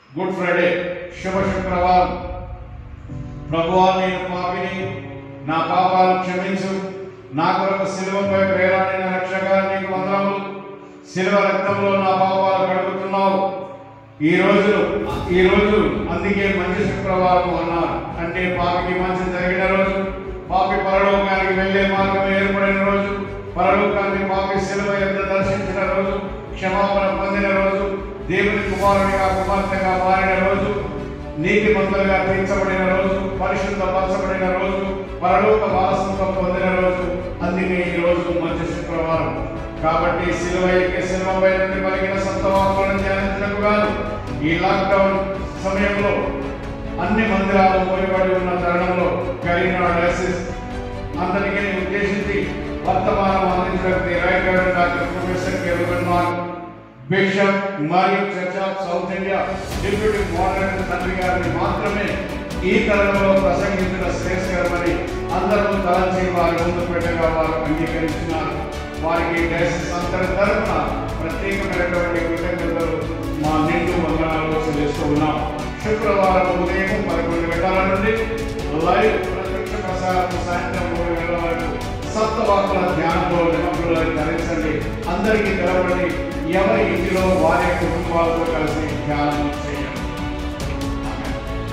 Good Friday శుభ శుక్రవారం ప్రభువా నేను పాపిని నా పాపాలు క్షమించు నా కొరకు శిలువపై ప్రేరాడిన రక్షగా నీకు వందనములు శిలువ రక్తంలో నా పాపాలు కడుగుతున్నావు ఈ రోజు ఈ రోజు అందుకే మంచి శుక్రవారం అన్నారు అంటే పాపికి మంచి జరిగిన రోజు పాపి పరలోకానికి వెళ్ళే మార్గం ఏర్పడిన రోజు పరలోకాన్ని పాపి శిలువ ఎంత దర్శించిన రోజు క్షమాపణ పొందిన రోజు దేవుని కుమారునిగా కుమార్తెగా మారిన రోజు నీతి మంతులుగా తీర్చబడిన రోజు పరిశుద్ధ పరచబడిన రోజు పరలోక వారసత్వం పొందిన రోజు అందుకే ఈ రోజు మంచి శుక్రవారం కాబట్టి సిలువ ఎక్కి సిలువపై నుండి పలికిన సత్యవాకులను ధ్యానించడానికి కాదు ఈ లాక్డౌన్ సమయంలో అన్ని మందిరాలు మూయబడి ఉన్న తరుణంలో కలిగిన డయాసిస్ అందరికీ ఉద్దేశించి వర్తమానం అందించడానికి right reverend doctor professor Kelvin Mark bishop మరియు church of South India deputy moderator తండ్రి గారిని మాత్రమే ఈ తరంలో ప్రసంగించిన శ్రేష్కరమని అందరూ తలంచి వారి ముందు పెట్టగా వారు అంగీకరించినారు వారికి డయాసిస్ అంతటి తరఫున ప్రత్యేకమైనటువంటి కృతజ్ఞతలు మా నిండు వందనాలు చెల్లిస్తూ ఉన్నాం శుక్రవారం ఉదయం పదకొండు గంటల నుండి లైవ్ ప్రత్యక్ష ప్రసారం సాయంత్రం మూడు గంటల వరకు సప్తవాకుల ధ్యానంలో నిమగ్నులను ధరించండి అందరికీ తెలవండి ఎవరి ఇంటిలో వారి కుటుంబాలతో కలిసి ధ్యానం చేయండి ఆమేన్.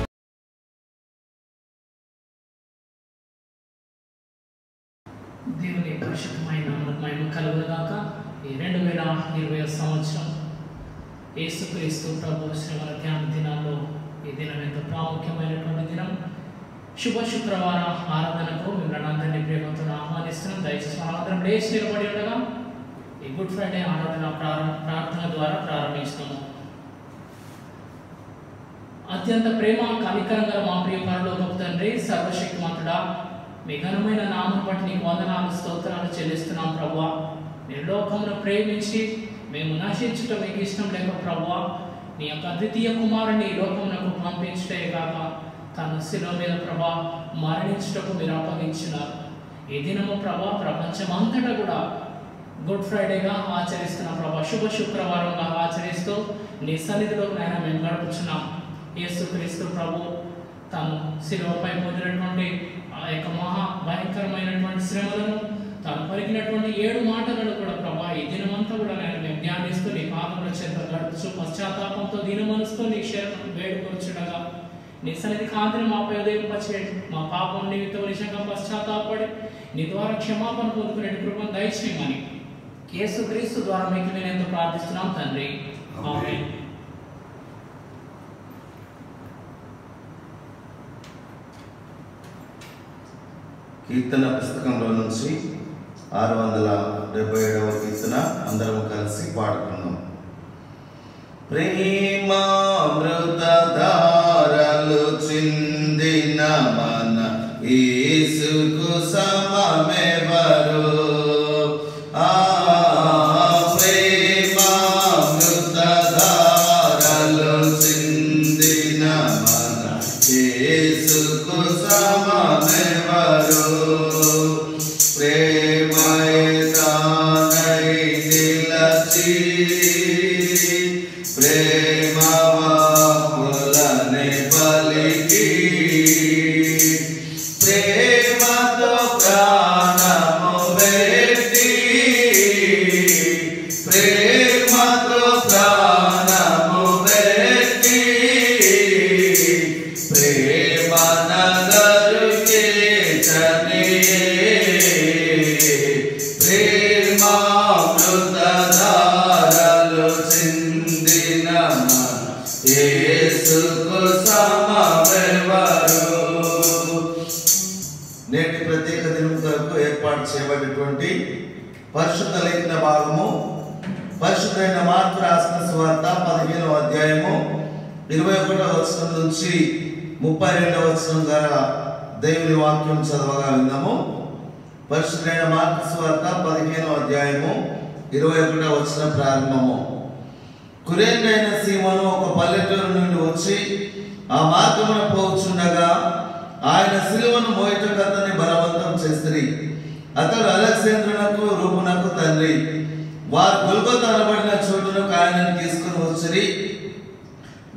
దేవుని పరిశుద్ధమైన మహిమ కలుగుగాక ఈ రెండు వేల ఇరవై సంవత్సరం యేసుక్రీస్తు ప్రభు శ్రమల ధ్యాన దినాల్లో ఈ దినం ఎంతో ప్రాముఖ్యమైనటువంటి దినం శుభ శుక్రవార ఆరాధనకు మిమ్మల్ని అందరినీ ప్రేమతో ఆహ్వానిస్తున్నాం దయచేసి మనందరం లేచి నిలబడి ఉండగా ఈ గుడ్ ఫ్రైడే ఆరాధన ప్రారం- ప్రార్థన ద్వారా ప్రారంభిస్తున్నాము అత్యంత ప్రేమ కనికరం గల మా ప్రియ పరలోకపు తండ్రి సర్వశక్తిమంతుడా మీ ఘనమైన నామం బట్టి నీకు వందనాలు స్తోత్రాలు చెల్లిస్తున్నాం ప్రభువా మీరు లోకమును ప్రేమించి మేము నశించుట మీకు ఇష్టం లేక ప్రభువా నీ యొక్క ద్వితీయ కుమారుని ఈ లోకమునకు పంపించుటే కాక తన శిలో మీద ప్రభా మరణించుటకు మీరు అప్పగించినారు ఈ దినము ప్రభా ప్రపంచమంతటా కూడా గుడ్ ఫ్రైడేగా ఆచరిస్తున్న ప్రభా శుభ శుక్రవారంగా ఆచరిస్తూ నీ సన్నిధిలో నాయన మేము గడుపుచున్నాం యేసుక్రీస్తు ప్రభు తాను శిలువపై పొందినటువంటి ఆ యొక్క మహా భయంకరమైనటువంటి శ్రమలను తాను పలికినటువంటి ఏడు మాటలను కూడా ప్రభా ఈ దినమంతా కూడా నేను మేము ధ్యానిస్తూ నీ పాదముల చేత గడుపుచు పశ్చాత్తాపంతో దీనమనుస్తూ నీ శరణం వేడుకొచ్చుడగా నీ సన్నిధి కాంతిని మాపై ఉదయింపచేయండి మా పాపం నిమిత్తం నిజంగా పశ్చాత్తాపడి నీ ద్వారా క్షమాపణ పొందుకునే కృపను దయచేయమని యేసుక్రీస్తు ద్వారా మీకు నేను ఎంతో ప్రార్థిస్తున్నాం తండ్రి ఆమేన్ కీర్తన పుస్తకంలో నుంచి ఆరు వందల డెబ్బై ఏడవ కీర్తన అందరం కలిసి పాడుకున్నాం ప్రేమామృతధారలు చిందిన మన యేసుకు సమమెవరు ఆ ప్రేమామృతధారలు చిందిన మన యేసుకు సమమెవరు ప్రేమయతానై నిలచి ప్రేమవాకులని పలికి ప్రేమతో ప్రాణము పెట్టి ప్రేమతో ప్రాణము పెట్టి ప్రేమ నగరుకే ప్రేమామృతధారలు చిందిన యేసుకు సమమెవరు నేటి ప్రత్యేక దినం కొరకు ఏర్పాటు చేయబడినటువంటి పరిశుద్ధ లేఖన భాగము పరిశుద్ధైన మార్పు రాసిన సువార్త పదిహేనవ అధ్యాయము ఇరవై ఒకటవ వచనం నుంచి ముప్పై రెండవ వచనం ద్వారా దేవుని వాక్యం చదవగా విందాము పరిశుద్ధైన మార్పు సువార్త పదిహేనవ అధ్యాయము ఇరవై ఒకటవ వచనం ప్రారంభము కురేనైన సీమను ఒక పల్లెటూరు నుండి వచ్చి ఆ మార్గమున పోచుండగా ఆయన సిలువను మోయటకు అతన్ని బలవంతం చేసిరి అతడు అలెగ్జాంద్రునకు రూపునకు తండ్రి వారు గొల్గొత అనబడిన చోటునకు ఆయనను తీసుకుని వచ్చిరి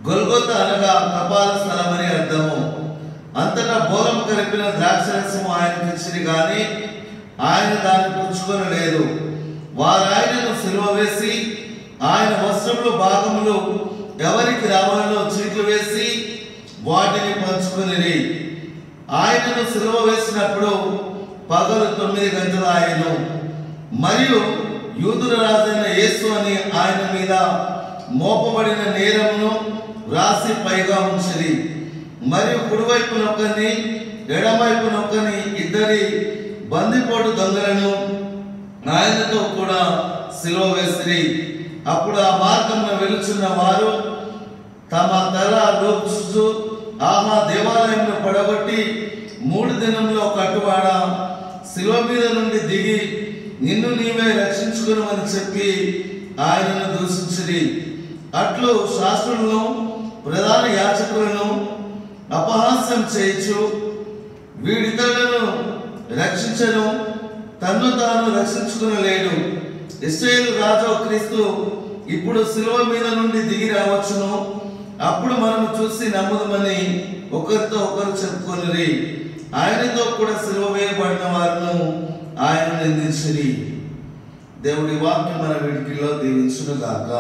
గొల్గొత అనగా కపాల స్థలం అని అర్థము అంతటా బోరం కలిపిన ద్రాక్షరసము ఆయనకి ఇచ్చిరి కానీ ఆయన దాన్ని పుచ్చుకొనలేదు వారు ఆయనను సిలువ వేసి ఆయన వస్త్రములు భాగములు ఎవరికి రావాలో చీట్లు వేసి వాటిని పంచుకొనిరి ఆయనను సిలువ వేసినప్పుడు పగలు తొమ్మిది గంటల ఆయను మరియు యూదుల రాజైన యేసు అని ఆయన మీద మోపబడిన నేరమును రాసి పైగా ఉంచిరి మరియు కుడివైపు నొక్కని ఎడమవైపు నొక్కని ఇద్దరి బందిపోటు దొంగలను ఆయనతో కూడా సిలువ వేసిరి అప్పుడు ఆ మార్గంలో వెలుచున్న వారు తమ తల లోపుచు ఆహా దేవాలయంలో పడగొట్టి మూడు దినంలో కట్టువాడ శిలువ మీద నుండి దిగి నిన్ను నీవే రక్షించుకునమని చెప్పి ఆయనను దూషించిరి అట్లు శాస్త్రులను ప్రధాన యాచకులను అపహాస్యం చేయించు వీడితరులను రక్షించను తన్ను తాను రక్షించుకునలేడు ఇస్రాయేలు రాజు క్రీస్తు ఇప్పుడు శిలువ మీద నుండి దిగి రావచ్చును అప్పుడు మనం చూసి నమ్ముదమని ఒకరితో ఒకరు చెప్పుకొనిరి ఆయనతో కూడా శిలువ వేయబడిన వారిను ఆయన నిందించిరి దేవుడి వాక్యం మన వీడికిలో దీవించును గాక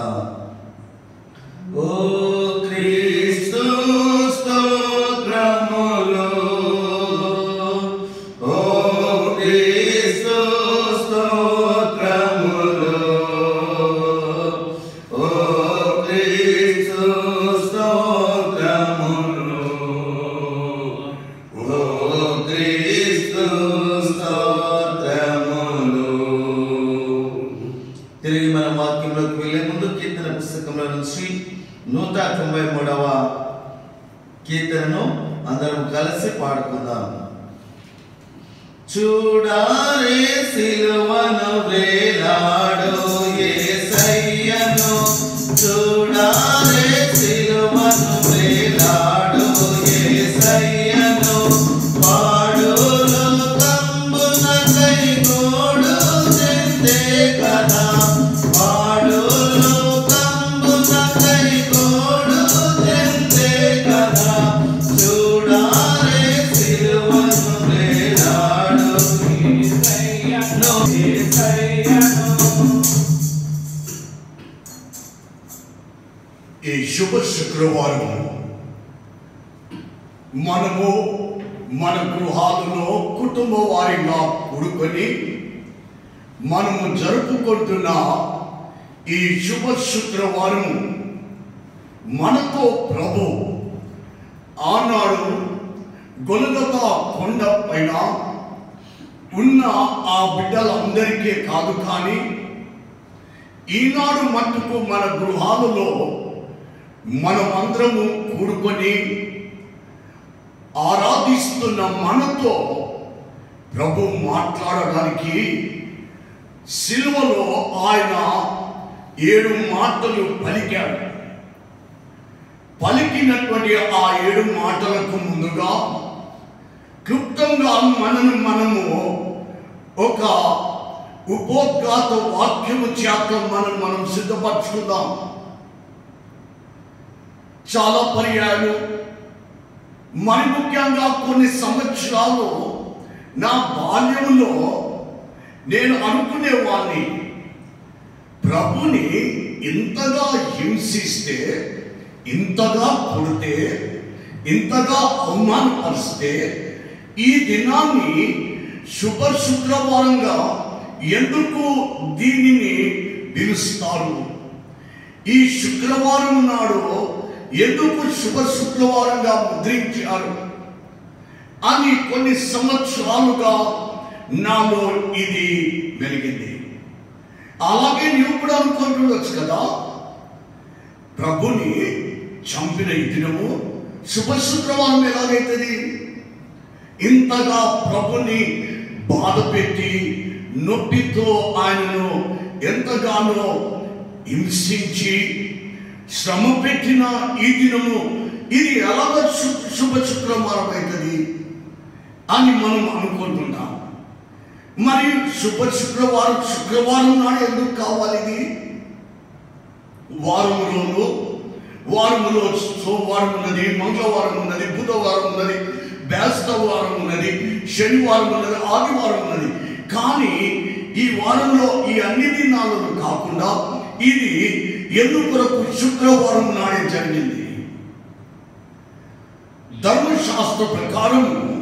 ఓ క్రీస్తు స్తోత్రములు ఓ క్రీస్తు స్తోత్రములు ఓ క్రీస్తు స్తోత్రములు ఓ క్రీస్తు స్తోత్రములు తిరిగి మన వాక్యంలోకి వెళ్ళే ముందు కీర్తన పుస్తకంలో నుంచి నూట తొంభై మూడవ కీర్తనను అందరం కలిసి పాడుకుందాం చూడారే సిలువను వేలాడు యేసయ్యను చూడారే సిలువను వేలాడు యేసయ్యను పాడులు కంబున కైగోడు చెందే కదా పాడులు కంబున కైగోడు చెందే కదా చూడారే సిలువను వేలాడు యేసయ్యను యేసయ్యను ఈ శుభ శుక్రవారం మనము మన గృహాలలో కుటుంబ వారిగా కూడుకొని మనము జరుపుకుంటున్న ఈ శుభ శుక్రవారం మనతో ప్రభు ఆనాడు గొలగత కొండ పైన ఉన్న ఆ బిడ్డలందరికీ కాదు కానీ ఈనాడు మట్టుకు మన గృహాలలో మనమందరము కూడుకొని ఆరాధిస్తున్న మనతో ప్రభు మాట్లాడడానికి సిలువలో ఆయన ఏడు మాటలు పలికాడు పలికినటువంటి ఆ ఏడు మాటలకు ముందుగా క్లుప్తంగా మనను మనము ఒక ఉపోద్ఘాత వాక్యము చేత మనం మనం సిద్ధపరచుకుందాం చాలా పర్యాలు మరి ముఖ్యంగా కొన్ని సంవత్సరాలు నా బాల్యంలో నేను అనుకునేవాడిని ప్రభుని ఇంతగా హింసిస్తే ఇంతగా కొడితే ఇంతగా అవమానపరిస్తే ఈ దినాన్ని శుభ శుక్రవారంగా ఎందుకు దీనిని పిలుస్తారు ఈ శుక్రవారం నాడు ఎందుకు శుభ శుక్రవారంగా ముద్రించారు అని కొన్ని సంవత్సరాలుగా నాలో ఇది వెలిగింది అలాగే నీవు కూడా అనుకుంటుండొచ్చు కదా ప్రభుని చంపిన ఈ దినము శుభ శుక్రవారం ఎలాగైతుంది ఇంతగా ప్రభుని బాధ పెట్టి నొప్పితో ఆయనను ఎంతగానో హింసించి శ్రమ పెట్టిన ఈ దినము ఇది ఎలాగ శు- శుభ శుక్రవారం అవుతుంది అని మనం అనుకుంటున్నాం మరి శుభ శుక్రవారం శుక్రవారం నాడు ఎందుకు కావాలి ఇది వారంలోను వారములో సోమవారం ఉన్నది మంగళవారం ఉన్నది బుధవారం ఉన్నది బేస్తవారం ఉన్నది శనివారం ఉన్నది ఆదివారం ఉన్నది కానీ ఈ వారంలో ఈ అన్ని దినాలను కాకుండా ఇది ఎందుకొరకు శుక్రవారం నాడే జరిగింది ధర్మశాస్త్ర ప్రకారం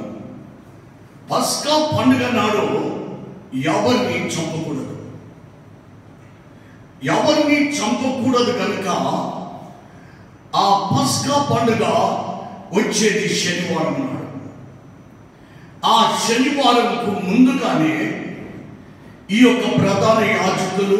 పస్కా పండుగ నాడు ఎవరిని చంపకూడదు ఎవరిని చంపకూడదు కనుక ఆ పస్కా పండుగ వచ్చేది శనివారం నాడు ఆ శనివారంకు ముందుగానే ఈ యొక్క ప్రధాన యాజకులు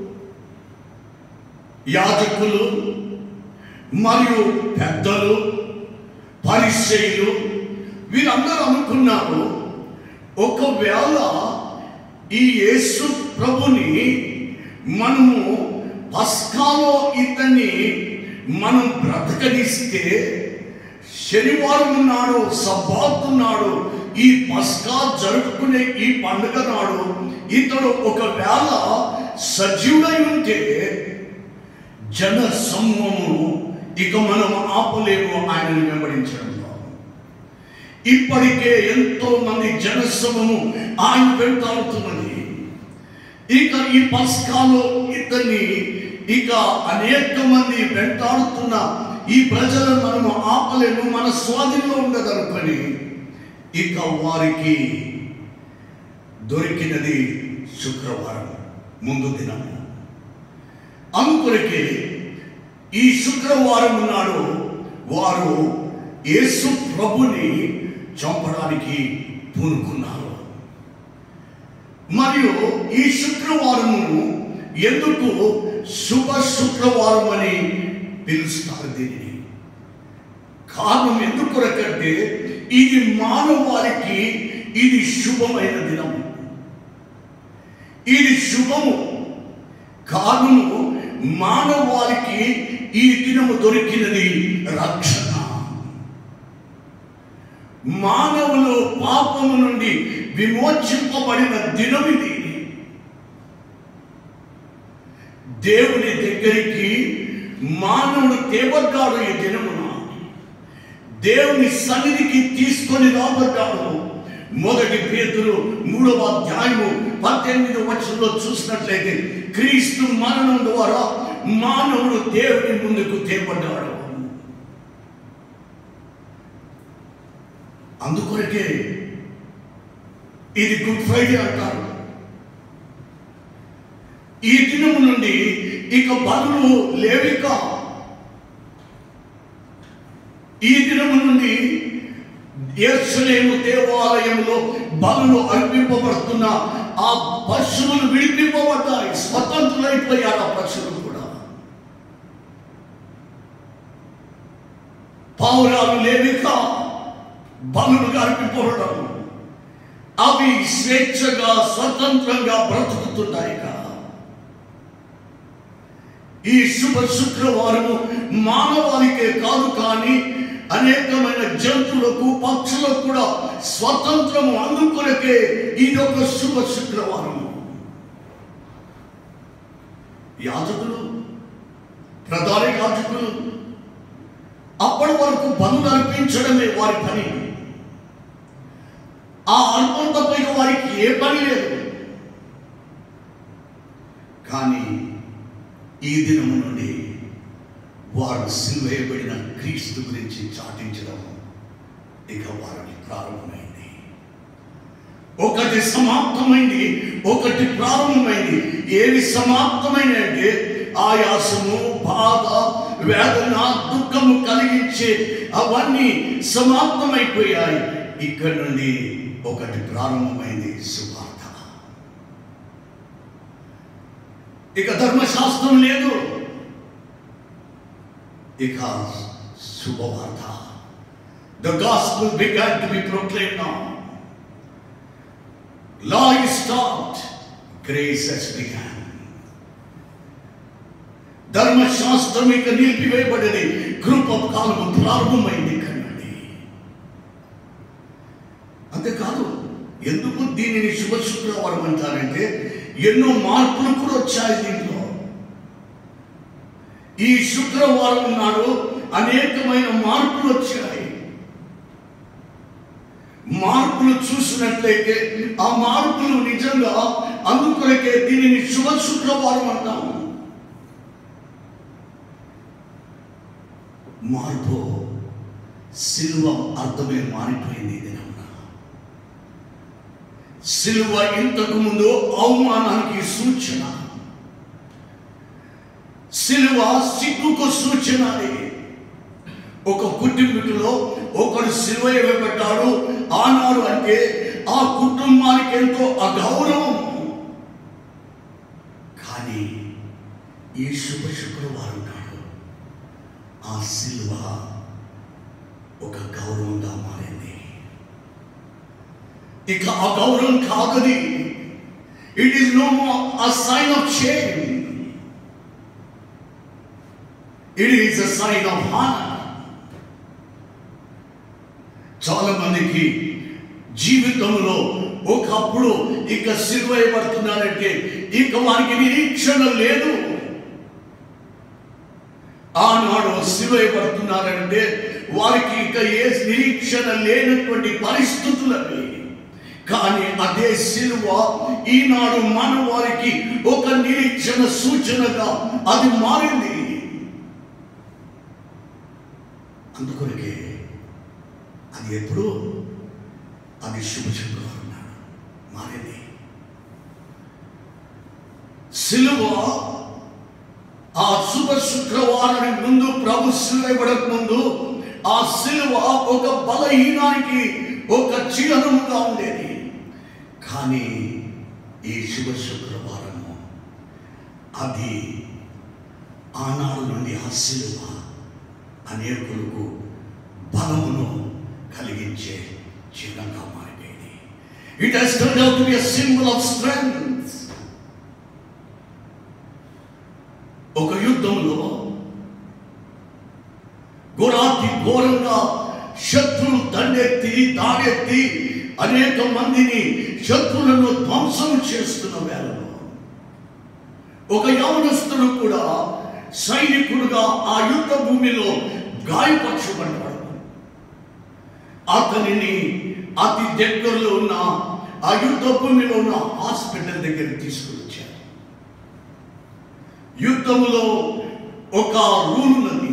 యాజకులు మరియు పెద్దలు పరిచయులు వీరందరూ అనుకున్నారు ఒకవేళ ఈ యేసు ప్రభుని మనము పస్కాలో ఇతన్ని మనం బ్రతకనిస్తే శనివారం నాడు సబ్బాతు నాడు ఈ పస్కా జరుపుకునే ఈ పండుగ నాడు ఇతడు ఒకవేళ సజీవుడై ఉంటే జన సమూహము ఇక మనం ఆపలేము ఆయనను వెంబడించడంలో ఇప్పటికే ఎంతో మంది జనసమము ఆయన వెంటాడుతున్నది ఇక ఈ పస్కాలో ఇతన్ని ఇక అనేక మంది వెంటాడుతున్న ఈ ప్రజలను మనము ఆపలేము మన స్వాధీనంలో ఉండదనుకొని ఇక వారికి దొరికినది శుక్రవారం ముందు దినం అందుకొరకే ఈ శుక్రవారం నాడు వారు యేసు ప్రభుని చంపడానికి పూనుకున్నారు మరియు ఈ శుక్రవారము ఎందుకు శుభ శుక్రవారం అని పిలుస్తారు దీనిని కారణం ఎందుకు రకంటే ఇది మానవాళికి ఇది శుభమైన దినము ఇది శుభము కారణము మానవాళికి ఈ దినము దొరికినది రక్షణ మానవులు పాపము నుండి విమోచింపబడిన దినం ఇది దేవుని దగ్గరికి మానవుడు తేబడ్డాడు ఈ దినమున దేవుని సన్నిధికి తీసుకొని రాబడ్డాడు మొదటి పేతురు మూడవ అధ్యాయము పద్దెనిమిది వచనంలో చూసినట్లయితే క్రీస్తు మరణం ద్వారా మానవుడు దేవుని ముందుకు తేబడ్డాడు అందుకొరకే ఇది గుడ్ ఫ్రైడే అంటారు ఈ దినము నుండి ఇక బదులు లేవిక ఈ దినము నుండి ఎర్సలేము దేవాలయంలో బలులు అర్పింపబడుతున్న ఆ పశువులు విడిపింపబడ్డాయి స్వతంత్రులైపోయారు ఆ పశువులు కూడా పావురాలు లేవిక బలులుగా అర్పింపబడడం అవి స్వేచ్ఛగా స్వతంత్రంగా బ్రతుకుతున్నాయి కదా ఈ శుభ శుక్రవారము మానవాళికే కాదు కానీ అనేకమైన జంతువులకు పక్షులకు కూడా స్వతంత్రము అందుకొనకే ఇది ఒక శుభ శుక్రవారము యాజకులు ప్రధాన యాజకులు అప్పటి వరకు బలులు అర్పించడమే వారి పని ఆ అల్పంతపై వారికి ఏ పని లేదు కానీ ఈ దినము నుండి వారు సిలువేయబడిన క్రీస్తు గురించి చాటించడం ఇక వారికి ప్రారంభమైంది ఒకటి సమాప్తమైంది ఒకటి ప్రారంభమైంది ఏవి సమాప్తమైనవి అంటే ఆయాసము బాధ వేదన దుఃఖము కలిగించే అవన్నీ సమాప్తమైపోయాయి ఇక్కడ నుండి ఒకటి ప్రారంభమైంది సువార్త ఇక ధర్మశాస్త్రం లేదు ఇక శుభవార్త the gospel began to be proclaim now law is stopped grace has began ధర్మశాస్త్రం ఇక నిలిపివేయబడింది కృప కాలము ప్రారంభమైంది ఇక్కడ నుండి అంతేకాదు ఎందుకు దీనిని శుభ శుక్రవారం అంటారంటే ఎన్నో మార్పులు కూడా వచ్చాయి దీంట్లో ఈ శుక్రవారం నాడు అనేకమైన మార్పులు వచ్చాయి మార్పులు చూసినట్లయితే ఆ మార్పులు నిజంగా అందుకొరకే దీనిని శుభ శుక్రవారం అంటాము మార్పు సిలువ అర్థమే మారిపోయింది ఈ దినమున సిలువ ఇంతకు ముందు అవమానానికి సూచన సిలువ సిగ్గుకు సూచన అది ఒక కుటుంబీకులో ఒకడు సిలువ ఇవ్వబడ్డాడు ఆనాడు అంటే ఆ కుటుంబానికి ఎంతో అగౌరవం కానీ ఈ శుభ శుక్రవారం నాడు ఆ సిలువ ఒక గౌరవంగా మారింది ఇక ఆ గౌరవం కాకది it is no more a sign of shame it is a sign of honour చాలా మందికి జీవితంలో ఒకప్పుడు ఇక సిలువైపడుతున్నారంటే ఇక వారికి నిరీక్షణ లేదు ఆనాడు సిలువైపడుతున్నారంటే వారికి ఇక ఏ నిరీక్షణ లేనటువంటి పరిస్థితులవి కానీ అదే సిలువ ఈనాడు మన వారికి ఒక నిరీక్షణ సూచనగా అది మారింది అందుకొరకే అది ఎప్పుడు అది శుభ శుక్రవారం నాడు మారింది సిలువ ఆ శుభ శుక్రవారం ముందు ప్రభు సిలువబడక ముందు ఆ సిలువ ఒక బలహీనానికి ఒక చిహ్నముగా ఉండేది కానీ ఈ శుభ శుక్రవారము అది ఆనాడు నుండి ఆ సిలువ అనేకులకు బలమును కలిగించే చిహ్నంగా మారిపోయింది it has turn out to be a symbol of strength ఒక యుద్ధంలో ఘోరాతి ఘోరంగా శత్రులు దండెత్తి దాడెత్తి అనేక మందిని శత్రులను ధ్వంసం చేస్తున్న వేళలో ఒక యవనస్తుడు కూడా సైనికుడుగా ఆ యుద్ధ భూమిలో గాయపరచబడ్డాడు అతనిని అతి దగ్గరలో ఉన్న ఆ యుద్ధ భూమిలో ఉన్న హాస్పిటల్ దగ్గర తీసుకొచ్చారు యుద్ధములో ఒక రూల్ ఉన్నది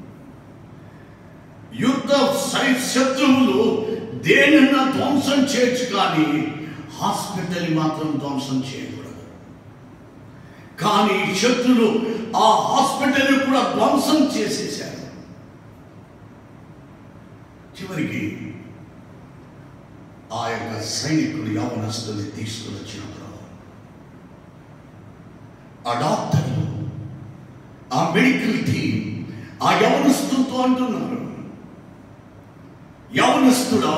యుద్ధ సై- శత్రువులు దేనన్నా ధ్వంసం చేయొచ్చు కానీ హాస్పిటల్ మాత్రం ధ్వంసం చేయకూడదు కానీ శత్రులు ఆ హాస్పిటల్ కూడా ధ్వంసం చేసేశారు చివరికి ఆ యొక్క సైనికుడు యవనస్తుని తీసుకుని వచ్చినప్పుడు ఆ డాక్టర్లు ఆ మెడికల్ టీం ఆ యవనస్తులతో అంటున్నారు యవనస్తుడా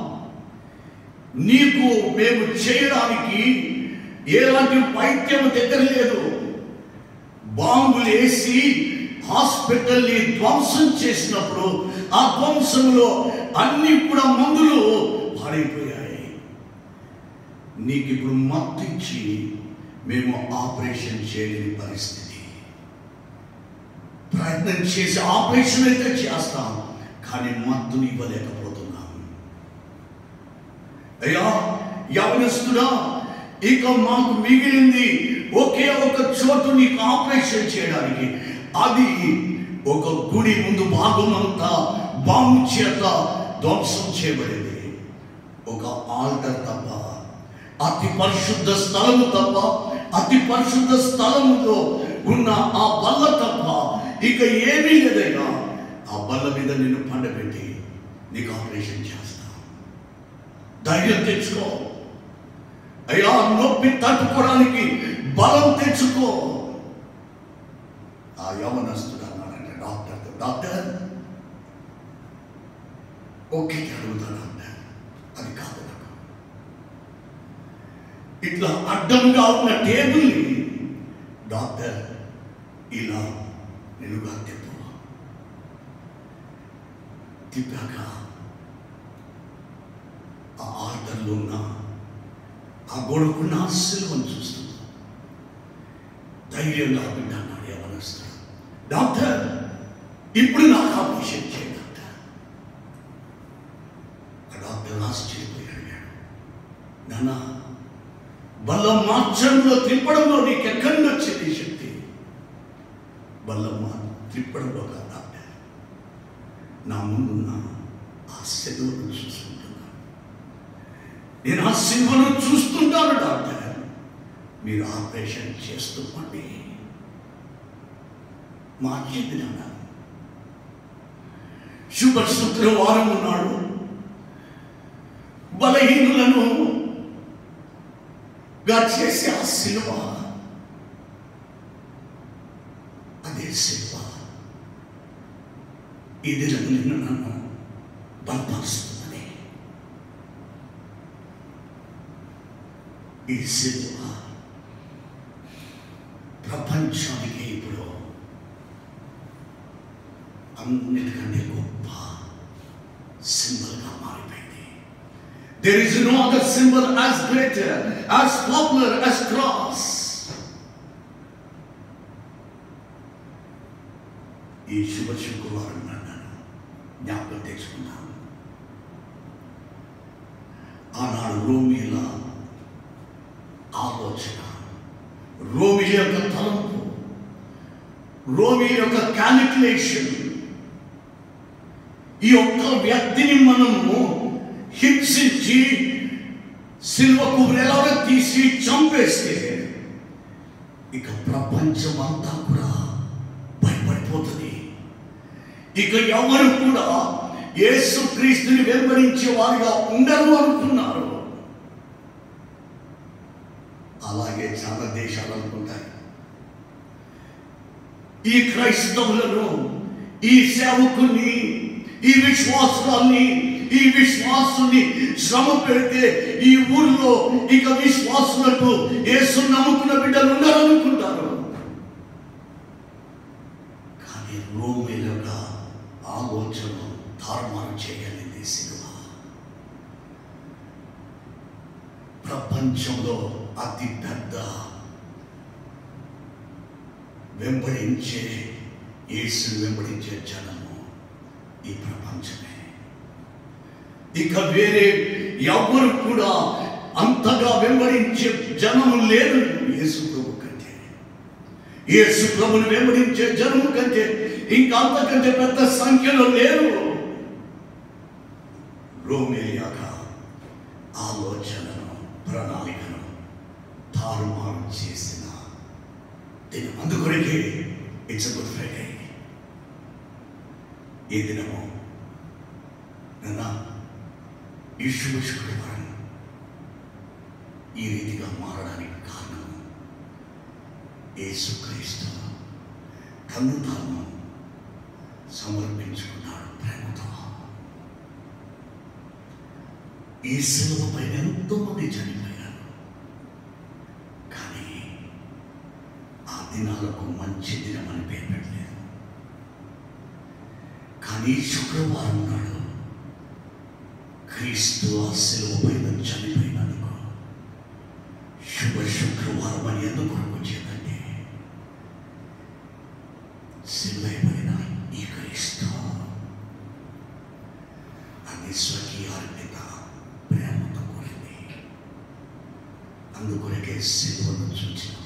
నీకు మేము చేయడానికి ఎలాంటి వైద్యం దగ్గర లేదు బాంబులు వేసి హాస్పిటల్ని ధ్వంసం చేసినప్పుడు ఆ ధ్వంసంలో అన్ని కూడా మందులు పాడైపోయాయి నీకు ఇప్పుడు మత్తు ఇచ్చి మేము ఆపరేషన్ చేయలేని పరిస్థితి ప్రయత్నం చేసి ఆపరేషన్ అయితే చేస్తాం కానీ మత్తుని ఇవ్వలేకపోతున్నాం అయ్యా యవనస్తుడా ఇక మాకు మిగిలింది ఒకే ఒక చోటు నీకు ఆపరేషన్ చేయడానికి అది ఒక గుడి ముందు భాగమంతా బాంబు చేత ధ్వంసం చేయబడింది ఒక ఆల్టర్ తప్ప అతి పరిశుద్ధ స్థలము తప్ప అతి పరిశుద్ధ స్థలములో ఉన్న ఆ బల్ల తప్ప ఇక ఏమీ లేదయ్యా ఆ బల్ల మీద నిన్ను పండబెట్టి నీకు ఆపరేషన్ చేస్తా ధైర్యం తెచ్చుకో అయ్యా నొప్పి తట్టుకోవడానికి బలం తెచ్చుకో ఆ యవనస్తుడు అన్నాడంటే డాక్టర్ డాక్టర్ ఓకే అడుగుతాను డాక్టర్ అది కాదు నాకు ఇట్లా అడ్డంగా ఉన్న టేబుల్ని డాక్టర్ ఇలా నిలుగా తిప్పు తిప్పాక ఆ ఆర్డర్లో ఉన్న ఆ గొడుకున్న సిలువను చూస్తుంది ధైర్యంగా బిడ్డ అన్నాడు యవనస్తుడు డాక్టర్ ఇప్పుడు నాకు ఆపరేషన్ చేయండి డాక్టర్ ఆ డాక్టర్ ఆశ్చర్యపోయి అడిగాడు నాన్న బల్ల మార్చడంలో త్రిప్పడంలో నీకు ఎక్కడి నుంచి వచ్చింది ఈ శక్తి బల్ల మా త్రిప్పడంలో కాదు డాక్టర్ నా ముందున్న ఆ సెలవును చూస్తుంటున్నాను నేను ఆ సినిమాను చూస్తుంటాను డాక్టర్ మీరు ఆపరేషన్ చేస్తుంటే మార్చింది నాన్న శుభ శుక్రవారం ఉన్నాడు బలహీనులను గా చేసే ఆ శిలువ అదే శిలువ ఇది నిన్ను నన్ను బలపరుస్తుందని ఈ శిలువ ప్రపంచానికి ఇప్పుడు అన్నిటికంటే గొప్ప సింబల్గా మారిపోయింది There is no other symbol as greater, as popular as cross. ఈ శుభ శుక్రవారం నన్ను జ్ఞాపకం తెచ్చుకున్నాను ఆనాడు రోమిల ఆలోచన రోమి యొక్క తలంపు రోమి యొక్క క్యాలిక్యులేషన్ ఈ ఒక్క వ్యక్తిని మనము హింసించి సిల్వకు వేలాడ తీసి చంపేస్తే ఇక ప్రపంచం అంతా కూడా భయపడిపోతుంది ఇక ఎవరు కూడా యేసు క్రీస్తుని వెంబడించే వారిగా ఉండరు అనుకున్నారు అలాగే చాలా దేశాలు అనుకుంటాయి ఈ క్రైస్తవులను ఈ సేవకుని ఈ విశ్వాసాన్ని ఈ విశ్వాసుని శ్రమ పెడితే ఈ ఊర్లో ఇక విశ్వాసులకు యేసు నమ్ముకున్న బిడ్డలు ఉండాలనుకుంటారు కానీ రోమిలుగా ఆలోచన తారుమారు చేయగలిగింది సినిమా ప్రపంచంలో అతి పెద్ద వెంబడించే యేసు వెంబడించే జనము ఈ ప్రపంచమే ఇక వేరే ఎవరు కూడా అంతగా వెంబడించే జనము లేదు యేసు ప్రభు కంటే యేసు ప్రభుని వెంబడించే జనము కంటే ఇంకా అంతకంటే పెద్ద సంఖ్యలో లేరు రోమేలియాక ఆలోచనను ప్రణాళికను తారుమారు చేసిన దినం అందుకొరకే ఇట్స్ గుడ్ ఫ్రైడే ఈ దినము నిన్న ఈ శుభ శుక్రవారం ఈ రీతిగా మారడానికి కారణం యేసుక్రీస్తు తను తాను సమర్పించుకున్నాడు ప్రేమతో ఈ శిలువ పైన ఎంతో మంది చనిపోయారు కానీ ఆ దినాలకు మంచి దినం అని పేరు పెట్టలేదు కానీ ఈ శుక్రవారం నాడు క్రీస్తు ఆ శిలువ పైన చనిపోయినందుకు శుభ శుక్రవారం అని ఎందుకు వచ్చేదంటే సిలువైపోయిన ఈ క్రీస్తు అది స్వకీయార్పిత ప్రేమతో కూడింది అందుకొరకే సిలువను చూచినప్పుడు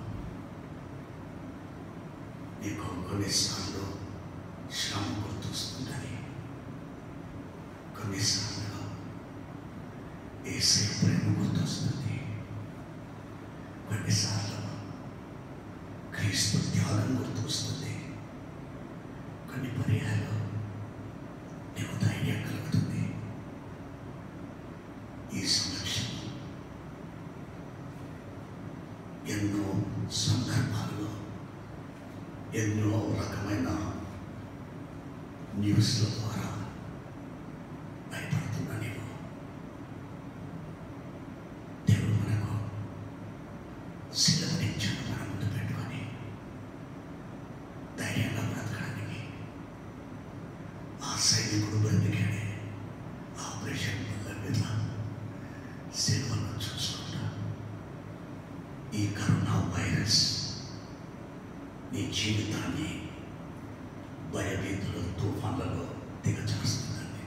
నీకు కొన్నిసార్లు శ్రమ గుర్తొస్తుందని కొన్నిసార్లు ఏసే ప్రేమ గుర్తొస్తుంది కొన్నిసార్లు క్రీస్తు త్యాగం గుర్తొస్తుంది కొన్ని పర్యాలు నీకు ధైర్యం కలుగుతుంది ఈ సమక్షం ఎన్నో సందర్భాల్లో ఎన్నో రకమైన న్యూస్ల ద్వారా భయపడుతున్నా నీవు దేవుడు మనకు శిలవనిచ్చాడు మన ముందు పెట్టుకొని ధైర్యంగా బ్రతకడానికి ఆ సైనికుడు బ్రతికాడే ఆపరేషన్ వల్ల మీద సినిమాను చూసుకుంటా ఈ కరోనా వైరస్ నీ జీవితాన్ని భయభీతులు తుఫాన్లలో దిగజారుస్తుందండి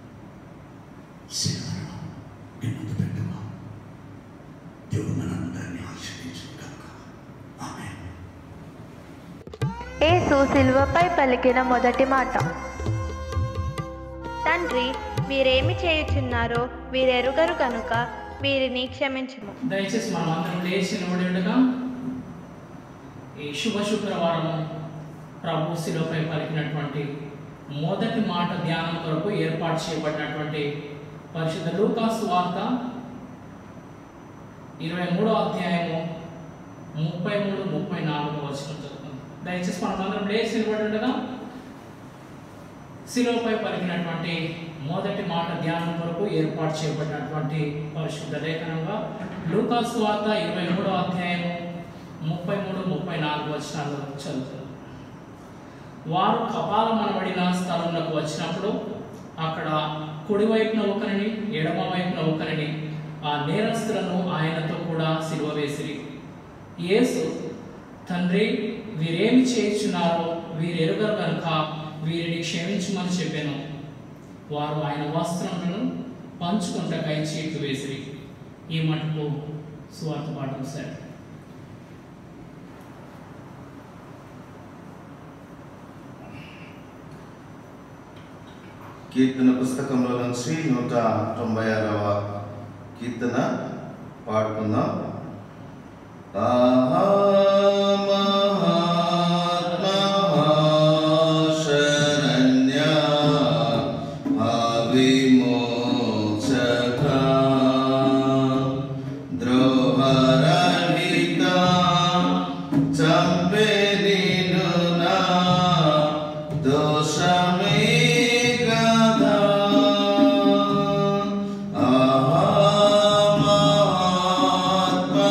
సేవలను మీ ముందు పెట్టుగా దేవుడు మనందరినీ ఆశ్రయించు కనుక ఆమె యేసు శిలువపై పలికిన మొదటి మాట తండ్రి మీరేమి చేయుచున్నారో వీరెరుగరు కనుక వీరిని క్షమించుము దయచేసి మనం అందరం లేచి నిలబడి ఉండగా ఈ శుభ శుక్రవారం ప్రభు శిలువపై పలికినటువంటి మొదటి మాట ధ్యానం కొరకు ఏర్పాటు చేయబడినటువంటి పరిశుద్ధ లూకాసు వార్త ఇరవై మూడో అధ్యాయము ముప్పై మూడు ముప్పై నాలుగు వచ్చిన చదువుకుందాం దయచేసి మనం అందరం లేచి నిలబడి ఉండగా శిలువపై పలికినటువంటి మొదటి మాట ధ్యానం కొరకు ఏర్పాటు చేయబడినటువంటి పరిశుద్ధ లేఖనంగా లూకాసు వార్త ఇరవై మూడో అధ్యాయము ముప్పై మూడు ముప్పై నాలుగు వచనాలు చదువుతారు వారు కపాలం అనబడిన స్థలంలోకి వచ్చినప్పుడు అక్కడ కుడివైపున ఒకరిని ఎడమ వైపున ఒకరిని ఆ నేరస్తులను ఆయనతో కూడా సిలువ వేసిరి యేసు తండ్రి వీరేమి చేయించున్నారో వీరెరుగరు కనుక వీరిని క్షమించమని చెప్పాను వారు ఆయన వస్త్రములను పంచుకుంటకై చీట్లు వేసిరి ఈ మటుకు సువార్త పాఠం సార్ కీర్తన పుస్తకంలో నుంచి నూట తొంభై ఆరవ కీర్తన పాడుకుందాం ఆహా మహాత్మా శరణ్య అవిమోచక ద్రోహరహిత చంపే నిన్ను నా దోషమే గదా ఆహా మహాత్మా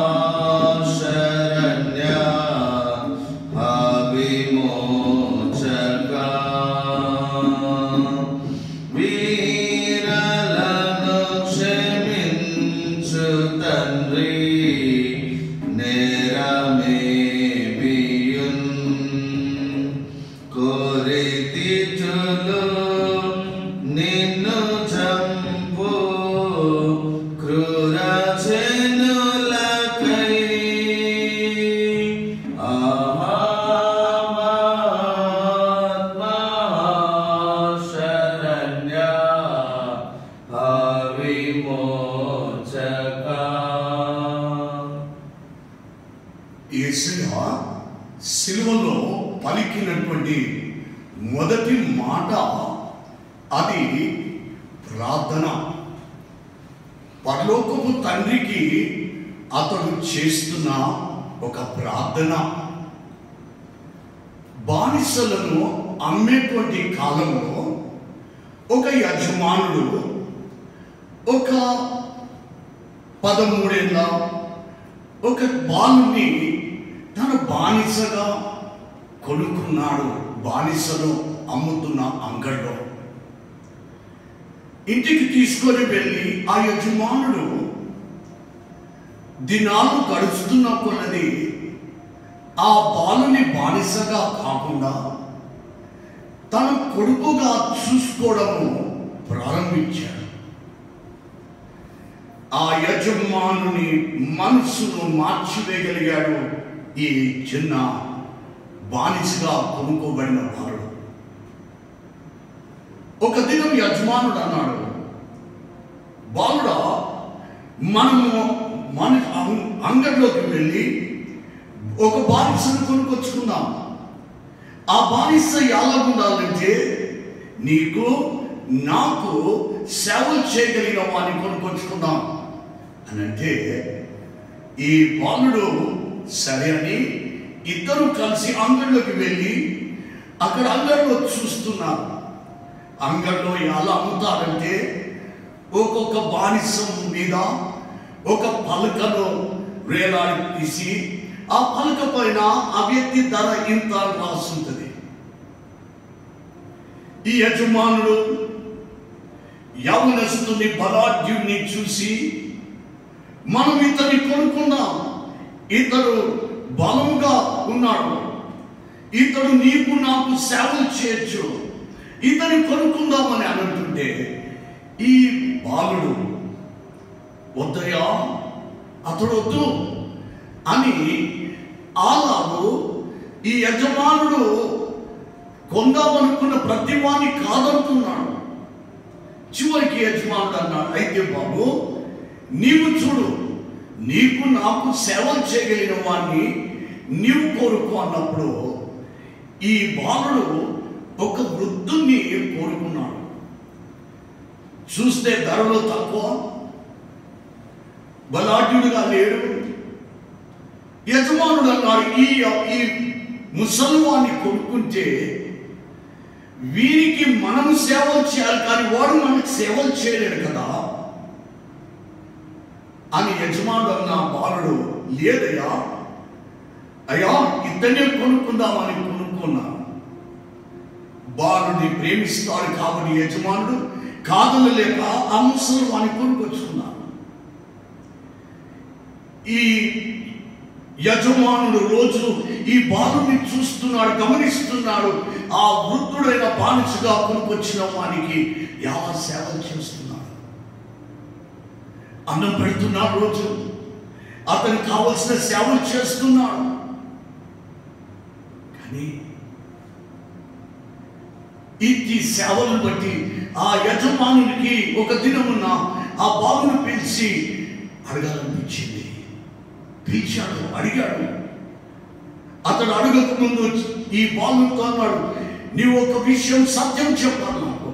శరణ్య అవిమోచక వీరలను క్షమించు తండ్రి నేరమే బియున్ కోరితి చులు నిన్ను చంపు క్రూర జనులకై ఆహా మహాత్మా శరణ్య అవిమోచక యేసయ్య సిలువలో పలికినటువంటి మొదటి మాట అది ప్రార్థన పరలోకపు తండ్రికి అతడు చేస్తున్న ఒక ప్రార్థన బానిసలను అమ్మేటువంటి కాలంలో ఒక యజమానుడు ఒక పదమూడేళ్ళ ఒక బాలుని తన బానిసగా కొనుక్కున్నాడు బానిసను అమ్ముతున్న అంగడిలో ఇంటికి తీసుకొని వెళ్ళి ఆ యజమానుడు దినాలు గడుస్తున్న కొలది ఆ బాలుని బానిసగా కాకుండా తన కొడుకుగా చూసుకోవడము ప్రారంభించాడు ఆ యజమానుని మనసును మార్చివేయగలిగాడు ఈ చిన్న బానిసగా కొనుక్కోబడిన వాడు ఒక దినం యజమానుడు అన్నాడు బాలుడా మనము మన అం- అంగడిలోకి వెళ్ళి ఒక బానిసను కొనుక్కొచ్చుకుందాం ఆ బానిస ఎలా ఉండాలంటే నీకు నాకు సేవలు చేయగలిగిన వాడిని కొనుక్కొచ్చుకుందాం అని అంటే ఈ బాలుడు సరే అని ఇద్దరు కలిసి అంగడిలోకి వెళ్ళి అక్కడ అంగడిలో చూస్తున్నారు అంగడిలో ఎలా అమ్ముతారంటే ఒక్కొక్క బానిసం మీద ఒక పలకను వేలాడి తీసి ఆ పలక పైన ఆ వ్యక్తి ధర ఇంత అని రాసుంటది ఈ యజమానుడు యవనస్తుని బలాఢ్యుని చూసి మనం ఇతన్ని కొనుక్కుందాం ఇతడు బలముగా ఉన్నాడు ఇతడు నీకు నాకు సేవలు చేయొచ్చు ఇతని కొనుక్కుందామని అని అంటుంటే ఈ బాలుడు వద్దయ్యా అతడు వద్దు అని ఆలాగు ఈ యజమానుడు కొందామనుకున్న ప్రతి వాణ్ణి కాదంటున్నాడు చివరికి యజమానుడు అన్నాడు అయితే బాబు నీవు చూడు నీకు నాకు సేవలు చేయగలిగిన వాణ్ణి నీవు కోరుకో అన్నప్పుడు ఈ బాలుడు ఒక వృద్ధుణ్ణి కోరుకున్నాడు చూస్తే ధరలో తక్కువ బలాఢ్యుడుగా లేడు యజమానుడు అన్నాడు ఈ ఈ ముసల్వాన్ని కొనుక్కుంటే వీరికి మనం సేవలు చేయాలి కానీ వాడు మనకు సేవలు చేయలేడు కదా అని యజమానుడు అన్న బాలుడు లేదయ్యా అయ్యా ఇద్దరినే కొనుక్కుందామని కొనుక్కున్నా బాలుడిని ప్రేమిస్తాడు కాబట్టి యజమానుడు కాదలు లేక ఆ ముసలు వాని కొనుక్కొచ్చుకున్నాడు ఈ యజమానుడు రోజు ఈ బాలుని చూస్తున్నాడు గమనిస్తున్నాడు ఆ వృద్ధుడైన బానిసగా కొనుకొచ్చిన వానికి ఎలా సేవలు చేస్తున్నాడు అన్నం పెడుతున్నాడు రోజు అతనికి కావలసిన సేవలు చేస్తున్నాడు కానీ ఇట్టి సేవలను బట్టి ఆ యజమానునికి ఒక దినమున ఆ బాలును పిలిచి అడగాలనిపించింది పిలిచాడు అడిగాడు అతడు అడగక ముందు ఈ బాలుతో అన్నాడు నీవు ఒక విషయం సత్యం చెప్పాలి నాకు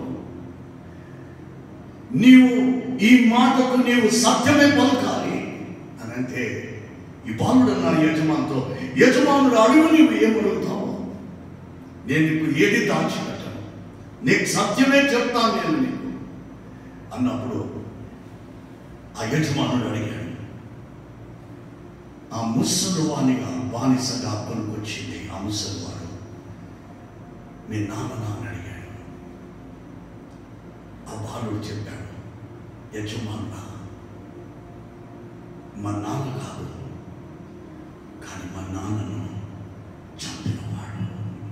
నీవు ఈ మాటకు నీవు సత్యమే పలకాలి అని అంటే ఈ బాలుడు అన్నాడు యజమానుతో యజమానుడు అడుగు నీవు ఏమడుగుతావు నేను నీకు ఏది దాచిపెట్టాను నీకు సత్యమే చెప్తాను నేను నీకు అన్నప్పుడు ఆ యజమానుడు అడిగాడు ఆ ముసలు వాణిగా బానిసగా కొనుకొచ్చింది ఆ ముసలి వాడు మీ నాన్న నాన్న అడిగాడు ఆ బాలుడు చెప్పాడు యజమానుడా మా నాన్న కాదు కానీ మా నాన్నను చంపినవాడు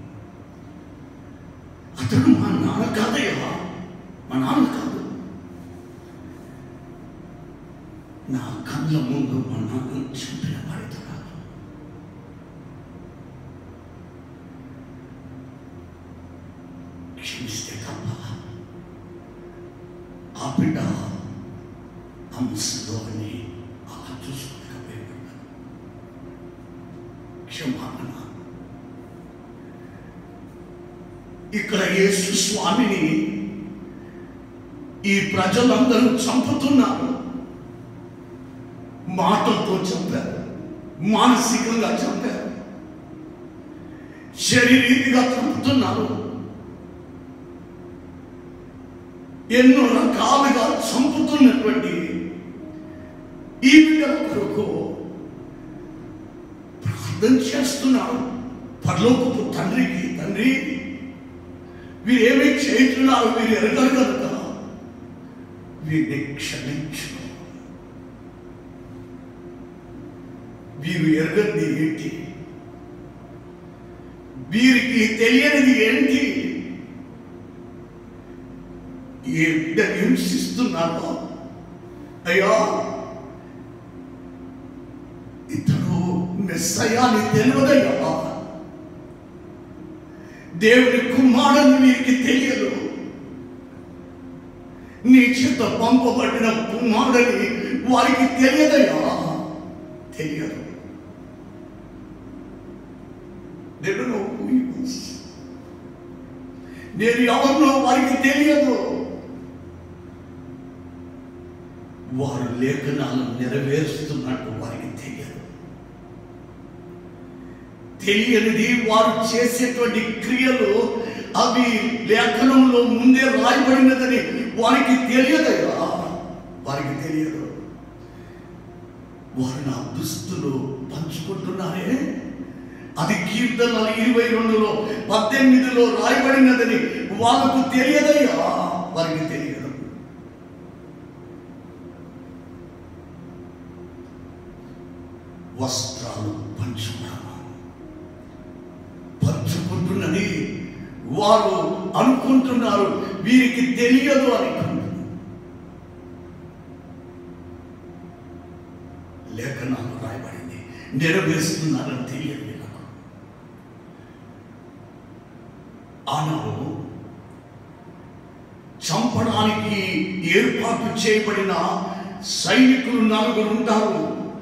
అతడు మా నాన్న కాదయ్యా మా నాన్న కాదు నా కళ్ళ ముందు మా నాన్నను చంపిన వాడితడా క్షమిస్తే తప్ప ఆ బిడ్డ ఆ ముసలిని అలా చూసుకోలేకపోయాడు క్షమాపణ ఇక్కడ యేసు స్వామిని ఈ ప్రజలందరూ చంపుతున్నారు మాటలతో చంపారు మానసికంగా చంపారు శరీరీతిగా చంపుతున్నారు ఎన్నో రకాలుగా చంపుతున్నటువంటి ఈ బిడ్డల కొరకు ప్రార్థన చేస్తున్నాడు పరలోకపు తండ్రికి తండ్రి వీరు ఏమీ చేస్తున్నారు వీరు ఎరగరు కనుక వీరిని క్షమించు వీరు ఎరగనిది ఏంటి వీరికి తెలియనిది ఏంటి ఏ బిడ్డను హింసిస్తున్నారో అయ్యా ఇతడు మెస్సయాన్ని తెలియదయ్యా దేవుని కుమారుని వీరికి తెలియదు నీ చేత పంపబడిన కుమారుని వారికి తెలియదయ్యా తెలియదు They don't know who he was. నేను ఎవరినో వారికి తెలియదు వారు లేఖనాలను నెరవేరుస్తున్నట్టు వారికి తెలియదు తెలియనిది వారు చేసేటువంటి క్రియలు అవి లేఖనంలో ముందే రాయబడినదని వారికి తెలియదయ్యా వారికి తెలియదు వారు నా దుస్తులు పంచుకుంటున్నారే అది కీర్తన ఇరవై రెండులో పద్దెనిమిదిలో రాయబడినదని వాళ్ళకు తెలియదయ్యా వారికి తెలియదు వస్త్రాలు పంచుకున్నాను పంచు పట్టుకుంటున్నది వారు అనుకుంటున్నారు వీరికి తెలియదు అనుకుంటున్నారు లేఖనాలు రాయబడింది నెరవేరుస్తున్నారని తెలియదు వీళ్ళకు ఆనాడు చంపడానికి ఏర్పాటు చేయబడిన సైనికులు నలుగురు ఉంటారు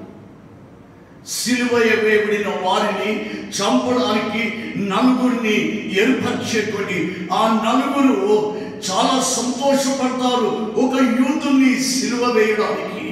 సిలువ వేయబడిన వారిని చంపడానికి నలుగురిని ఏర్పరిచేటువంటి ఆ నలుగురు చాలా సంతోషపడతారు ఒక యూతుని సిలువ వేయడానికి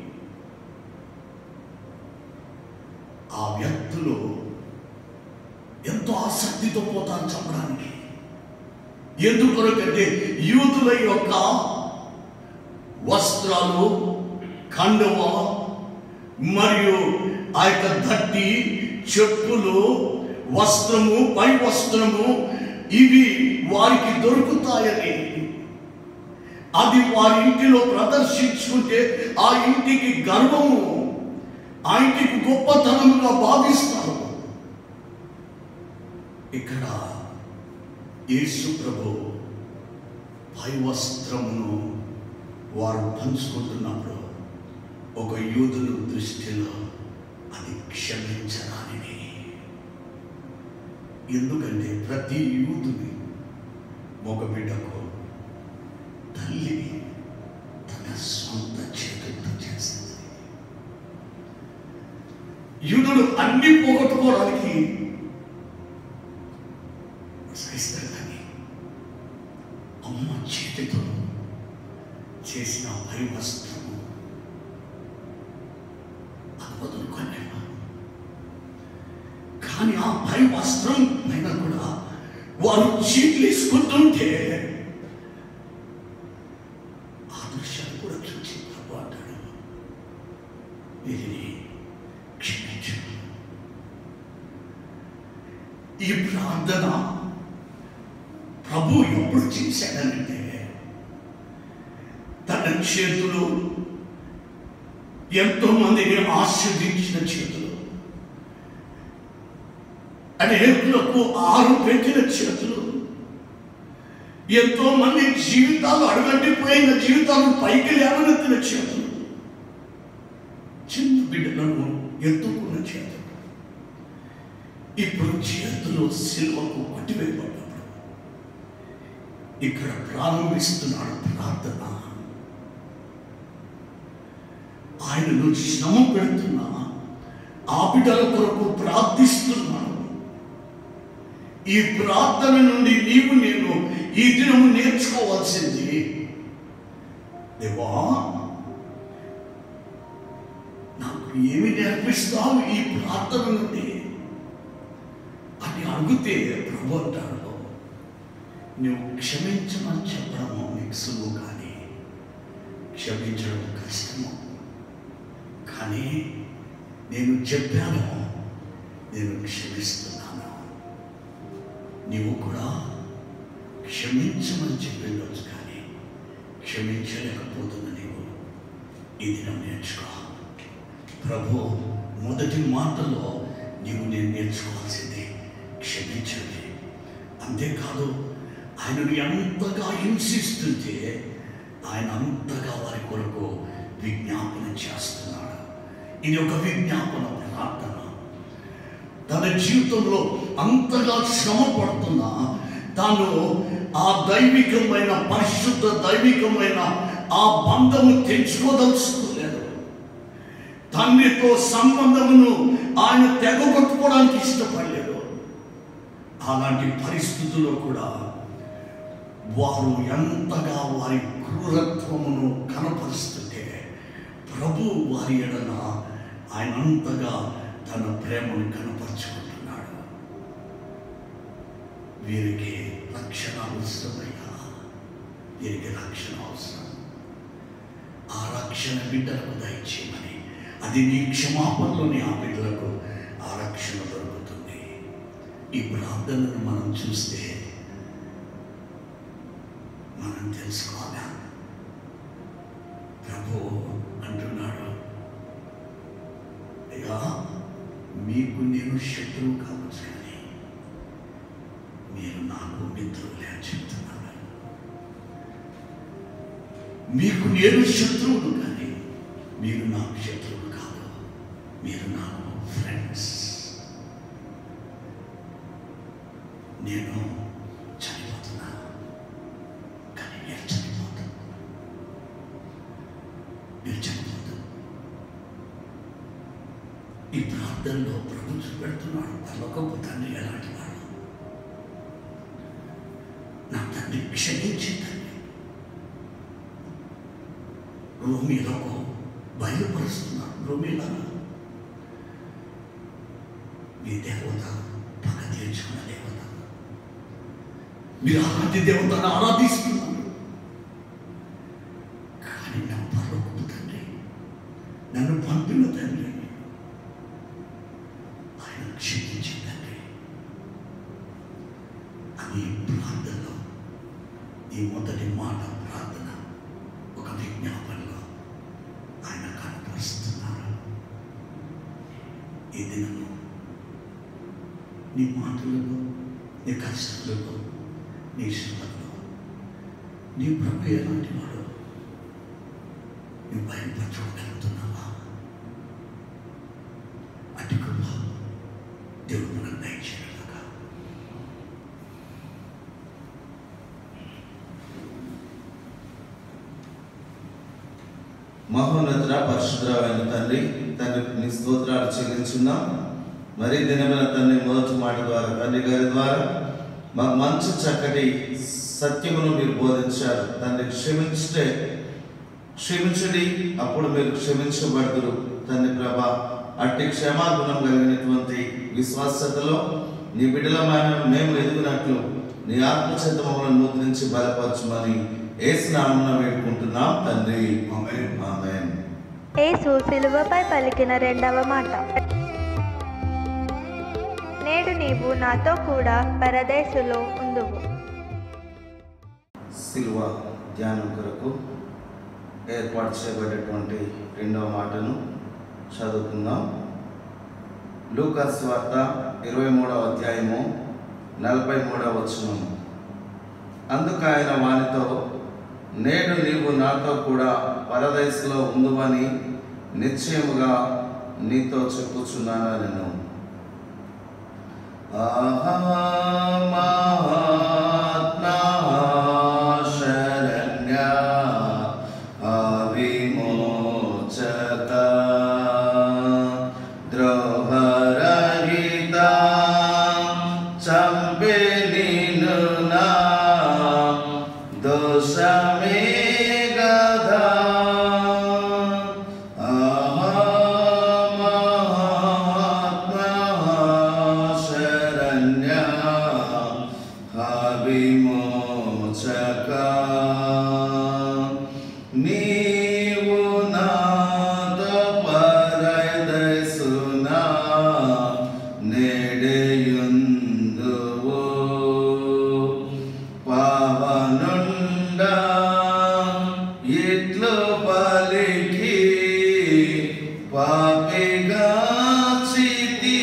ఆ వ్యక్తులు ఎంతో ఆసక్తితో పోతారు చంపడానికి ఎందుకొరకంటే యూతుల యొక్క వస్త్రాలు కండువ మరియు ఆ యొక్క దట్టి చెప్పులు వస్త్రము పై వస్త్రము ఇవి వారికి దొరుకుతాయని అది వారి ఇంటిలో ప్రదర్శించుకుంటే ఆ ఇంటికి గర్వము ఆ ఇంటికి గొప్పతనముగా భావిస్తారు ఇక్కడ యేసు ప్రభు పై వస్త్రమును వారు పంచుకుంటున్నప్పుడు ఒక యూదుల దృష్టిలో అది క్షమించరానిది ఎందుకంటే ప్రతి యూదుని ఒక బిడ్డకు తల్లి తన సొంత చేతులతో చేస్తుంది యూదుడు అన్ని పోగొట్టుకోవడానికి సహిస్తారు కానీ అమ్మ చేతితో చేసిన పై వస్త్రము అది వదులుకోలేమా కానీ ఆ పై వస్త్రం పైన కూడా వారు చీట్లు వేసుకుంటుంటే ఆ దృశ్యాన్ని కూడా చూసి ప్రభు అంటాడు వీరిని క్షమించు ఈ ప్రార్థన ప్రభు ఎప్పుడు చేశాడనంటే తన చేతులు ఎంతో మందిని ఆశీర్దించిన చేతులు అనేకులకు ఆరు పెట్టిన చేతులు ఎంతో మంది జీవితాలు అడగంటిపోయిన జీవితాలు పైకి లేవనెత్తిన చేతులు చిన్న బిడ్డలను ఎత్తుకున్న చేతులు ఇప్పుడు చేతులు సిల్వకు పట్టివేయబడ్డప్పుడు ఇక్కడ ప్రారంభిస్తున్నాడు ప్రార్థన ఆయనను శ్రమ పెడుతున్నా ఆ బిడ్డల కొరకు ప్రార్థిస్తున్నాడు ఈ ప్రార్థన నుండి నీవు నేను ఈ దినము నేర్చుకోవాల్సింది దేవా నాకు ఏమి నేర్పిస్తావు ఈ ప్రార్థన నుండి అని అడిగితే ప్రభు అంటాడు నువ్వు క్షమించమని చెప్పడము నీకు సులువు కానీ క్షమించడం కష్టము కానీ నేను చెప్పాను నేను క్షమిస్తున్నాను నీవు కూడా క్షమించమని చెప్పిండొచ్చు కానీ క్షమించలేకపోతున్న నీవు ఈ దినం నేర్చుకో ప్రభు మొదటి మాటలో నీవు నేను నేర్చుకోవాల్సింది క్షమించండి అంతేకాదు ఆయనను ఎంతగా హింసిస్తుంటే ఆయన అంతగా వారి కొరకు విజ్ఞాపన చేస్తున్నాడు ఇది ఒక విజ్ఞాపన ప్రార్థన తన జీవితంలో అంతగా శ్రమ పడుతున్నా తాను ఆ దైవికమైన పరిశుద్ధ దైవికమైన ఆ బంధము తెంచుకోదలుచుకోలేదు తండ్రితో సంబంధమును ఆయన తెగగొట్టుకోవడానికి ఇష్టపడలేదు అలాంటి పరిస్థితుల్లో కూడా వారు ఎంతగా వారి క్రూరత్వమును కనపరుస్తుంటే ప్రభు వారి ఎడల ఆయన అంతగా తన ప్రేమను కనపరుచుకుంటున్నాడు వీరికి రక్షణ అవసరమయ్యా వీరికి రక్షణ అవసరం ఆ రక్షణ బిడ్డలకు దయచేయమని అది నీ క్షమాపణలోని ఆ బిడ్డలకు ఆ రక్షణ దొరుకుతుంది ఈ ప్రార్థనను మనం చూస్తే మనం తెలుసుకోవాలా ప్రభు అంటున్నాడు అయ్యా మీకు నేను శత్రువు కావచ్చు కానీ నాకు మిత్రులే అని చెప్తున్నాను మీకు నేను శత్రువును కానీ మీరు నాకు శత్రువులు కాదు మీరు నాకు ఫ్రెండ్స్ నేను చనిపోతున్నా కానీ మీరు చనిపోతాను మీరు చనిపోతాను ఈ ప్రార్థనలో ప్రభు చూపెడుతున్నాడు పర్లోకపు తండ్రి ఎలాంటి వాడు నా తండ్రి క్షమించి తండ్రి రోమిలకు బయలుపరుస్తున్నాడు రోమిలను మీ దేవత పగ తీర్చుకున్న దేవత మీరు అలాంటి దేవతను ఆరాధిస్తున్నారు కానీ నా పర్లోకపు తండ్రి నన్ను పంపిన తండ్రి ఆయన క్షమించి తండ్రి అని ప్రార్థనలో ఈ మొదటి మాట ప్రార్థన ఒక విజ్ఞాపనలో ఆయన కనపరుస్తున్నారు ఈ దినము నీ మాటలలో నీ కష్టాలలో నీ శ్రమలో నీ ప్రభు ఎలాంటి వాడు నువ్వు బయలుపరచుకోగలుగుతున్నావా అటు కృప దేవుడు మనకు దయచేయగా మహోన్నతుడ పరిశుద్ధమైన తండ్రి తండ్రి నీ స్తోత్రాలు చెల్లించున్నాం మరి దినమైన తండ్రి మొదటి మాట ద్వారా తండ్రి గారి ద్వారా మాకు మంచి చక్కటి సత్యమును మీరు బోధించారు తండ్రి క్షమించుటే క్షమించుడి అప్పుడు మీరు క్షమించబడుదురు తండ్రి ప్రభ అట్టి క్షమాగుణం కలిగినటువంటి విశ్వాసతలో నీ బిడ్డలమైన మేము ఎదుగునట్లు నీ ఆత్మచేత మమ్మల్ని ముద్రించి బలపరచమని ఏసునామమున వేడుకుంటున్నాం తండ్రి ఆమేన్. ఆమేన్ యేసు శిలువపై పలికిన రెండవ మాట నేడు నీవు నాతో కూడా పరదేశులో ఉందువు సిల్వ ధ్యానం కొరకు ఏర్పాటు చేయబడేటువంటి రెండవ మాటను చదువుకుందాం లూకాస్ వార్త ఇరవై మూడవ అధ్యాయము నలభై మూడవ వచనం అందుకు ఆయన వానితో నేడు నీవు నాతో కూడా పరదేశంలో ఉందువని నిశ్చయముగా నీతో చెప్పుచున్నాను నేను ఆహా మహాత్మా శరణ్య అవిమోచక ద్రోహరహిత చంపే నిన్ను నా దోషమే గదా ఆహా మహాత్మా శరణ్య అవిమోచక నీవు నాతో పరదసునా నేడయుందువు పావనుండా ఇట్లు పలికి పాపిగా చితి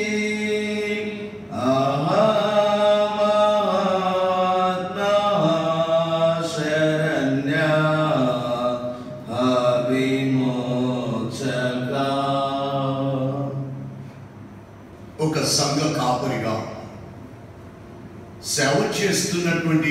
ఆహా మహాత్మా శరణ్య అవిమోచక ఒక సంఘ కాపరిగా సేవ చేస్తున్నటువంటి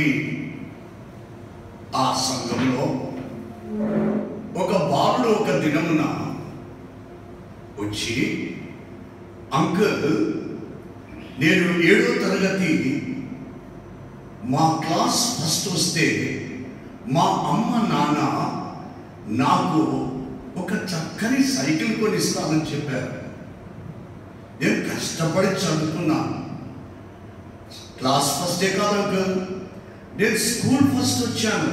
ఆ సంఘంలో ఒక బాలుడు ఒక దినమున వచ్చి అంకుల్ నేను ఏడో తరగతి మా క్లాస్ ఫస్ట్ వస్తే మా అమ్మ నాన్న నాకు ఒక చక్కని సైకిల్ కొనిస్తానని చెప్పారు నేను కష్టపడి చదువుకున్నాను క్లాస్ ఫస్టే కాదు అంకుల్ నేను స్కూల్ ఫస్ట్ వచ్చాను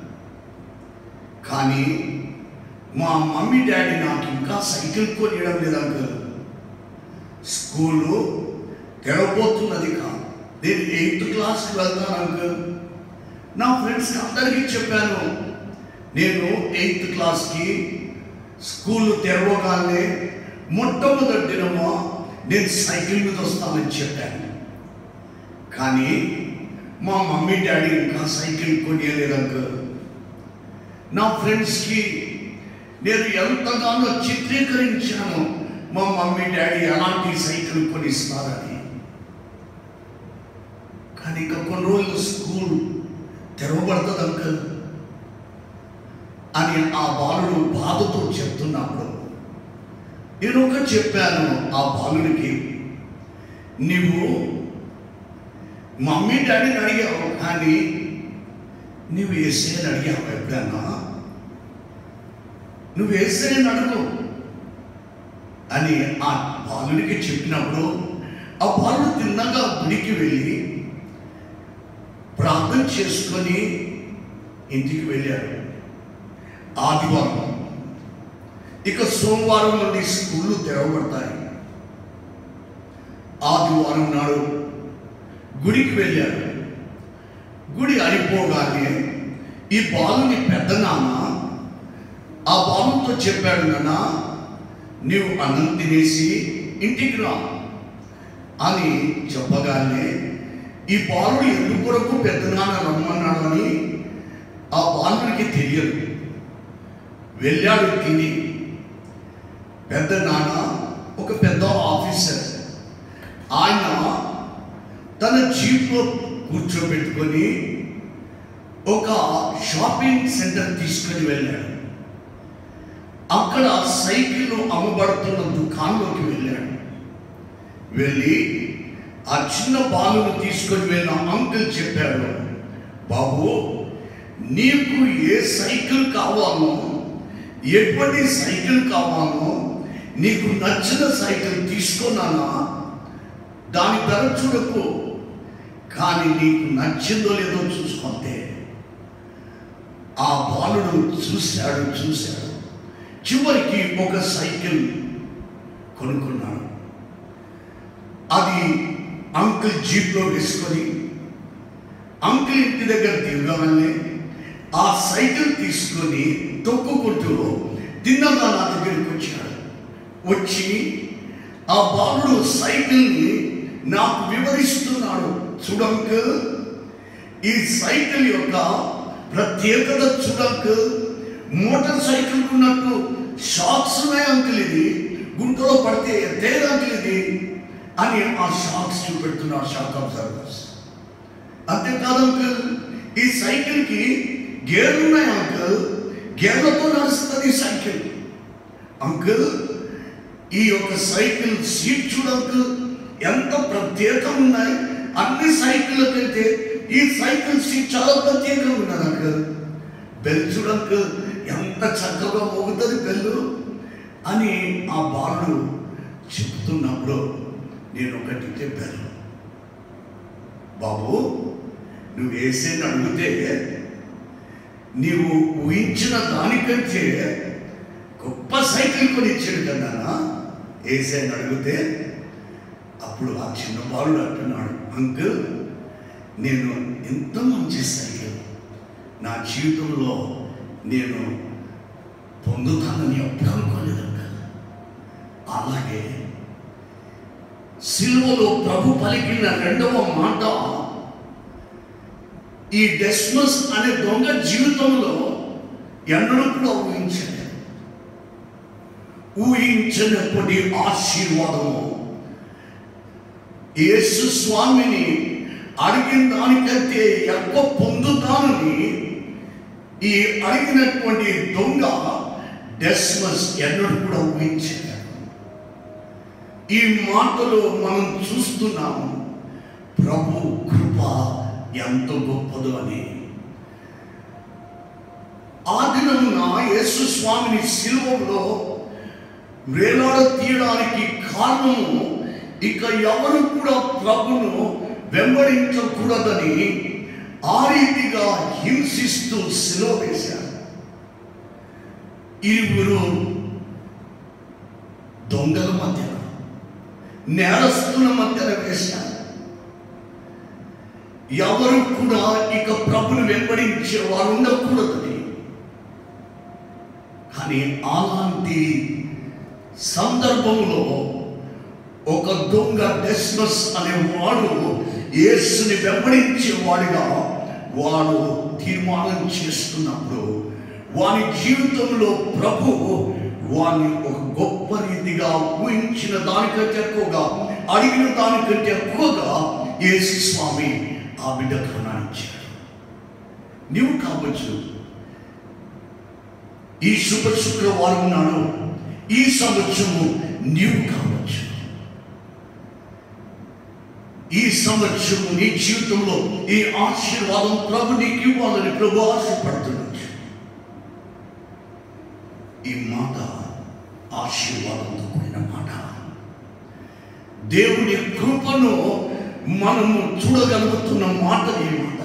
కానీ మా మమ్మీ డాడీ నాకు ఇంకా సైకిల్ కొనియడం లేదు అంకుల్ స్కూలు తెరవబోతున్నది కాదు నేను ఎయిత్ క్లాస్కి వెళ్తాను అంకుల్ నా ఫ్రెండ్స్కి అందరికీ చెప్పాను నేను ఎయిత్ క్లాస్కి స్కూల్ తెరవగానే మొట్టమొదటి దినమా నేను సైకిల్ మీద వస్తానని చెప్పాను కానీ మా మమ్మీ డాడీ ఇంకా సైకిల్ కొనియలేదు అంకుల్ నా ఫ్రెండ్స్కి నేను ఎంతగానో చిత్రీకరించాను మా మమ్మీ డాడీ ఎలాంటి సైకిల్ కొనిస్తారని కానీ ఇక కొన్ని రోజులు స్కూల్ తెరవబడుతుంది అంకుల్ అని ఆ బాలుడు బాధతో చెప్తున్నప్పుడు నేను ఒకటి చెప్పాను ఆ బాలుడికి నువ్వు మమ్మీ డాడీని అడిగావు కానీ నువ్వు వేసేయని అడిగావు ఎప్పుడన్నా నువ్వు వేసేయని అడుగు అని ఆ బాలుడికి చెప్పినప్పుడు ఆ బాలుడు తిన్నగా గుడికి వెళ్ళి ప్రార్థన చేసుకొని ఇంటికి వెళ్ళాడు ఆదివారం ఇక సోమవారం నుండి స్కూళ్ళు తెరవబడతాయి ఆదివారం నాడు గుడికి వెళ్ళాడు గుడి అయిపోగానే ఈ బాలుని పెద్ద నాన్న ఆ బాలుతో చెప్పాడు నాన్న నీవు అన్నం తినేసి ఇంటికి రా అని చెప్పగానే ఈ బాలుడు ఎందుకు కొరకు పెద్ద నాన్న రమ్మన్నాడు అని ఆ బాలుడికి తెలియదు వెళ్ళాడు తిని పెద్ద నాన్న ఒక పెద్ద ఆఫీసర్ ఆయన తన జీప్లో కూర్చోబెట్టుకొని ఒక షాపింగ్ సెంటర్ తీసుకొని వెళ్ళాడు అక్కడ సైకిల్ అమ్మబడుతున్న దుకాణంలోకి వెళ్ళాడు వెళ్ళి ఆ చిన్న బాలును తీసుకొని వెళ్ళిన అంకుల్ చెప్పాడు బాబు నీకు ఏ సైకిల్ కావాలో ఎటువంటి సైకిల్ కావాలో నీకు నచ్చిన సైకిల్ తీసుకున్నానా దాని ధర చూడకు కానీ నీకు నచ్చిందో లేదో చూసుకుంటే ఆ బాలుడు చూశాడు చూశాడు చివరికి ఒక సైకిల్ కొనుక్కున్నాడు అది అంకుల్ జీప్లో వేసుకొని అంకుల్ ఇంటి దగ్గర దిగగానే ఆ సైకిల్ తీసుకొని తొక్కుకుంటూ తిన్నగా నా దగ్గరికి వచ్చాడు వచ్చి ఆ బాలుడు సైకిల్ని నాకు వివరిస్తున్నాడు చూడంకు ఈ సైకిల్ యొక్క ప్రత్యేకత చూడంకు మోటార్ సైకిల్ ఉన్నట్టు షాక్స్ ఉన్నాయి అంకుల్ ఇది గుంటలో పడితే ఎత్తేది అంకుల్ ఇది అని ఆ షాక్స్ చూపెడుతున్నాడు షాక్ అబ్జర్వర్స్ అంతేకాదు అంకుల్ ఈ సైకిల్ కి గేర్లు ఉన్నాయి అంకుల్ గేర్లతో నడుస్తుంది ఈ సైకిల్ అంకుల్ ఈ యొక్క సైకిల్ సీట్ చూడు అంకుల్ ఎంత ప్రత్యేకం ఉన్నాయి అన్ని సైకిళ్ళ కంటే ఈ సైకిల్ సీట్ చాలా ప్రత్యేకంగా ఉన్నది అంకుల్ బెల్ చూడు అంకుల్ ఎంత చక్కగా మోగుతుంది బెల్లు అని ఆ బాలుడు చెప్తున్నప్పుడు నేను ఒకటి చెప్పాను బాబు నువ్వు వేసేని అడిగితే నీవు ఊహించిన దానికంటే గొప్ప సైకిల్ కొని ఇచ్చాడు కదా వేసేని అడిగితే అప్పుడు ఆ చిన్న బాలుడు అంటున్నాడు అంకుల్ నేను ఎంత మంచి సైకిల్ నా జీవితంలో నేను పొందుతానని ఎప్పుడు అనుకోలేదు అంకుల్ అలాగే సిలువలో ప్రభు పలికిన రెండవ మాట ఈ డెస్మస్ అనే దొంగ జీవితంలో ఎన్నడూ కూడా ఊహించలేదు ఊహించినప్పటి ఆశీర్వాదము యేసు స్వామిని అడిగిన దానికంటే ఎక్కువ పొందుతానని ఈ అడిగినటువంటి దొంగ డెస్మస్ ఎన్నడూ కూడా ఊహించలేదు ఈ మాటలో మనం చూస్తున్నాము ప్రభు కృప ఎంత గొప్పదో అని ఆ దినమున యేసు స్వామిని శిలువలో వేలాడ తీయడానికి కారణము ఇక ఎవరు కూడా ప్రభును వెంబడించకూడదని ఆ రీతిగా హింసిస్తూ శిలువ వేశారు ఇరువురు దొంగల మధ్యన నేరస్తుల మధ్యన వేశారు ఎవరు కూడా ఇక ప్రభుని వెంబడించే వారు ఉండకూడదని కానీ అలాంటి సందర్భంలో ఒక దొంగ డెస్మస్ అనే వాడు యేసుని వెంబడించే వాడిగా వాడు తీర్మానం చేస్తున్నప్పుడు వాని జీవితంలో ప్రభు వాని ఒక గొప్ప రీతిగా ఊహించిన దానికంటే ఎక్కువగా అడిగిన దానికంటే ఎక్కువగా యేసు స్వామి ఆ బిడ్డ కరుణించాడు నీవు కావచ్చు ఈ శుభ శుక్రవారం నాడు ఈ సంవత్సరము నీవు కావచ్చు ఈ సంవత్సరము నీ జీవితంలో ఈ ఆశీర్వాదం ప్రభు నీకు ఇవ్వాలని ప్రభు ఆశపడుతున్నాడు ఈ మాట ఆశీర్వాదంతో కూడిన మాట దేవుని కృపను మనము చూడగలుగుతున్న మాట ఈ మాట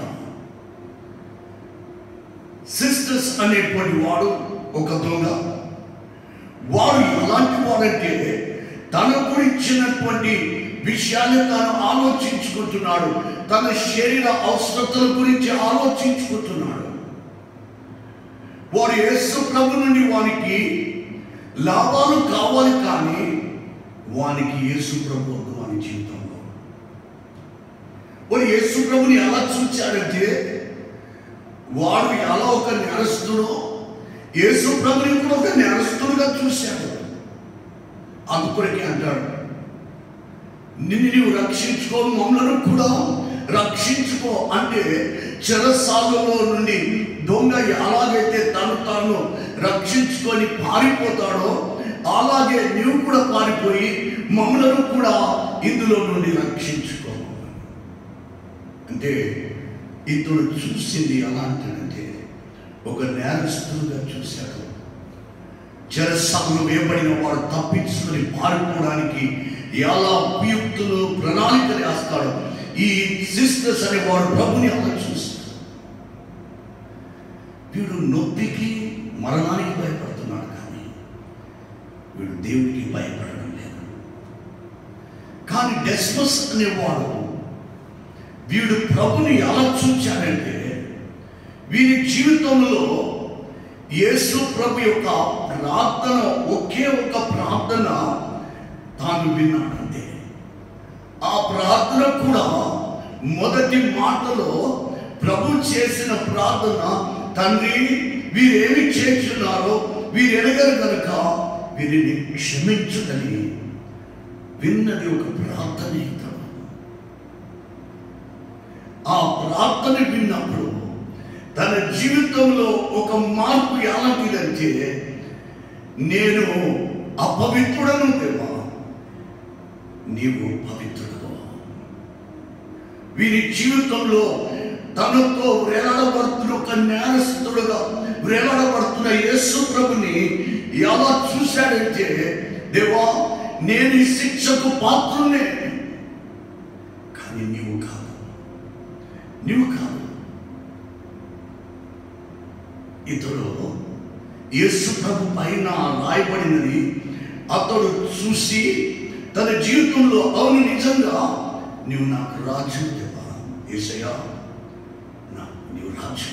సిస్టర్స్ అనేటువంటి వాడు ఒక దొంగ వాడు ఎలాంటి వాడంటే తన గురించినటువంటి విషయాన్ని తాను ఆలోచించుకుంటున్నాడు తన శరీర అవసరతల గురించి ఆలోచించుకుంటున్నాడు వాడు యేసు ప్రభు నుండి వానికి లాభాలు కావాలి కానీ వానికి యేసు ప్రభు వద్దు వాని జీవితంలో వాడు యేసు ప్రభుని ఎలా చూచాడంటే వాడు ఎలా ఒక నేరస్తుడో యేసు ప్రభుని కూడా ఒక నేరస్తుడుగా చూశాడు అందుకొరకే అంటాడు నిన్ను నీవు రక్షించుకో మమ్మలను కూడా రక్షించుకో అంటే చెరసాలలో నుండి దొంగ ఎలాగైతే తను తాను రక్షించుకొని పారిపోతాడో అలాగే నీవు కూడా పారిపోయి మమ్మలను కూడా ఇందులో నుండి రక్షించుకో అంటే ఇతడు చూసింది ఎలా అంటాడంటే ఒక నేరస్తులుగా చూశాడు చెరసాలను వేయబడిన వాడు తప్పించుకొని పారిపోవడానికి ఎలా ఉపయుక్తులు ప్రణాళికలు వేస్తాడు ఈ సిస్టర్స్ అనే వాడు ప్రభుని అలా చూస్తాడు వీడు నొప్పికి మరణానికి భయపడుతున్నాడు కానీ వీడు దేవుడికి భయపడడం లేదు కానీ డెస్మస్ అనేవాడు వీడు ప్రభుని ఎలా చూచాడంటే వీరి జీవితంలో యేసు ప్రభు యొక్క ప్రార్థన ఒకే ఒక ప్రార్థన తాను విన్నాడంతే ఆ ప్రార్థన కూడా మొదటి మాటలో ప్రభు చేసిన ప్రార్థన తండ్రి వీరేమి చేస్తున్నారో వీరు ఎడగరు కనుక వీరిని క్షమించుదని విన్నది ఒక ప్రార్థన ఇతడు ఆ ప్రార్థన విన్నప్పుడు తన జీవితంలో ఒక మార్పు ఎలాంటిదంటే నేను అపవిత్రుడను దేవా నీవు పవిత్రుడు వీరి జీవితంలో తనతో వేలాడబడుతున్న ఒక నేరస్తుడుగా వేలాడబడుతున్న యేసు ప్రభుని ఎలా చూశాడంటే దేవా నేను ఈ శిక్షకు పాత్రునే కానీ నీవు కాదు నీవు కాదు ఇతడు యేసు ప్రభు పైన రాయబడినది అతడు చూసి తన జీవితంలో అవును నిజంగా నీవు నాకు రాజు దేవా ఏసయ్యా నా నీవు రాజు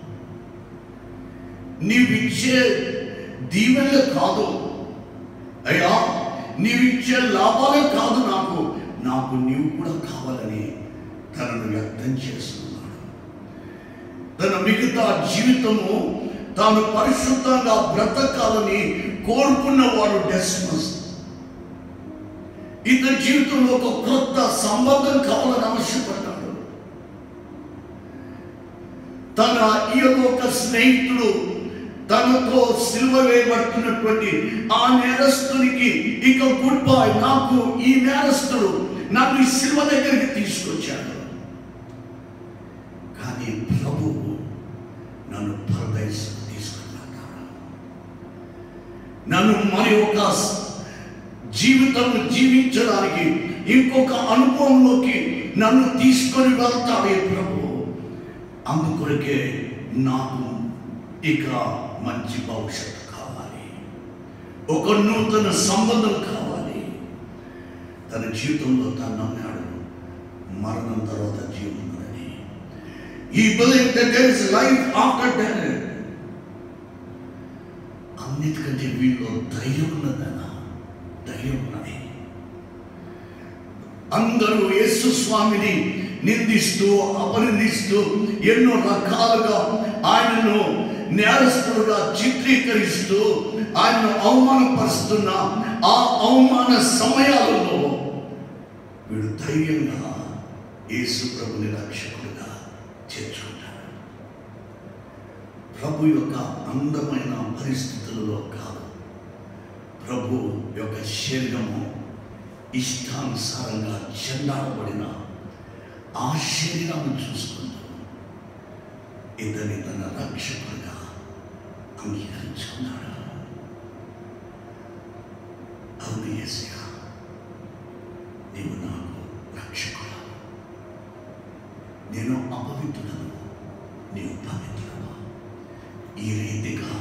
నీవిచ్చే దీవెనలు కాదు అయ్యా నీవిచ్చే లాభాలే కాదు నాకు నాకు నీవు కూడా కావాలని తనను వ్యక్తం చేస్తున్నాడు తన మిగతా జీవితము తాను పరిశుద్ధంగా బ్రతకాలని కోరుకున్నవాడు డెస్మస్ ఇతని జీవితంలో ఒక క్రొత్త సంబంధం కావాలని ఆశపడ్డాడు తన ఈ యొక్క ఒక స్నేహితుడు తనతో సిల్వ వేయబడుతున్నటువంటి ఆ నేరస్తునికి ఇక గుడ్ బాయ్ నాకు ఈ నేరస్తుడు నాకు ఈ సిల్వ దగ్గరికి తీసుకొచ్చాడు కానీ ప్రభు నన్ను పరదేశ్ తీసుకున్నాడు నన్ను మరి ఒక జీవితం జీవించడానికి ఇంకొక అనుభవంలోకి నన్ను తీసుకొని వెళ్తాడే ప్రభు అందుకొరకే నాకు ఇక మంచి భవిష్యత్తు కావాలి ఒక నూతన సంబంధం కావాలి తన జీవితంలో తను నమ్మాడు మరణం తర్వాత జీవం ఉందని I believe that there is life after death అన్నిటికంటే వీళ్ళు ధైర్యం ఉన్నదన్న ధైర్యం ఉన్నది అందరూ యేసు స్వామిని నిందిస్తూ అపనిందిస్తూ ఎన్నో రకాలుగా ఆయనను నేరస్తులుగా చిత్రీకరిస్తూ ఆయనను అవమానపరుస్తున్న ఆ అవమాన సమయాలలో వీడు ధైర్యంగా యేసు ప్రభుని రక్షకుడుగా చేర్చుకుంటాడు ప్రభు యొక్క అందమైన పరిస్థితులలో కాదు ప్రభు యొక్క శరీరము ఇష్టానుసారంగా చెండాడబడిన ఆ శరీరాన్ని చూసుకుంటూ ఇతని తన రక్షకుడుగా అంగీకరించుకున్నాడు అవును యేసయ్య నీవు నాకు రక్షకుడు నేను అపవిత్రుడను నీవు పవిత్రుడు ఈ రీతిగా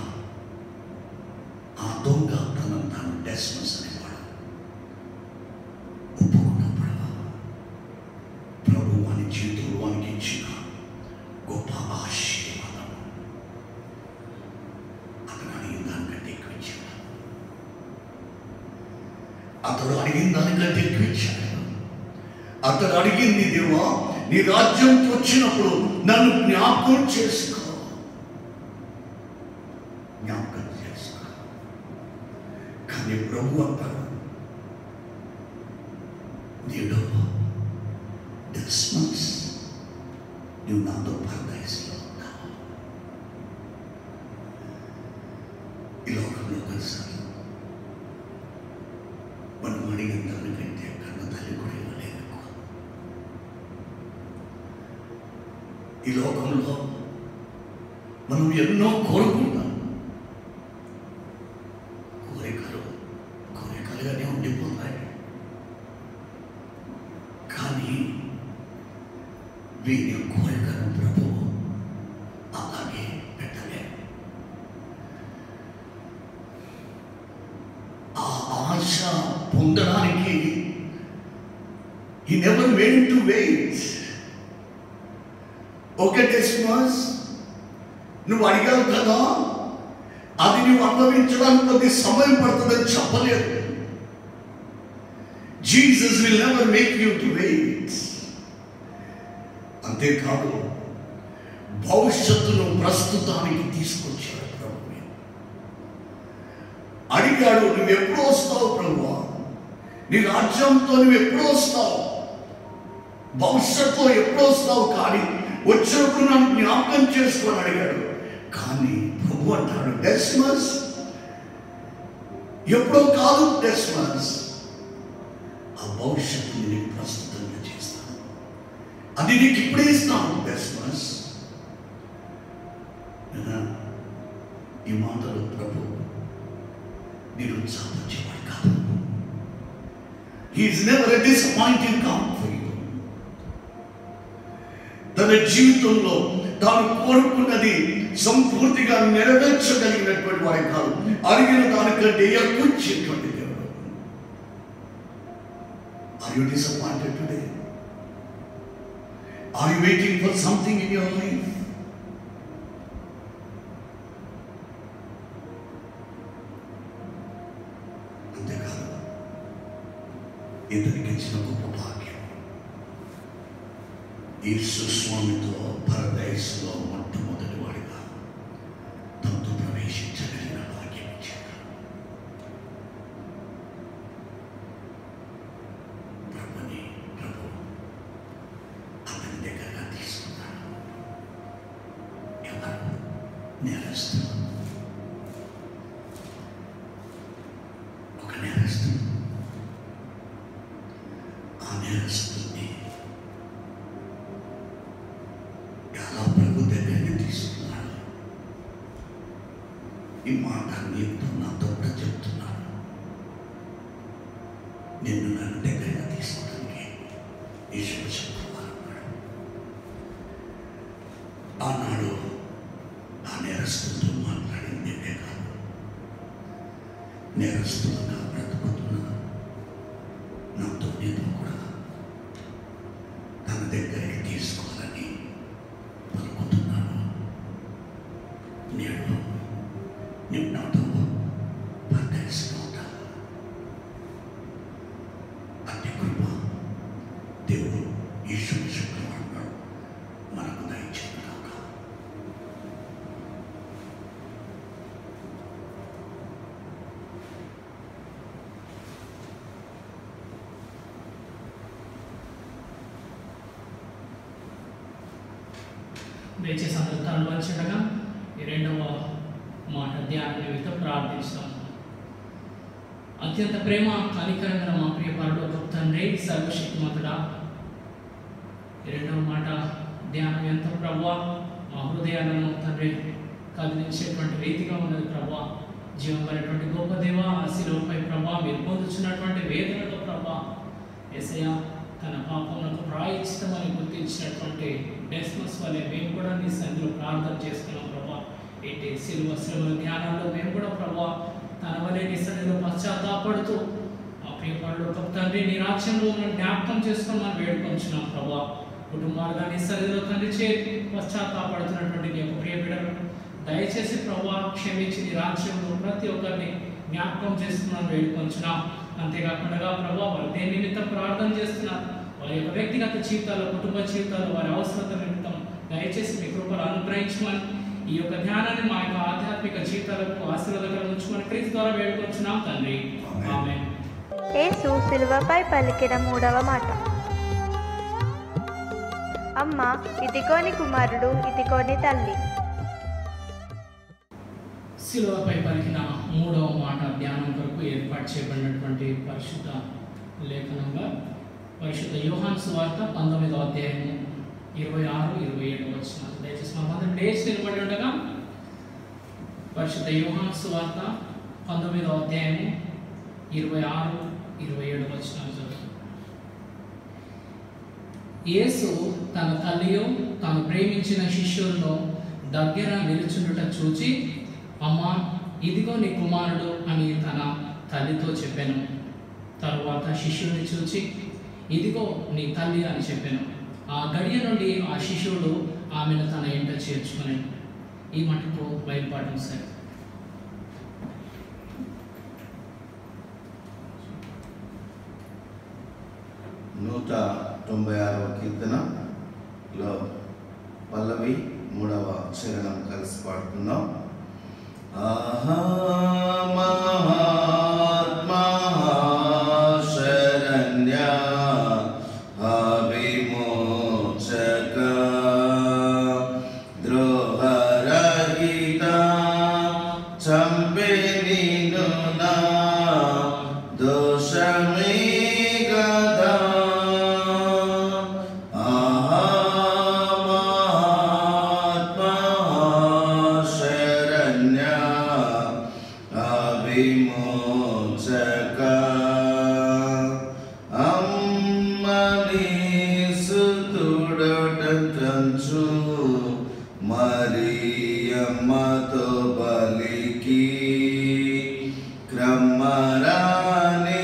ఆ దొంగ తనను తాను డెస్మస్ అనేవాడు ఒప్పుకున్నప్పుడు ప్రభు వాని జీవితంలో వానికి ఇచ్చిన గొప్ప ఆశీర్వాదం అతను అడిగిన దానికంటే ఎక్కువ ఇచ్చాడు అతడు అడిగిన దానికంటే ఎక్కువ ఇచ్చాడు అతడు అడిగింది దేవా నీ రాజ్యంకి వచ్చినప్పుడు నన్ను జ్ఞాపకం చేసుకో జ్ఞాపకం చేసుకో కానీ ప్రభు అంటాడు నీడు డిస్మస్ నువ్వు నాతో పరదయస్లో ఉన్నావు ఈ లోకంలో కొన్నిసార్లు మనం అడిగిన దానికంటే కన్న తల్లి కూడా ఇవ్వలేదు ఎక్కువ. ఈ లోకంలో మనం ఎన్నో కోరుకుంటాం కోరికలు కోరికలుగానే ఉండిపోతాయి కానీ వీరి కోరికను ప్రభు అలాగే పెట్టలే ఆ ఆశ పొందడానికి ఈ నెవర్ వెయిట్ టు వెయిట్ ఒక డెస్మాస్ నువ్వు అడిగావు కదా అది నువ్వు అనుభవించడానికి కొద్ది సమయం పడుతుందని చెప్పలేదు Jesus will never make you to wait అంతేకాదు భవిష్యత్తును ప్రస్తుతానికి తీసుకొచ్చాడు ప్రభు అడిగాడు నువ్వు ఎప్పుడు వస్తావు ప్రభు నీ రాజ్యంతో నువ్వు ఎప్పుడు వస్తావు భవిష్యత్తులో ఎప్పుడు వస్తావు కానీ వచ్చినప్పుడు నన్ను జ్ఞాపకం చేసుకొని అడిగాడు కానీ ప్రభు అంటాడు డెస్మస్ ఎప్పుడో కాదు డెస్మస్ ఆ భవిష్యత్తుని నీకు ప్రస్తుతంగా చేస్తాను అది నీకు ఇప్పుడే ఇస్తాను డెస్మస్ కదా? ఈ మాటలు ప్రభు నిరుత్సాహపరిచేవాడు కాదు he is never a disappointing come for you తన జీవితంలో తాను కోరుకున్నది సంపూర్తిగా నెరవేర్చగలిగినటువంటి వాడు కాదు అడిగిన దానికంటే ఎక్కువ ఇచ్చేటువంటి దేవుడు are you disappointed today are you waiting for something in your life అంతేకాదు ఇతనికి ఇచ్చిన గొప్ప భాగ్యం యేసు స్వామితో పరదయస్సులో మొట్టమొదటి వాడిగా తమతో ప్రవేశించగలిగిన భాగ్యం ఇచ్చాడు ప్రభుని ప్రభు అతని దగ్గరగా తీసుకున్నాడు ఎవరు నేరస్తులు ఒక నేరస్తుడు ఆ నేరస్తుడిని ఎలా ప్రభు దగ్గరికి తీసుకున్నాడు ఈ మాట నీతో నాతో కూడా చెప్తున్నాడు నిన్ను నన్ను దగ్గరగా తీసుకోవడానికి ఈశ్వరు శుక్రవారం నాడు ఆనాడు ఆ నేరస్తులతో మాట్లాడింది నేనే కాదు నేరస్తులుగా బ్రతుకుతున్నా నాతో నీతో కూడా తన దగ్గరికి తీసుకోవాలని పలుకుతున్నాను నేడు నీవు నాతో పర్దరిస్తూ ఉంటాను అట్టి కృప దేవుడు ఈశ్వరు శుక్రవారం దయచేసి అందరూ తనలు వంచడగా ఈ రెండవ మాట ధ్యాన నిమిత్తం ప్రార్థిస్తాం అత్యంత ప్రేమ కనికరంగా మా ప్రియ పరలోకపు తండ్రి సర్వశక్తిమంతుడా ఈ రెండవ మాట ధ్యానం ఎంత ప్రభా మా హృదయాలను తండ్రి కదిలించేటువంటి రీతిగా ఉన్నది ప్రభా జీవం అనేటువంటి గొప్ప దేవ ఆ శిలువపై ప్రభా మీరు పొందుతున్నటువంటి వేదనతో ప్రభా ఎసయ తన పాపములకు ప్రాయచితమని గుర్తించినటువంటి డెస్మస్ వలె మేము కూడా నీ సన్నిధిలో ప్రార్థన చేస్తున్నాం ప్రభా ఏంటి శిలువ శ్రమల ధ్యానంలో మేము కూడా ప్రభా తన వలె నీ సన్నిధిలో పశ్చాత్తాపడుతూ ఆ ప్రియపరుడు ఒక తండ్రి నీ రాజ్యంలో ఉన్న జ్ఞాపకం చేసుకొని మనం వేడుకొంచున్నాం ప్రభా కుటుంబాలుగా నీ సన్నిధిలో తండ్రి చే పశ్చాత్తాపడుతున్నటువంటి నీ యొక్క ప్రియ బిడ్డలను దయచేసి ప్రభా క్షమించి నీ రాజ్యంలో ప్రతి ఒక్కరిని జ్ఞాపకం చేసుకున్నాను వేడుకొంచున్నాం అంతేకాకుండా ప్రభా వారు దేని నిమిత్తం ప్రార్థన చేస్తున్నారు వారి యొక్క వ్యక్తిగత జీవితాల్లో కుటుంబ జీవితాల్లో వారి అవసరత నిమిత్తం దయచేసి మీ కృపలు అనుగ్రహించమని ఈ యొక్క ధ్యానాన్ని మా యొక్క ఆధ్యాత్మిక జీవితాలకు ఆశీర్వాదకరం ఉంచుకొని క్రీస్తు ద్వారా వేడుకొంచున్నాం తండ్రి ఆమేన్. ఆమేన్ యేసు శిలువపై పలికిన మూడవ మాట అమ్మ ఇదిగోని కుమారుడు ఇదిగోని తల్లి శిలువపై పలికిన మూడవ మాట ధ్యానం కొరకు ఏర్పాటు చేయబడినటువంటి పరిశుద్ధ లేఖనంగా పరిశుద్ధ యోహాన్ సువార్త పంతొమ్మిదవ అధ్యాయము ఇరవై ఆరు ఇరవై ఏడు వచ్చిన దయచేసి మా అందరం లేచి నిలబడి ఉండగా పరిశుద్ధ యోహాన్ సువార్త పంతొమ్మిదవ అధ్యాయము ఇరవై ఆరు ఇరవై ఏడు వచ్చిన యేసు తన తల్లియు తాను ప్రేమించిన శిష్యులను దగ్గర నిలుచుండుట చూచి అమ్మా ఇదిగో నీ కుమారుడు అని తన తల్లితో చెప్పాను తరువాత శిష్యుడిని చూచి ఇదిగో నీ తల్లి అని చెప్పాను ఆ గడియ నుండి ఆ శిష్యుడు ఆమెను తన ఇంట చేర్చుకున్నాడు ఈ మటుకు బయలుపాఠం సార్ నూట తొంభై ఆరవ కీర్తనలో పల్లవి మూడవ చరణం కలిసి పాడుతున్నాం ఆహా మహాత్మా శరణ్య విమోచక ద్రోహరహిత చంపే నిన్ను నా దోషమే గదా ఆహా మహాత్మా శరణ్య అవిమోచక అమ్మని సుతుడట కంచు మరియమ్మతో బలికి క్రమరాని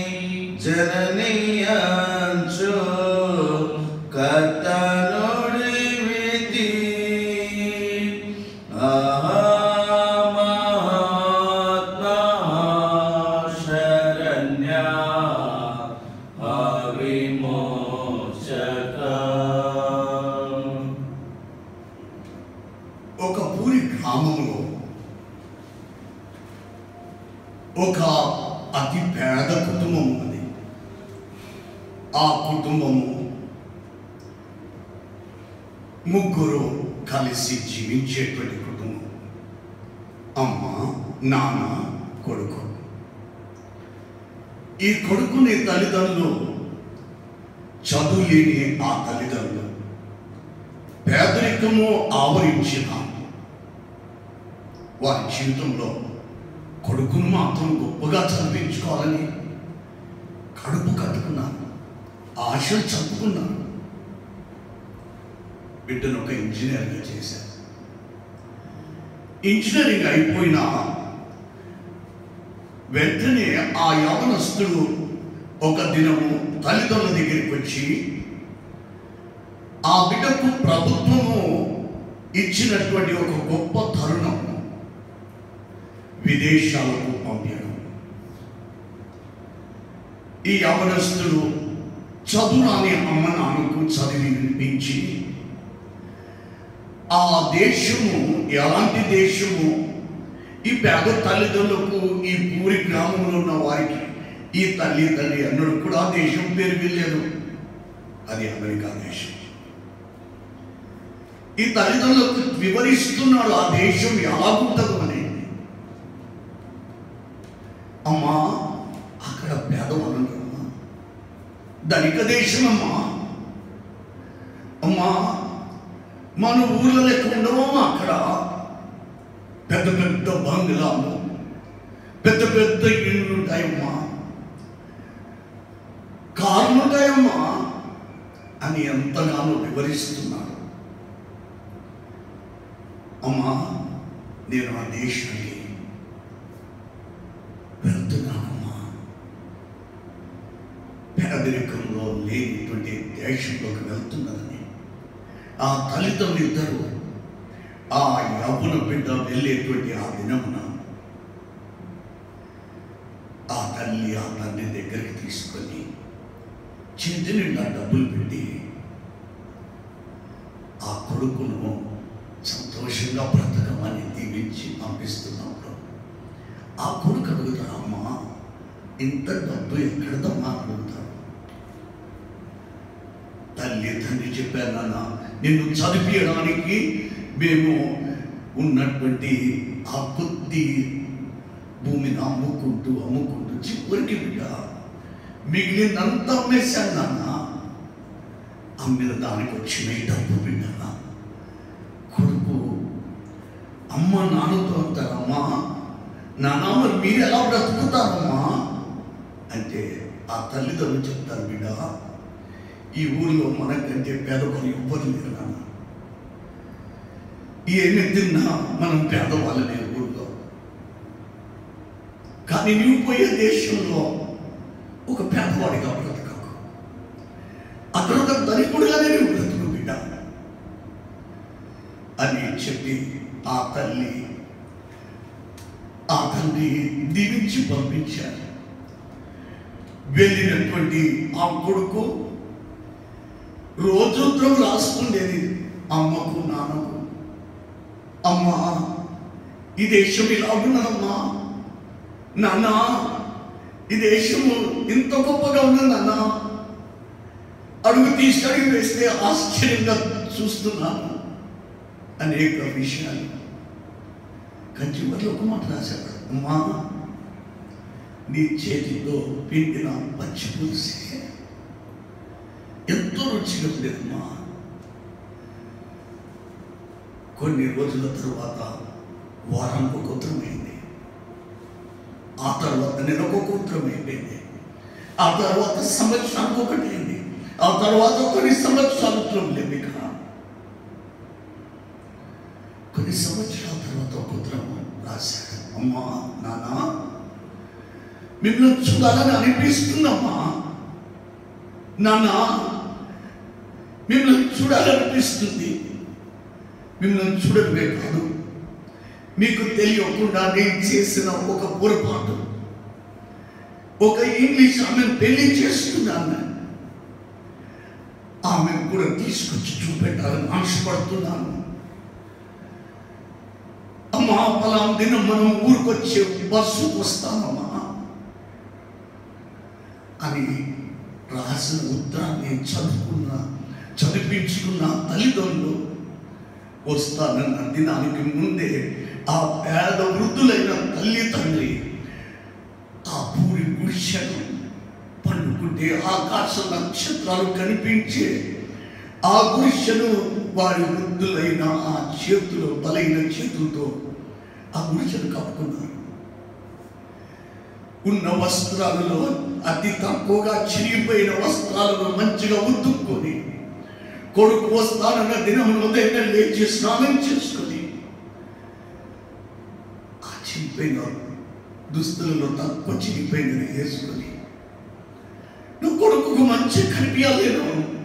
జననీయంచు కర్తనుడి విధి ఆహా మహాత్మా శరణ్య అవిమోచక ఒక పూరి గ్రామంలో ఒక అతి పేద కుటుంబం ఉన్నది ఆ కుటుంబము ముగ్గురు కలిసి జీవించేటువంటి కుటుంబం అమ్మ నాన్న కొడుకు ఈ కొడుకుని తల్లిదండ్రులు చదువు లేని ఆ తల్లిదండ్రులు పేదరికము ఆవరించిన వారి జీవితంలో కొడుకును మాత్రం గొప్పగా చదివించుకోవాలని కడుపు కట్టుకున్నాను ఆశలు చదువుకున్నాను బిడ్డను ఒక ఇంజనీర్గా చేశాను ఇంజనీరింగ్ అయిపోయిన వెంటనే ఆ యవనస్తుడు ఒక దినము తల్లిదండ్రుల దగ్గరికి వచ్చి ఆ బిడ్డకు ప్రభుత్వము ఇచ్చినటువంటి ఒక గొప్ప తరుణం విదేశాలకు పంపడం ఈ యవనస్తుడు చదువురాని అమ్మ నాన్నకు చదివి వినిపించి ఆ దేశము ఎలాంటి దేశము ఈ పేద తల్లిదండ్రులకు ఈ పూరి గ్రామంలో ఉన్న వారికి ఈ తల్లి తల్లి అన్నడు కూడా ఆ దేశం పేరు వెళ్ళారు అది అమెరికా దేశం ఈ తల్లిదండ్రులకు వివరిస్తున్నాడు ఆ దేశం ఎలాగుంటదు అని అమ్మా అక్కడ పేదవాళ్ళు అమ్మా ధనిక దేశం అమ్మా అమ్మా మన ఊర్లో లెక్క ఉండవమ్మా అక్కడ పెద్ద పెద్ద బంగ్లాలు పెద్ద పెద్ద ఇళ్ళు ఉంటాయమ్మా కార్లు ఉంటాయమ్మా అని ఎంతగానో వివరిస్తున్నాడు అమ్మా నేను ఆ దేశానికి వెళ్తున్నానమ్మా పేదరికంలో లేనిటువంటి దేశంలోకి వెళ్తున్నానని ఆ తల్లిదండ్రులు ఇద్దరు ఆ యవ్వన బిడ్డ వెళ్ళేటువంటి ఆ దినమున ఆ తల్లి ఆ తండ్రి దగ్గరికి తీసుకొని చేతి నిండా డబ్బులు పెట్టి ఆ కొడుకును సంతోషంగా బ్రతకమని దీవించి పంపిస్తున్నప్పుడు ఆ కొడుకు అడుగుతాడు అమ్మా ఇంత డబ్బు ఎక్కడదమ్మా అడుగుతాడు తల్లి తండ్రి చెప్పారు నాన్న నిన్ను చదివించడానికి మేము ఉన్నటువంటి ఆ కొద్ది భూమిని అమ్ముకుంటూ అమ్ముకుంటూ చివరికి బిడ్డ మిగిలినంత అమ్మేశాను నాన్న అమ్మిన దానికి వచ్చిన ఈ డబ్బు బిడ్డ కొడుకు అమ్మ నాన్నతో అంటారమ్మా నాన్న మరి మీరు ఎలా బ్రతుకుతారమ్మా అంటే ఆ తల్లిదండ్రులు చెప్తారు బిడ్డ ఈ ఊరిలో మనకంటే పేదవాళ్ళు ఎవ్వరు లేరు నాన్న ఏమి తిన్నా మనం పేదవాళ్ళనే ఊళ్ళో కానీ నీవు పోయే దేశంలో ఒక పేదవాడిగా బ్రతకకు అక్కడ ఒక ధనికుడిగానే నీవు బ్రతుకు బిడ్డ అని చెప్పి ఆ తల్లి ఆ తండ్రి దీవించి పంపించారు వెళ్ళినటువంటి ఆ కొడుకు రోజుద్రం రాసుకుండేది అమ్మకు నాన్నకు అమ్మా ఈ దేశం ఇలా ఉన్నదమ్మా నాన్న ఈ దేశము ఇంత గొప్పగా ఉన్నది నాన్న అడుగు తీసుకడిగి వేస్తే ఆశ్చర్యంగా చూస్తున్నాను అనేక విషయాలు కానీ చివరిలో ఒక మాట రాశాడు అమ్మా నీ చేతిలో పిండిన పచ్చి పులిసే ఎంతో రుచిగా ఉండేదమ్మా కొన్ని రోజుల తరువాత వారానికి ఒక ఉత్తరం అయింది ఆ తర్వాత నెలకు ఒక ఉత్తరం అయిపోయింది ఆ తర్వాత సంవత్సరానికి ఒకటి అయింది ఆ తర్వాత కొన్ని సంవత్సరాల ఉత్తరం లేవు ఇక కొన్ని సంవత్సరాల తర్వాత ఒక ఉత్తరం రాశాడు అమ్మా నాన్న మిమ్మల్ని చూడాలని అనిపిస్తుందమ్మా నాన్న మిమ్మల్ని చూడాలనిపిస్తుంది మిమ్మల్ని చూడడమే కాదు మీకు తెలియకుండా నేను చేసిన ఒక పొరపాటు ఒక ఇంగ్లీష్ ఆమెను పెళ్లి చేసుకున్నాను ఆమెను కూడా తీసుకొచ్చి చూపెట్టాలని ఆశపడుతున్నాను అమ్మా పలాం దినం మనం ఊరికొచ్చే బస్సుకు వస్తామమ్మా అని రాసిన ఉత్తరాన్ని చదువుకున్న చదివించుకున్న తల్లిదండ్రులు వస్తానన్న దినానికి ముందే ఆ పేద వృద్ధులైన తల్లి తండ్రి ఆ పూరి గుడిసెను పండుకుంటే ఆకాశ నక్షత్రాలు కనిపించే ఆ గుడిసెను వారి వృద్ధులైన ఆ చేతులు బలైన చేతులతో ఆ గుడిసెను కప్పుకున్నారు ఉన్న వస్త్రాలలో అతి తక్కువగా చిరిగిపోయిన వస్త్రాలను మంచిగా ఉతుక్కొని కొడుకు వస్తానన్న దినం ఉదయం లేచి స్నానం చేసుకొని ఆ చిరిగిపోయిన దుస్తులలో తక్కువ చిరిగిపోయినది వేసుకొని నువ్వు కొడుకుకు మంచి కనిపించలేను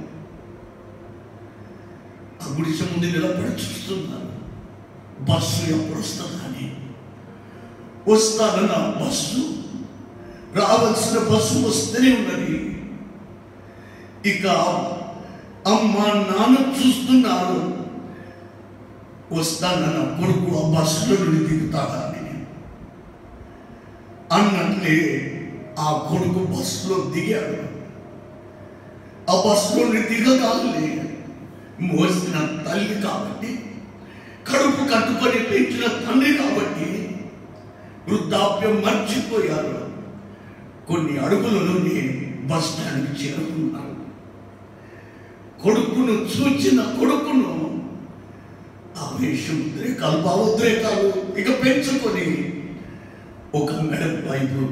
ఆ గుడిసె ముందు నిలబడి చూస్తున్నాను బస్సు ఎప్పుడు వస్తుందని వస్తానన్న బస్సు రావాల్సిన బస్సు వస్తూనే ఉన్నది ఇక అమ్మ నాన్న చూస్తున్నారు వస్తానన్న కొడుకు ఆ బస్సులో నుండి దిగుతాడా అని అన్నట్లే ఆ కొడుకు బస్సులో దిగాడు ఆ బస్సులో నుండి దిగగానే మోసిన తల్లి కాబట్టి కడుపు కట్టుకొని పెంచిన తండ్రి కాబట్టి వృద్ధాప్యం మర్చిపోయారు కొన్ని అడుగులను నేను బస్ స్టాండ్కి చేరుకున్నాను కొడుకును చూచిన కొడుకును ఆవేశం ఉద్రేకాలు భావోద్రేకాలు ఇక పెంచుకొని ఒక మెడ వైపు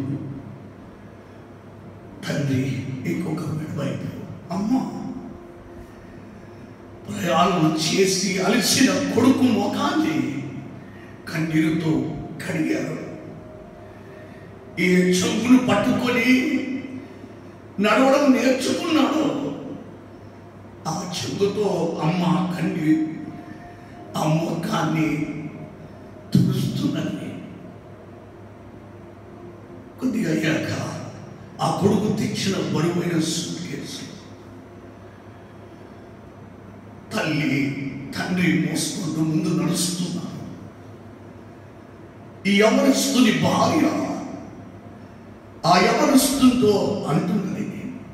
తండ్రి ఇంకొక మెడ వైపు అమ్మ ప్రయాణం చేసి అలసిన కొడుకు ముఖాన్ని కన్నీరుతో కడిగారు ఈ చెంగును పట్టుకొని నడవడం నేర్చుకున్నాడు ఆ చెంగుతో అమ్మ కన్ని ఆ ముఖాన్ని తుడుస్తున్నది కొద్దిగా అయ్యాక ఆ కొడుకు తెచ్చిన బరువైన సూట్ కేసు తల్లి తండ్రి మోసుకుంటూ ముందు నడుస్తున్నారు ఈ యవనస్తుని భార్య ఆ యవనస్తుతో అంటున్నది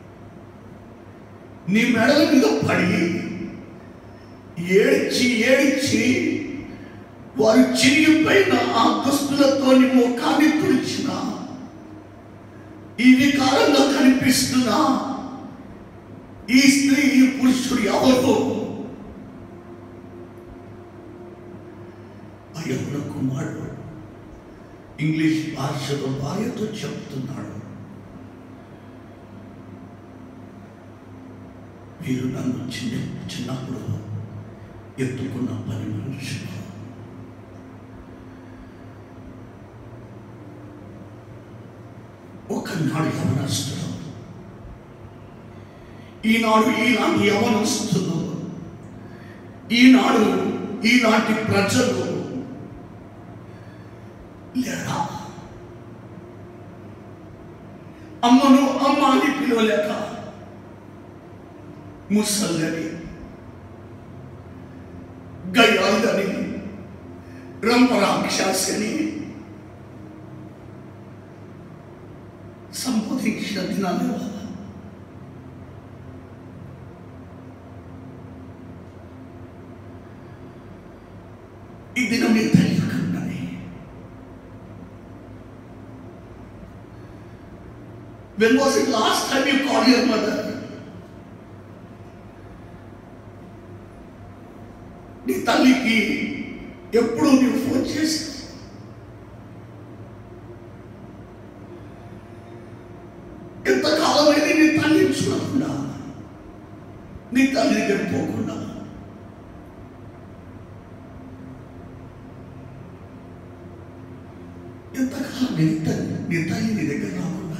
నీ మెడల మీద పడి ఏడ్చి ఏడ్చి వారు చిరిగిపోయిన ఆ దుస్తులతో నీ ముఖాన్ని తుడిచిన ఈ వికారంగా కనిపిస్తున్న ఈ స్త్రీ ఈ పురుషుడు ఎవరు ఆ యవన కుమారుడు ఇంగ్లీష్ భాషలో భార్యతో చెప్తున్నాడు మీరు నన్ను చిన్న చిన్నప్పుడు ఎత్తుకున్న పని మనుషులు ఒకనాడు యవనస్తుడు ఈనాడు ఈనాటి యవనస్తులు ఈనాడు ఈనాటి ప్రజలు లేరా అమ్మను అమ్మ అని పిలవలేక ముసల్లని గయ్యాలని రంపరాక్షాసని సంబోధించిన దినాలు ఈ దినం మీ తల్లి కన్నది When was it last time you called your mother? నీ తల్లికి ఎప్పుడు నీవు ఫోన్ చేసి ఎంతకాలమైంది నీ తల్లిని చూడకుండా నీ తల్లి దగ్గర పోకుండా ఎంతకాలం నీ తల్లి నీ తల్లి నీ దగ్గర రాకుండా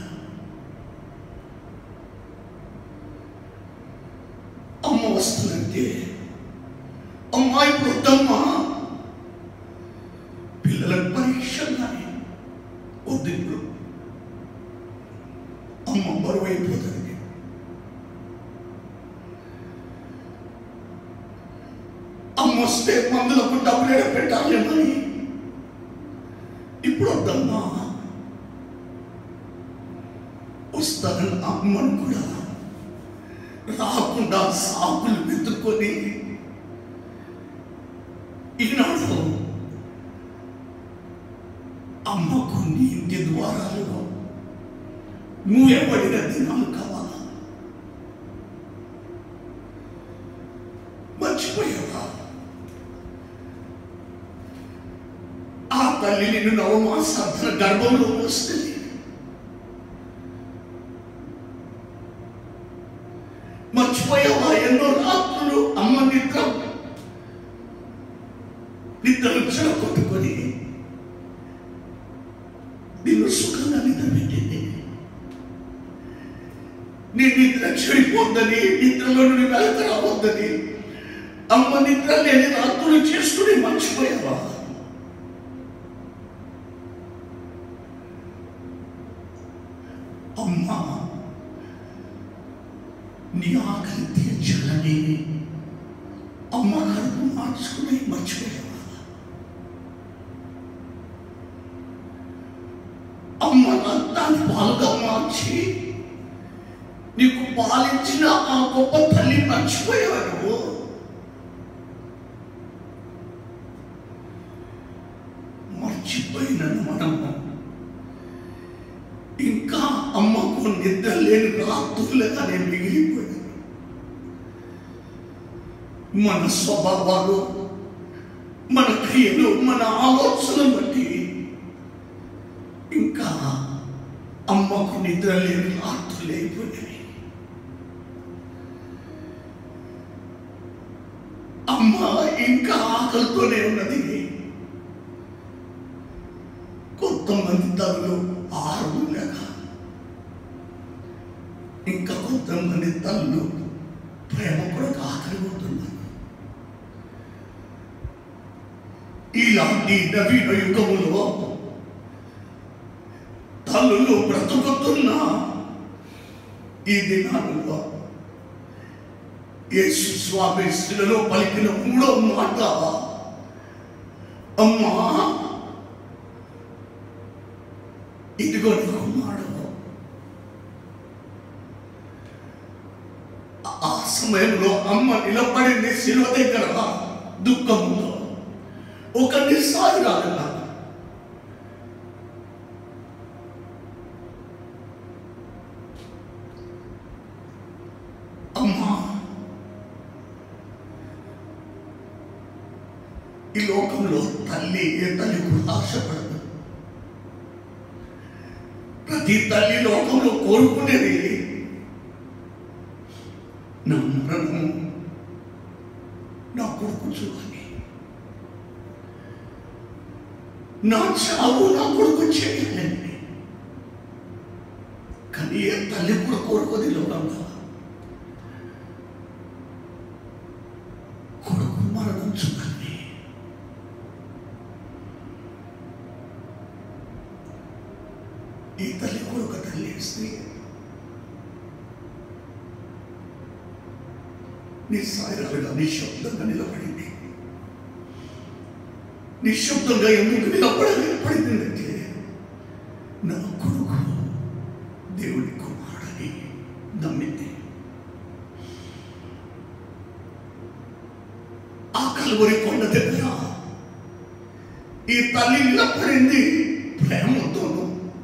అమ్మ వస్తుందంటే అమ్మా ఇప్పుడు వద్దమ్మా పిల్లలకు పరీక్ష ఉన్నాయి వద్దు ఇప్పుడు అమ్మ బరువు అయిపోతుంది అమ్మ వస్తే మందులకు డబ్బులు ఎడ పెట్టాలేమని ఇప్పుడు వద్దమ్మా వస్తానని అమ్మను కూడా రాకుండా సాకులు వెతుక్కొని ఈనాడు అమ్మకు నీ ఇంటి ద్వారాలలో నువ్వే పడిన దినాలు కావాలా మర్చిపోయావా ఆ తల్లి నిన్ను నవమాసార్థన గర్భంలో వస్తుంది మర్చిపోయావా ఎన్నో రాత్రులు అమ్మ నిద్ర నిద్రలు చెడగొట్టుకొని నిన్ను సుఖంగా నిద్ర పెట్టింది నీ నిద్ర చెడిపోద్దని నిద్రలో నుండి వెనక రావద్దని అమ్మ నిద్ర లేని రాత్రులు చేసుకుని మర్చిపోయావా అమ్మా నీ ఆకలి తీర్చాలని అమ్మ కడుపు మార్చుకుని మర్చిపోయావా అమ్మ రక్తాన్ని పాలుగా మార్చి నీకు పాలించిన ఆ గొప్ప తల్లి మర్చిపోయావు నువ్వు నిద్ర లేని రాత్రులుగా నేను మిగిలిపోయాను మన స్వభావాలు మన క్రియలు మన ఆలోచనలు బట్టి ఇంకా అమ్మకు నిద్ర లేని రాత్రులు అయిపోయినాయి అమ్మ ఇంకా ఆకలితోనే ఉన్నది కొంతమంది తల్లు ఆరు లేక ఇంకా కొంతమంది తల్లు ప్రేమ కూడా ఆకలి పోతున్నారు ఇలాంటి నవీన యుగములో తల్లులు బ్రతుకుతున్న ఈ దినాలలో యేసు స్వామి శిలలో పలికిన మూడో మాట అమ్మా ఇదిగో నీ కుమారుడు ఆ సమయంలో అమ్మ నిలబడింది శిలువ దగ్గర దుఃఖంలో ఒక నిస్సాయురాలన్నా అమ్మా ఈ లోకంలో తల్లి ఏ తల్లి కూడా ఆశపడదు ప్రతి తల్లి లోకంలో కోరుకునేది నా మరణము నా కొడుకు చూడాలి నా చావు నా కొడుకు చేయాలని కానీ ఏ తల్లి కూడా కోరుకోది లోకంలో కొడుకు మరణం చూడాలి ఈ తల్లి కూడా ఒక తల్లి స్త్రీ నిస్సాయిరాలుగా నిశ్శబ్దంగా నిలబడింది నిశ్శబ్దంగా ఎందుకు నిలబడలే పడిందంటే నా కొడుకు దేవుడి కుమారుడని నమ్మింది ఆ కలువరి కొండ దగ్గర ఈ తల్లి నిలబడింది ప్రేమతోనూ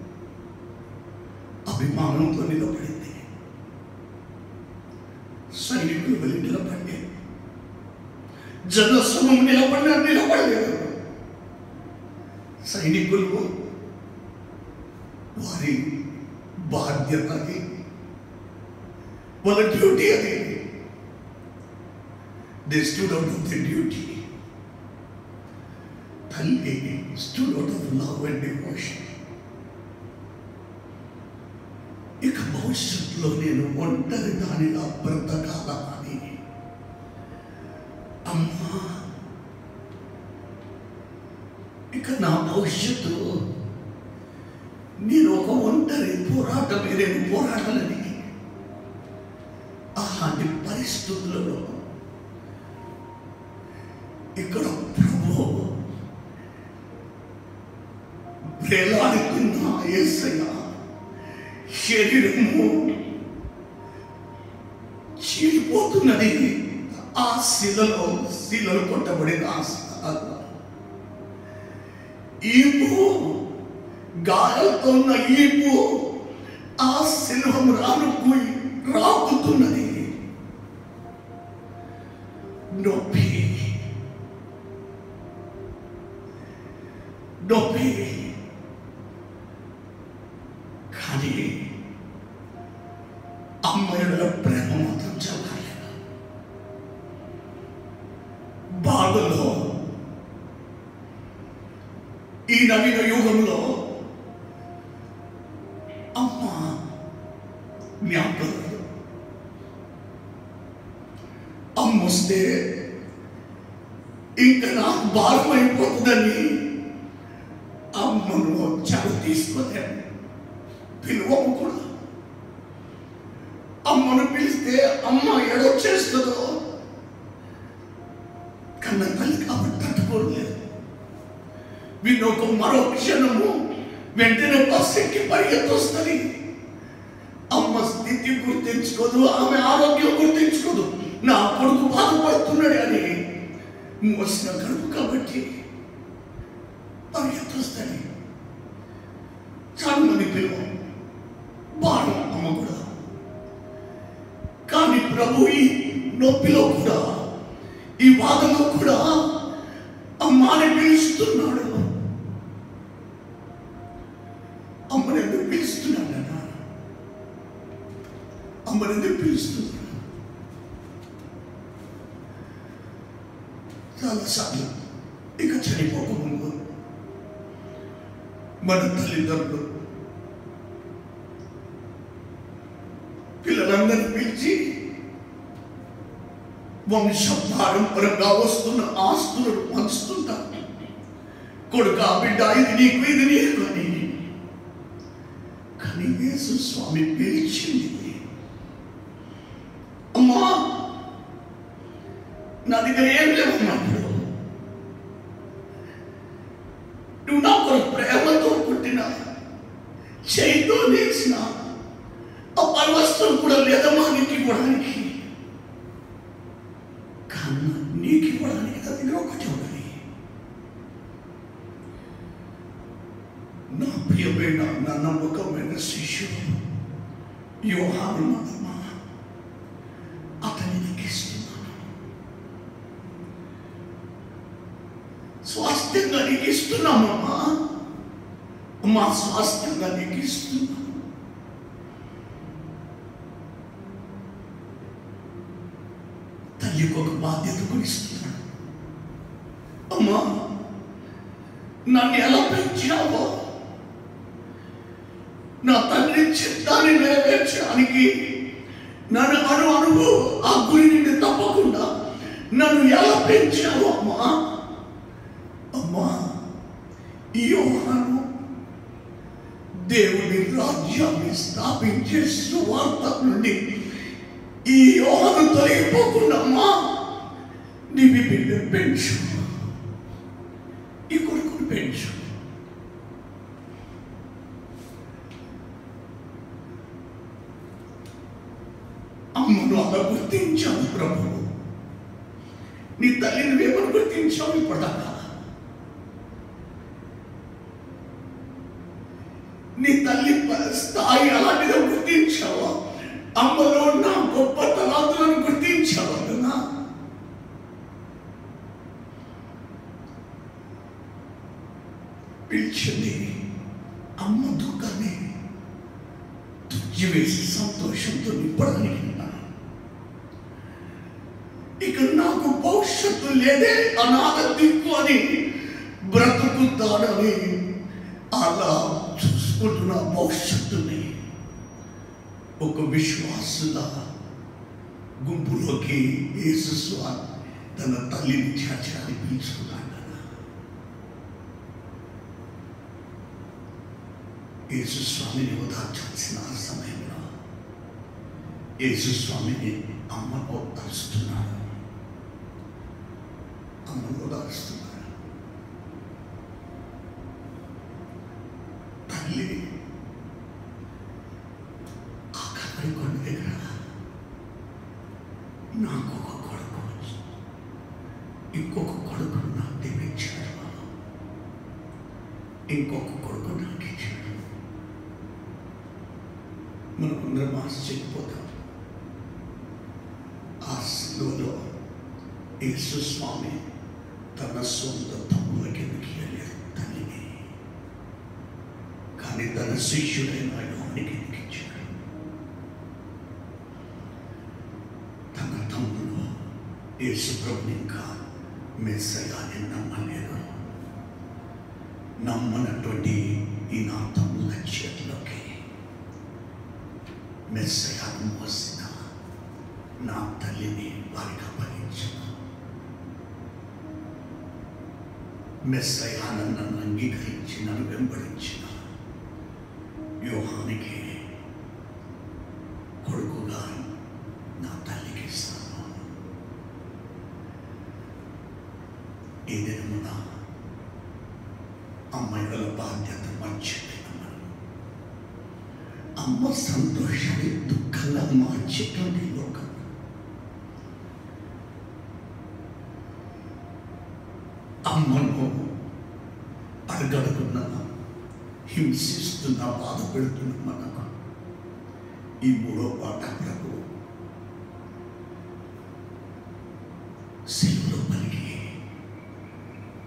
అభిమానంతో నిలబడింది సైనికులు వెళ్ళి నిలబడి జనసమం నిలబడినా నిలబడలేదు సైనికులు వారి బాధ్యత అది వాళ్ళ డ్యూటీ అది they stood out of the duty తల్లి stood out of love and devotion ఇక భవిష్యత్తులో నేను ఒంటరి దానిలా బ్రతకాలా అని అమ్మా ఇక నా భవిష్యత్తు నేను ఒక ఒంటరి పోరాటమే నేను పోరాటాలని అలాంటి పరిస్థితులలో ఇక్కడ ప్రభు వేలాడుతున్న ఏసయ్య శరీరము చీలిపోతున్నది ఆ శిలలో శిలలు కొట్టబడిన ఆ స్థలాల్లో. ఈపు గాయాలతో ఉన్న ఈపు ఆ శిల్వం రానుకు రాకుతున్నది నొప్పి నొప్పి కానీ అమ్మాయిల ప్రేమ మాత్రం చదవలేదు బాధలో ఈ నవీన యుగంలో అమ్మ జ్ఞాపకం అమ్మ వస్తే ఇంకా నాకు భారం అయిపోతుందని అమ్మను చాలా తీసుకోలేము పిలువము కూడా అమ్మను పిలిస్తే అమ్మ ఏడో చేస్తుందో కన్న తల్లి కాబట్టి తట్టుకోలేదు వీళ్ళు ఒక మరో క్షణము వెంటనే బస్ ఎక్కి పరిగెత్తొస్తుంది అమ్మ స్థితి గుర్తించుకోదు ఆమె ఆరోగ్యం గుర్తించుకోదు నా కొడుకు బాధపడుతున్నాడు అని మోసిన కడుపు కాబట్టి పరిగెత్తొస్తుంది చాలా మంది పిలువ బాణం అమ్మ ప్రభు ఈ నొప్పిలో కూడా ఈ బాధలో కూడా అమ్మాని పిలుస్తున్నాడు అమ్మని ఎందుకు పిలుస్తున్నాడు అన్న అమ్మని ఎందుకు పిలుస్తున్నాడు చాలాసార్లు ఇక చనిపోకముందు మన తల్లిదండ్రులు పిల్లలందరినీ పిలిచి వంశపారంపరంగా వస్తున్న ఆస్తులను పంచుతుంటారు కొడుక బిడ్డ ఇది నీకు ఇది నీకు అని కానీ యేసు స్వామి పిలిచింది అమ్మా నా దగ్గర ఏం లేవన్నప్పుడు నువ్వు నా కొరకు ప్రేమతో పుట్టిన చేయితో నేసిన ఆ పరవస్తువు కూడా లేదమ్మా నీకు ఇవ్వడానికి కానీ నీకు ఇవ్వడానికి నా దగ్గర ఒకటి ఉన్నది నా ప్రియమైన నా నమ్మకమైన శిష్యుడు యోహాను మాదమ్మా అతని నీకు ఇస్తున్నాను స్వాస్థ్యంగా నీకు ఇస్తున్నామమ్మా మా స్వాస్థ్యంగా నీకు ఇస్తున్నాను తల్లికి ఒక బాధ్యత కూడా ఇస్తున్నాడు అమ్మా నన్ను ఎలా పెంచావో నా తండ్రి చిత్తాన్ని నెరవేర్చడానికి నన్ను అను అడుగు ఆ గురి నుండి తప్పకుండా నన్ను ఎలా పెంచావు అమ్మా అమ్మా ఈ యోహాను దేవుని రాజ్యాన్ని స్థాపించే సువార్త నుండి ఈ యోహాను తొలగిపోకుండా అమ్మా నీ బిడ్డ పెంచు ఈ కొడుకుని పెంచు అమ్మను అలా గుర్తించావు ప్రభు నీ తల్లిని వేమని గుర్తించావు ఇప్పటిదాకా నీ తల్లి ప- స్థాయి అలాంటిదో గుర్తించావా అమ్మలో ఉన్న గొప్ప తలాంతులను గుర్తించావా కదా పిలిచింది అమ్మ దుఃఖాన్ని తుజ్జివేసి సంతోషంతో నింపడానికి ఉన్నాను ఇక నాకు భవిష్యత్తు లేదే అనాథ దిక్కు అని బ్రతుకుతాడని అలా చూసుకుంటున్న భవిష్యత్తుని ఒక విశ్వాసుల గుంపులోకి యేసు స్వామి తన తల్లిని చేర్చడానికి పిలుచుకున్నాడు యేసు స్వామిని ఓదార్చాల్సిన ఆ సమయంలో యేసు స్వామిని అమ్మ ఓదారుస్తున్నాడు అమ్మ ఓదారుస్తున్నాడు తల్లి ఆ కబరి కొండ దగ్గర నాకు ఒక కొడుకు వచ్చి ఇంకొక కొడుకు నాకు దీవించాడు ఇంకొక కొడుకు నాకు ఇచ్చాడు మనం అందరం ఆశ్చర్యపోతాం ఆ శిలువలో యేసు స్వామి తన సొంత తమ్ముల కిందకి వెళ్ళాడు తల్లిని కానీ తన శిష్యుడైన యోహానికి ఎక్కించాడు తన తమ్ముడు యేసు ప్రభుని ఇంకా మెస్సయాన్ని నమ్మలేదు నమ్మనటువంటి ఈ నా తమ్ముల చేతిలోకి మెస్సయాన్ని మోసిన నా తల్లిని వారికి అప్పగించిన మెస్సయాన్ని నన్ను అంగీకరించి నన్ను వెంబడించిన యోహానికి కొడుకుగా నా తల్లికి ఇస్తాను ఈ దినమున అమ్మాయిల బాధ్యత మర్చిపోయినాను అమ్మ సంతోషాన్ని దుఃఖంగా మార్చేటువంటి లోకం అమ్మను అడగడుగున్నా హింసిస్తున్న బాధ పెడుతున్న మనకు ఈ మూడో పాట ప్రభు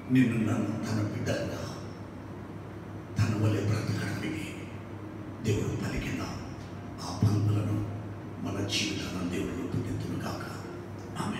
నిన్ను నన్ను తన బిడ్డలుగా తన వలె బ్రతకడానికి దేవుడు పలికిన ఆ పంతులను మన జీవితాలను దేవుడు రూపుదిద్దును కాక ఆమె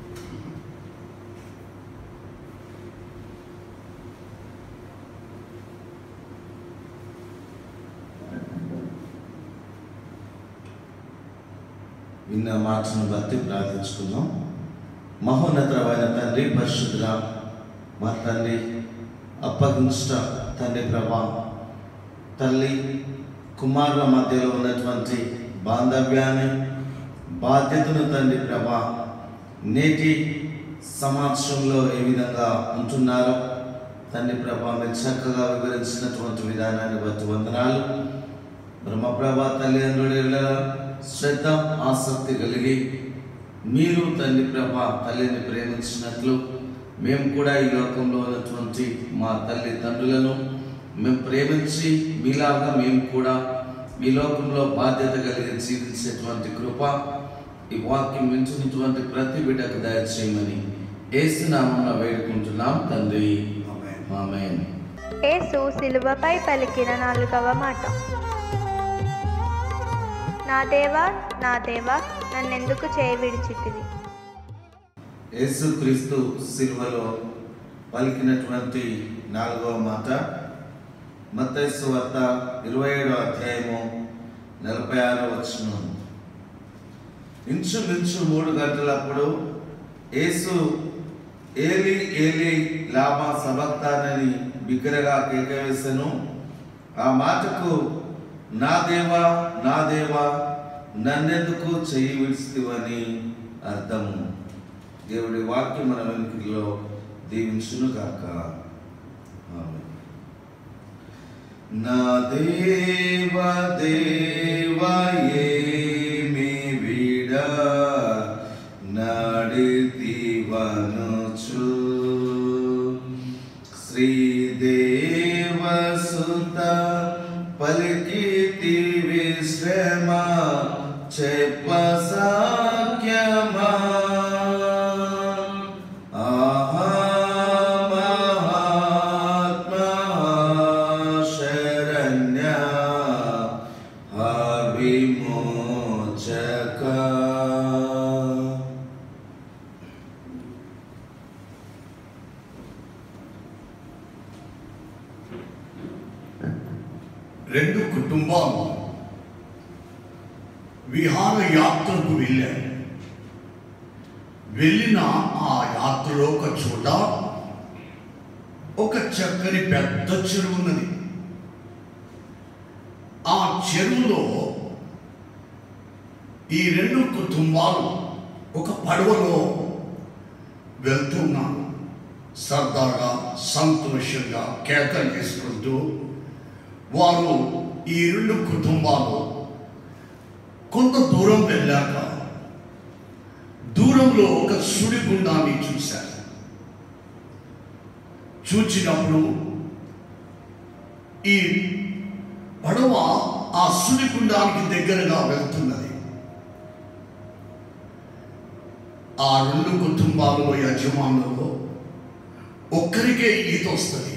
విన్న మాటను బట్టి ప్రార్థించుకుందాం మహోన్నతమైన తండ్రి పరిశుద్ధుల మా తండ్రి అప్పగించుట తండ్రి ప్రభా తల్లి కుమారుల మధ్యలో ఉన్నటువంటి బాంధవ్యాన్ని బాధ్యతను తండ్రి ప్రభా నేటి సమాజంలో ఏ విధంగా ఉంటున్నారో తండ్రి ప్రభా మీరు చక్కగా వివరించినటువంటి విధానాన్ని బట్టి వందనాలు బ్రహ్మప్రభ తల్లిదండ్రుల శ్రద్ధ ఆసక్తి కలిగి మీరు తండ్రి ప్రభ తల్లిని ప్రేమించినట్లు మేము కూడా ఈ లోకంలో ఉన్నటువంటి మా తల్లి తండ్రులను మేము ప్రేమించి మీలాగా మేము కూడా ఈ లోకంలో బాధ్యత కలిగి జీవించేటువంటి కృప ఈ వాక్యం వింటున్నటువంటి ప్రతి బిడ్డకు దయచేయమని ఏసునామన్న వేడుకుంటున్నాం తండ్రి ఆమేన్. ఆమేన్ యేసు శిలువపై పలికిన నాలుగవ మాట నా దేవా నా దేవా నన్నెందుకు చేయి విడిచితివి యేసుక్రీస్తు సిలువలో పలికినటువంటి నాలుగవ మాట మత్తయి వార్త ఇరవై ఏడో అధ్యాయము నలభై ఆరో వచనం ఇంచుమించు మూడు గంటలప్పుడు యేసు ఏలి ఏలి లామా సబక్తానని బిగ్గరగా కేకవేసెను ఆ మాటకు నా దేవా నా దేవా నన్నెందుకు చెయ్యి విడిచితివని అర్థము దేవుడి వాక్యం మన వెనుకలో దీవించును గాక ఆమేన్. నా దేవ దేవ ఏమి విడ నడితివనుచు శ్రీదేవ సుత పలికితి విశ్రమ చెప్ప సాఖ్యమా ఆహా మహాత్మా శరణ్య విమోచక రెండు కుటుంబాలు విహార యాత్రకు వెళ్ళారు వెళ్ళిన ఆ యాత్రలో ఒక చోట ఒక చక్కని పెద్ద చెరువు ఉన్నది ఆ చెరువులో ఈ రెండు కుటుంబాలు ఒక పడవలో వెళ్తున్నాను సరదాగా సంతోషంగా కేకలు చేసుకుంటూ వారు ఈ రెండు కుటుంబాలు కొంత దూరం వెళ్ళాక దూరంలో ఒక సుడిగుండాన్ని చూశారు చూచినప్పుడు ఈ పడవ ఆ సుడిగుండానికి దగ్గరగా వెళ్తున్నది ఆ రెండు కుటుంబాలలో యజమానులలో ఒక్కరికే ఈత వస్తుంది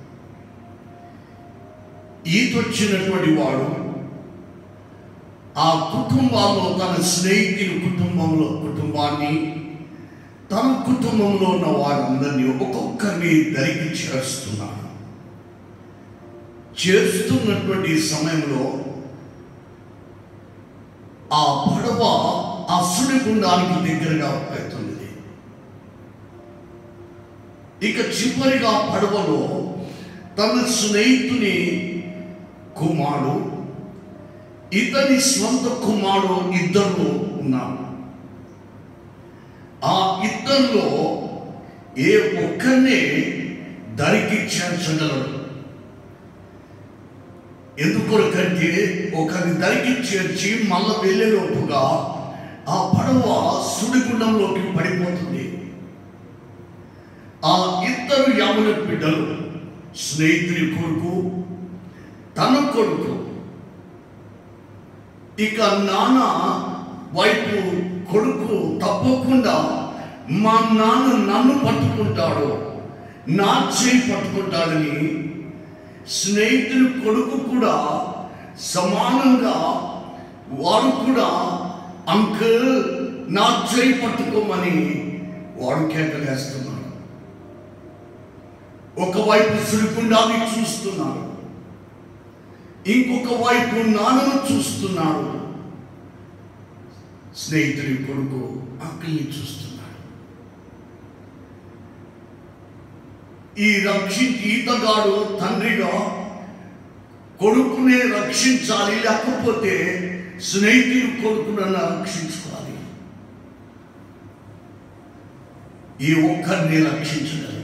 ఈతొచ్చినటువంటి వాడు ఆ కుటుంబాల్లో తన స్నేహితుని కుటుంబంలో కుటుంబాన్ని తన కుటుంబంలో ఉన్న వారందరినీ ఒక్కొక్కరిని దరికి చేరుస్తున్నాడు చేస్తున్నటువంటి సమయంలో ఆ పడవ ఆ సుడిగుండానికి దగ్గరగా వెళ్తున్నది ఇక చివరిగా పడవలో తన స్నేహితుని కుమారుడు ఇతని స్వంత కుమారుడు ఇద్దరు ఉన్నారు ఆ ఇద్దరిలో ఏ ఒక్కరినే దరికి చేర్చగలరు ఎందుకొరకంటే ఒకరిని దరికి చేర్చి మళ్ళా వెళ్ళేలోపుగా ఆ పడవ సుడిగుండంలోకి పడిపోతుంది ఆ ఇద్దరు యాముల బిడ్డలు స్నేహితుని కొడుకు తన కొడుకు ఇక నాన్న వైపు కొడుకు తప్పకుండా మా నాన్న నన్ను పట్టుకుంటాడు నా చేయి పట్టుకుంటాడని స్నేహితుని కొడుకు కూడా సమానంగా వాడు కూడా అంకుల్ నా చేయి పట్టుకోమని వాడు కేకలేస్తున్నాడు ఒకవైపు సుడిగుండాన్ని చూస్తున్నాడు ఇంకొక వైపు నాన్నను చూస్తున్నాడు స్నేహితుడి కొడుకు అంకుల్ని చూస్తున్నాడు ఈ రక్షి ఈతగాడు తండ్రిగా కొడుకునే రక్షించాలి లేకపోతే స్నేహితుడు కొడుకునన్నా రక్షించుకోవాలి ఈ ఒక్కరిని రక్షించగలరు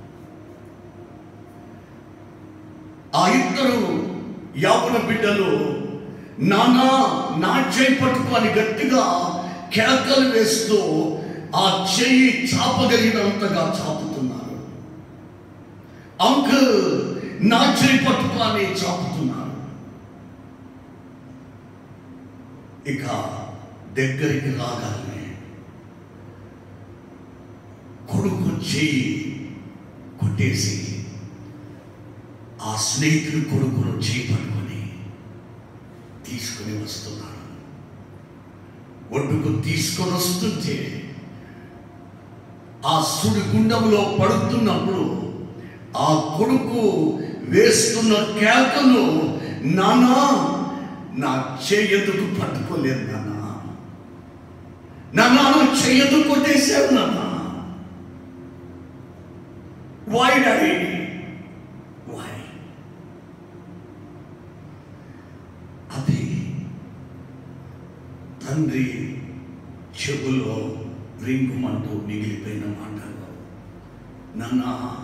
ఆ ఇద్దరు యావన బిడ్డలు నానా నా చేయి పట్టుకొని గట్టిగా కేకలు వేస్తూ ఆ చెయ్యి చాపగలిగినంతగా చాపుతున్నారు అంకుల్ నా చేయి పట్టుకొని చాపుతున్నారు ఇక దగ్గరికి రాగానే కొడుకు చెయ్యి కొట్టేసి ఆ స్నేహితుడు కొడుకును చేపట్టుకొని తీసుకుని వస్తున్నాడు ఒడ్డుకు తీసుకొని వస్తుంటే ఆ సుడి గుండంలో పడుతున్నప్పుడు ఆ కొడుకు వేస్తున్న కేకను నానా నా చేయదుకు పట్టుకోలేదు నాన్న నాన్న నా చేయదు కొట్టేశావు నాన్న వై డాడీ వై అది తండ్రి చెవులో రింగుమంటూ మిగిలిపోయిన మాటలు నాన్న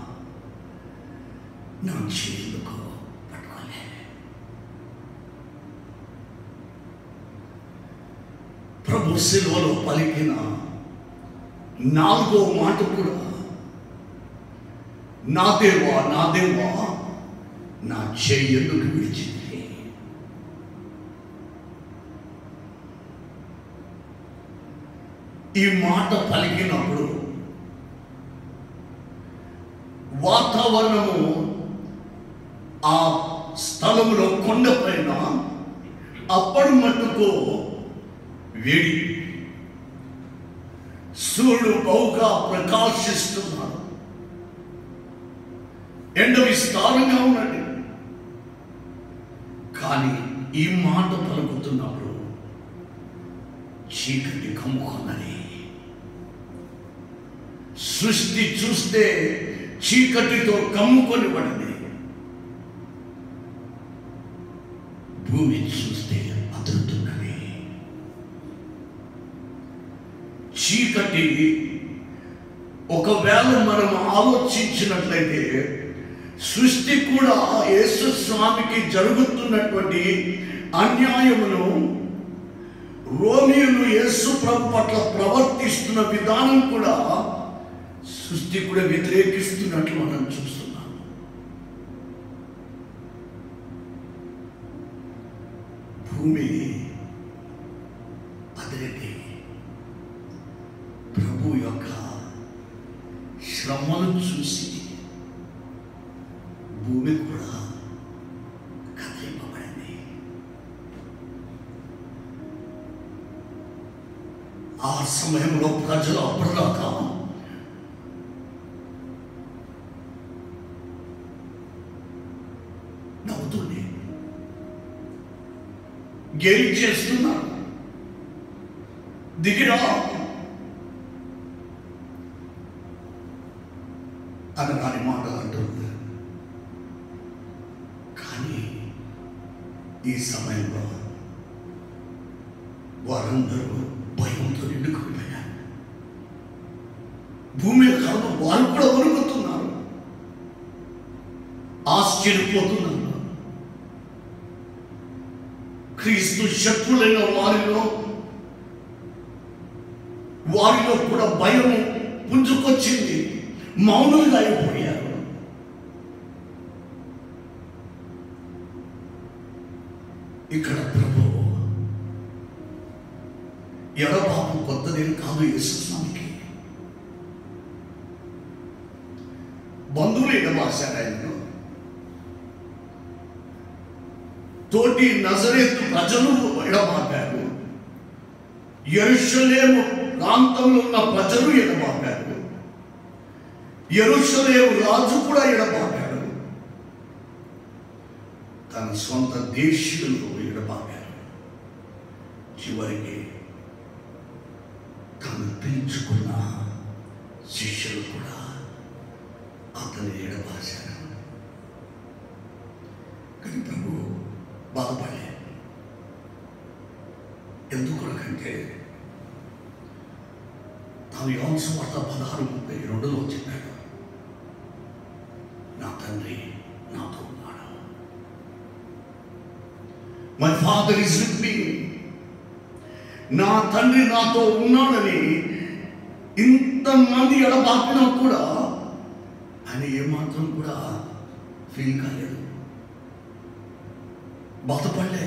నా చేతులకు పట్టుకోలే ప్రభు శిలువలో పలికిన నాలుగో మాట కూడా నా దేవా నా దేవా నా చేయి ఎందుకు విడిచింది ఈ మాట పలికినప్పుడు వాతావరణము ఆ స్థలంలో కొండపైన అప్పటి మట్టుకు వేడి సూర్యుడు బహుగా ప్రకాశిస్తున్నాడు ఎండ విస్తారంగా ఉన్నది కానీ ఈ మాట పలుకుతున్నప్పుడు చీకటి కమ్ముకున్నది సృష్టి చూస్తే చీకటితో కమ్ముకొని పడింది భూమి చూస్తే అదురుతున్నది చీకటి ఒకవేళ మనం ఆలోచించినట్లయితే సృష్టి కూడా యేసు స్వామికి జరుగుతున్నటువంటి అన్యాయమును రోమియోలు యేసు ప్రభు పట్ల ప్రవర్తిస్తున్న విధానం కూడా సృష్టి కూడా వ్యతిరేకిస్తున్నట్లు మనం చూస్తున్నాం భూమి అదిరెడ్డి ప్రభు యొక్క శ్రమను చూసి భూమి కూడా కదిలింపబడింది ఆ సమయంలో ప్రజలు అప్పటిదాకా నవ్వుతుంది గేలి చేస్తున్నారు దిగిరా అని దాని మాటలు అంటుంది కానీ ఈ సమయంలో వారందరూ భయంతో నిండుకుపోయారు భూమి కాదు వారు కూడా వణుకుతున్నారు ఆశ్చర్యపోతున్నారు క్రీస్తు శత్రులైన వారిలో వారిలో కూడా భయం పుంజుకొచ్చింది మౌనులుగా అయిపోయారు ఇక్కడ ప్రభు ఎడబాబు కొత్తదేం కాదు యేసుస్వామికి బంధువులు ఎడబాసారు ఆయనను తోటి నజరేతు ప్రజలు ఎడబాపారు ఎరుషలేము ప్రాంతంలో ఉన్న ప్రజలు ఎడబాపారు ఎరుషలేము రాజు కూడా ఎడబాపాడు తన సొంత దేశీయులు ఎడబాపారు చివరికి తను పిలుచుకున్న శిష్యులు కూడా అతని ఎడబాశారు కానీ ప్రభు బాధపడే ఎందుకంటే తాను యోన్స్ వార్త పదహారు ముప్పై రెండులో చెప్పాడు నా తండ్రి నాతో ఉన్నాడు my father is with me నా తండ్రి నాతో ఉన్నాడని ఇంతమంది ఎడబాపినా కూడా ఆయన ఏమాత్రం కూడా ఫీల్ కాలేదు బాధపడలే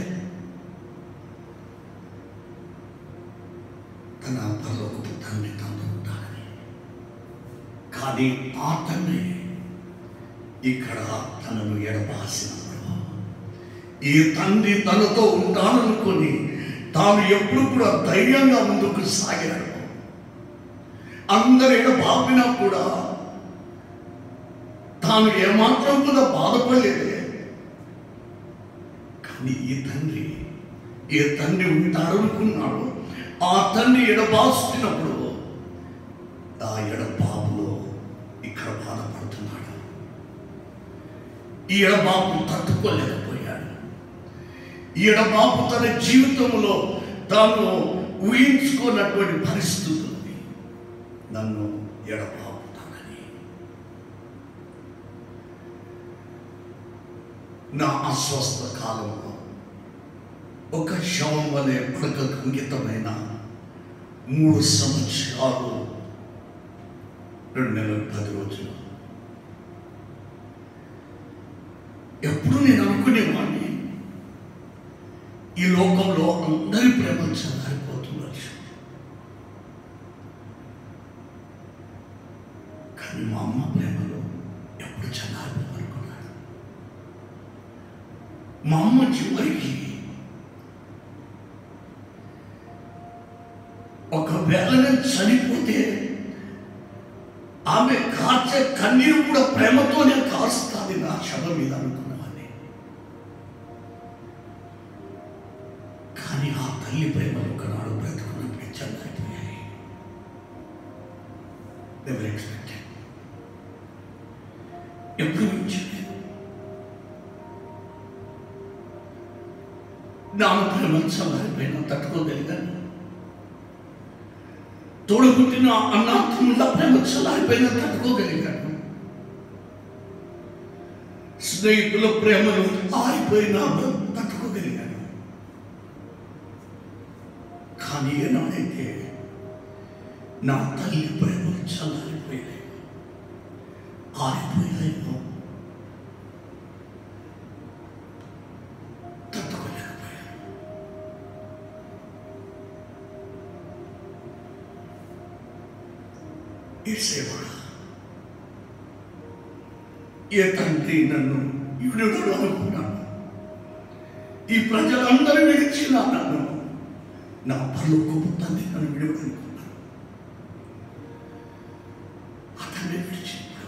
తన పరలోకపు తండ్రి తనతో ఉంటాడని కానీ ఆ తండ్రి ఇక్కడ తనను ఎడబాసినప్పుడు ఈ తండ్రి తనతో ఉంటాననుకొని తాను ఎప్పుడు కూడా ధైర్యంగా ముందుకు సాగాడు అందరు ఎడబాపినా కూడా తాను ఏమాత్రం కూడా బాధపడలేదే కానీ ఈ తండ్రి ఏ తండ్రి ఉంటారనుకున్నాడు ఆ తండ్రి ఎడబాస్తున్నప్పుడు ఆ ఎడబాబులో ఇక్కడ బాధపడుతున్నాడు ఈ ఎడబాబు తట్టుకోలేకపోయాడు ఈ ఎడబాబు తన జీవితంలో తాను ఊహించుకున్నటువంటి పరిస్థితి ఉంది నన్ను ఎడబాపుతానని నా అస్వస్థ కాలంలో ఒక శవం వలె పడకకు అంకితమైన మూడు సంవత్సరాలు రెండు నెలలు పది రోజులు ఎప్పుడు నేను అనుకునేవాడిని ఈ లోకంలో అందరి ప్రేమ చల్లారిపోతుండొచ్చు కానీ మా అమ్మ ప్రేమలో ఎప్పుడు చల్లారిపోవాలనుకున్నాను మా అమ్మ చివరికి ఒకవేళ నేను చనిపోతే ఆమె కార్చే కన్నీరు కూడా ప్రేమతోనే కారుస్తుంది నా శవ మీద అనుకున్నవాడిని కానీ ఆ తల్లి ప్రేమలు ఒకనాడు బ్రతుకున్నప్పుడు చల్లారిపోయాయి ఎవరు ఎక్స్పెక్టెడ్ ఎప్పుడు ఉంచలేదు నా ప్రేమ చల్లారిపోయినా తట్టుకోగలిగాను తోడుగుట్టిన అన్నాత్ముల ప్రేమ చల్లారిపోయినా తట్టుకోగలిగాను స్నేహితుల ప్రేమను ఆరిపోయినా తట్టుకోగలిగాను కానీ ఏనాడైతే నా తల్లి ప్రేమలు చల్లారిపోయాయి ఆరిపోయాయో తట్టుకోలేకపోయాను ఈ సేవడు ఏ తండ్రి నన్ను విడుదల అనుకున్నాను ఈ ప్రజలందరూ విడిచిన నన్ను నా పర్లోకపు తండ్రి నన్ను విడుదలనుకున్నాను అతన్ని విడిచినప్పుడు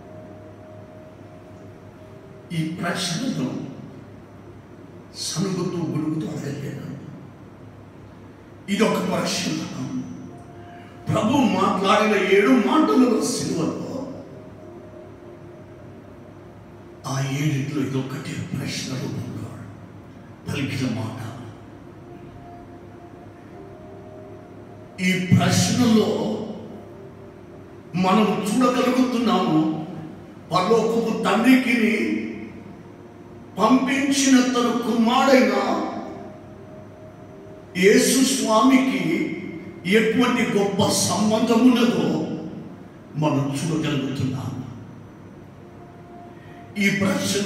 ఈ ప్రశ్నను సనుగుతూ గుడుగుతూ అడగలేను ఇది ఒక ప్రశ్న ప్రభు మాట్లాడిన ఏడు మాటలలో సిలువలో ఆ ఏడిట్లో ఇదొకటి ప్రశ్న రూపంలో పలికిన మాట ఈ ప్రశ్నలో మనం చూడగలుగుతున్నాము పరలోకపు తండ్రికి పంపించిన తన కుమారుడైన యేసు స్వామికి ఎటువంటి గొప్ప సంబంధం ఉన్నదో మనం చూడగలుగుతున్నాము ఈ ప్రశ్న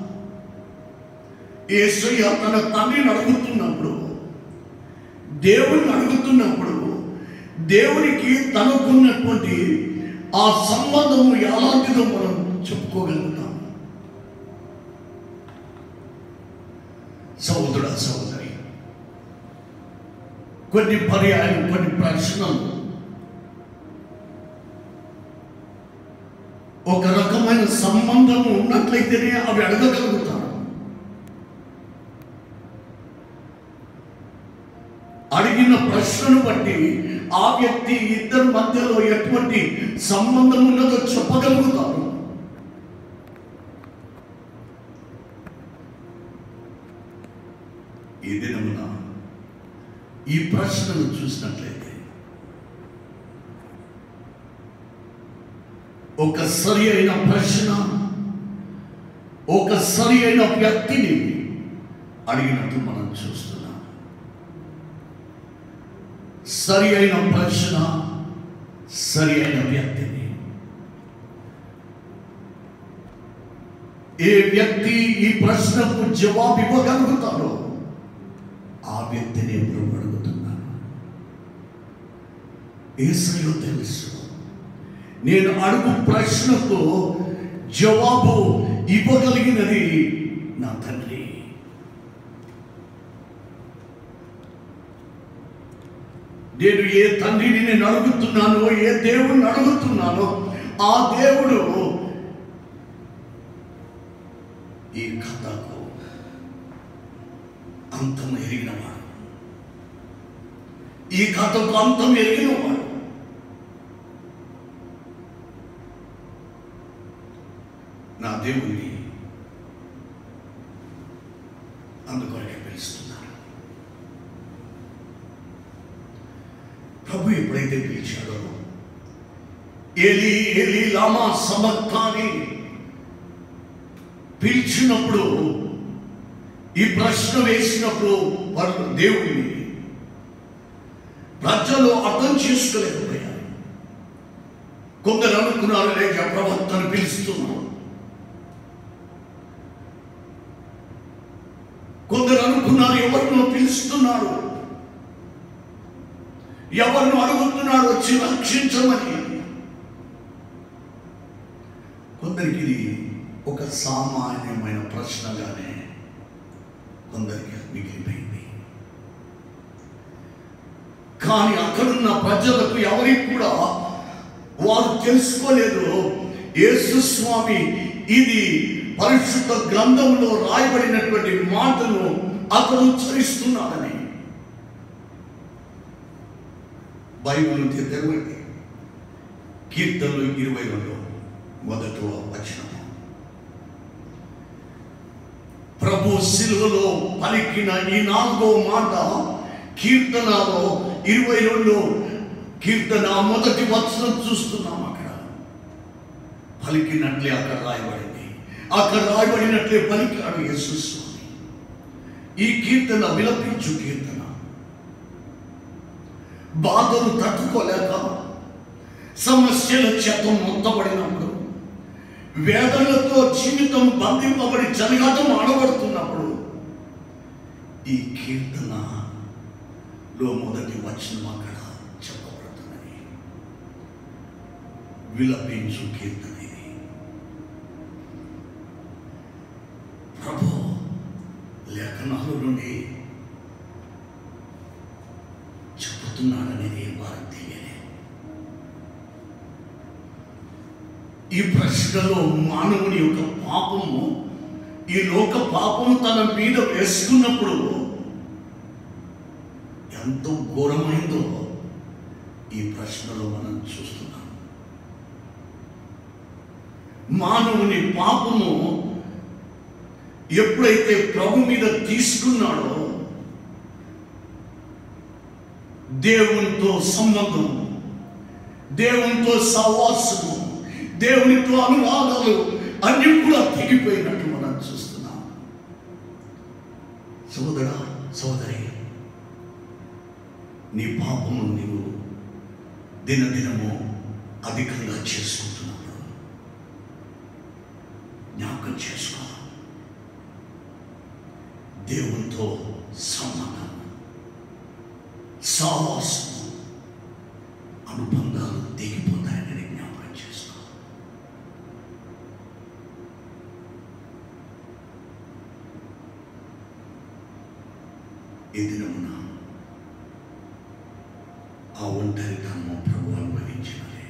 యేసయ్య తన తండ్రిని అడుగుతున్నప్పుడు దేవుని అడుగుతున్నప్పుడు దేవునికి తనకున్నటువంటి ఆ సంబంధము ఎలాంటిదో మనం చెప్పుకోగలుగుతాం సహోదరుడ సహోదరి కొన్ని పర్యాయం కొన్ని ప్రశ్నలు ఒక రకమైన సంబంధం ఉన్నట్లయితేనే అవి అడగగలుగుతారు అడిగిన ప్రశ్నను బట్టి ఆ వ్యక్తి ఇద్దరి మధ్యలో ఎటువంటి సంబంధం ఉన్నదో చెప్పగలుగుతారు ఈ దినమున ఈ ప్రశ్నను చూసినట్లయితే ఒక సరి అయిన ప్రశ్న ఒక సరి అయిన వ్యక్తిని అడిగినట్టు మనం చూస్తున్నాం సరి అయిన ప్రశ్న సరి అయిన వ్యక్తిని ఏ వ్యక్తి ఈ ప్రశ్నకు జవాబు ఇవ్వగలుగుతారో ఆ వ్యక్తిని ఎప్పుడు అడుగుతున్నాను ఏసయ్యో తెలుసు నేను అడుగు ప్రశ్నకు జవాబు ఇవ్వగలిగినది నా తండ్రి నేను ఏ తండ్రిని నేను అడుగుతున్నానో ఏ దేవుడిని అడుగుతున్నానో ఆ దేవుడు ఈ కథకు అంతం ఎరిగినవాడు ఈ కథకు అంతం ఎరిగినవాడు నా దేవుణ్ణి అందుకొరకే పిలుస్తున్నాను ప్రభు ఎప్పుడైతే పిలిచాడో ఏలి ఏలి లామా సమర్థాన్ని పిలిచినప్పుడు ఈ ప్రశ్న వేసినప్పుడు వారు దేవుడిని ప్రజలు అర్థం చేసుకోలేకపోయారు కొందరు అనుకున్నారు లేక ప్రవక్తను పిలుస్తున్నాం కొందరు అనుకున్నారు ఎవరినో పిలుస్తున్నాడు ఎవరిని అడుగుతున్నాడు వచ్చి రక్షించమని కొందరికి ఇది ఒక సామాన్యమైన ప్రశ్నగానే కొందరికి మిగిలిపోయింది కానీ అక్కడున్న ప్రజలకు ఎవరికి కూడా వారు తెలుసుకోలేదు యేసు స్వామి ఇది పరిశుద్ధ గ్రంథంలో రాయబడినటువంటి మాటను అతను ఉచ్చరిస్తున్నాడని బైబిల్ తెరవండి కీర్తనలు ఇరవై రెండు మొదటి వచనం ప్రభు శిలువలో పలికిన ఈ నాలుగో మాట కీర్తనలో ఇరవై రెండు కీర్తన మొదటి వచనం చూస్తున్నాం అక్కడ పలికినట్లే అక్కడ రాయబడింది అక్కడ రాయబడినట్లే పలికాడు యేసు స్వామి ఈ కీర్తన విలపించు కీర్తన బాధలు తట్టుకోలేక సమస్యల చేత మొత్తబడినప్పుడు వేదనలతో జీవితం బంధింపబడి చలిగాటం ఆడబడుతున్నప్పుడు ఈ కీర్తనలో మొదటి వచనం అక్కడ చెప్పబడుతున్నది విలపించు కీర్తన ఇది ప్రభు లేఖనాల నుండి చెబుతున్నాడనేది వారికి తెలియలేదు ఈ ప్రశ్నలో మానవుని యొక్క పాపము ఈ లోక పాపము తన మీద వేసుకున్నప్పుడు ఎంతో ఘోరమైందో ఈ ప్రశ్నలో మనం చూస్తున్నాం మానవుని పాపము ఎప్పుడైతే ప్రభు మీద తీసుకున్నాడో దేవునితో సంబంధం దేవునితో సహవాసము దేవునితో అనువాదాలు అన్ని కూడా తెగిపోయినట్టు మనం చూస్తున్నాం సోదరా సోదరి నీ పాపము నీవు దినదినము అధికంగా చేసుకుంటున్నప్పుడు జ్ఞాపకం చేసుకో దేవునితో సంబంధం సావాసం అనుబంధాలు తెగిపోతాయని జ్ఞాపకం చేసుకో ఈ దినమున ఆ ఒంటరితనము ప్రభు అనుభవించినది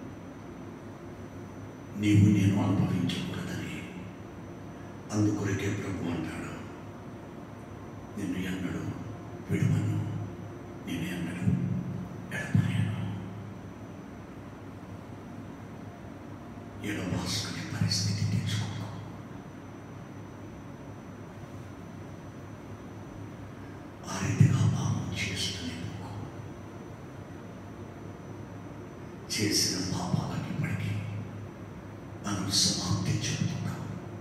నీవు నేను అనుభవించకూడదని అందుకొరకే ప్రభు అంటాడు నిన్ను ఎన్నడు విడువను నేను ఎన్నడు ఎడపాయను ఎడవాసుకునే పరిస్థితి తెచ్చుకోకు ఆ రీతిగా పాపం చేస్తూనే పోకు చేసిన పాపాలకి ఇప్పటికీ మనం సమాప్తి చెందుతున్నాం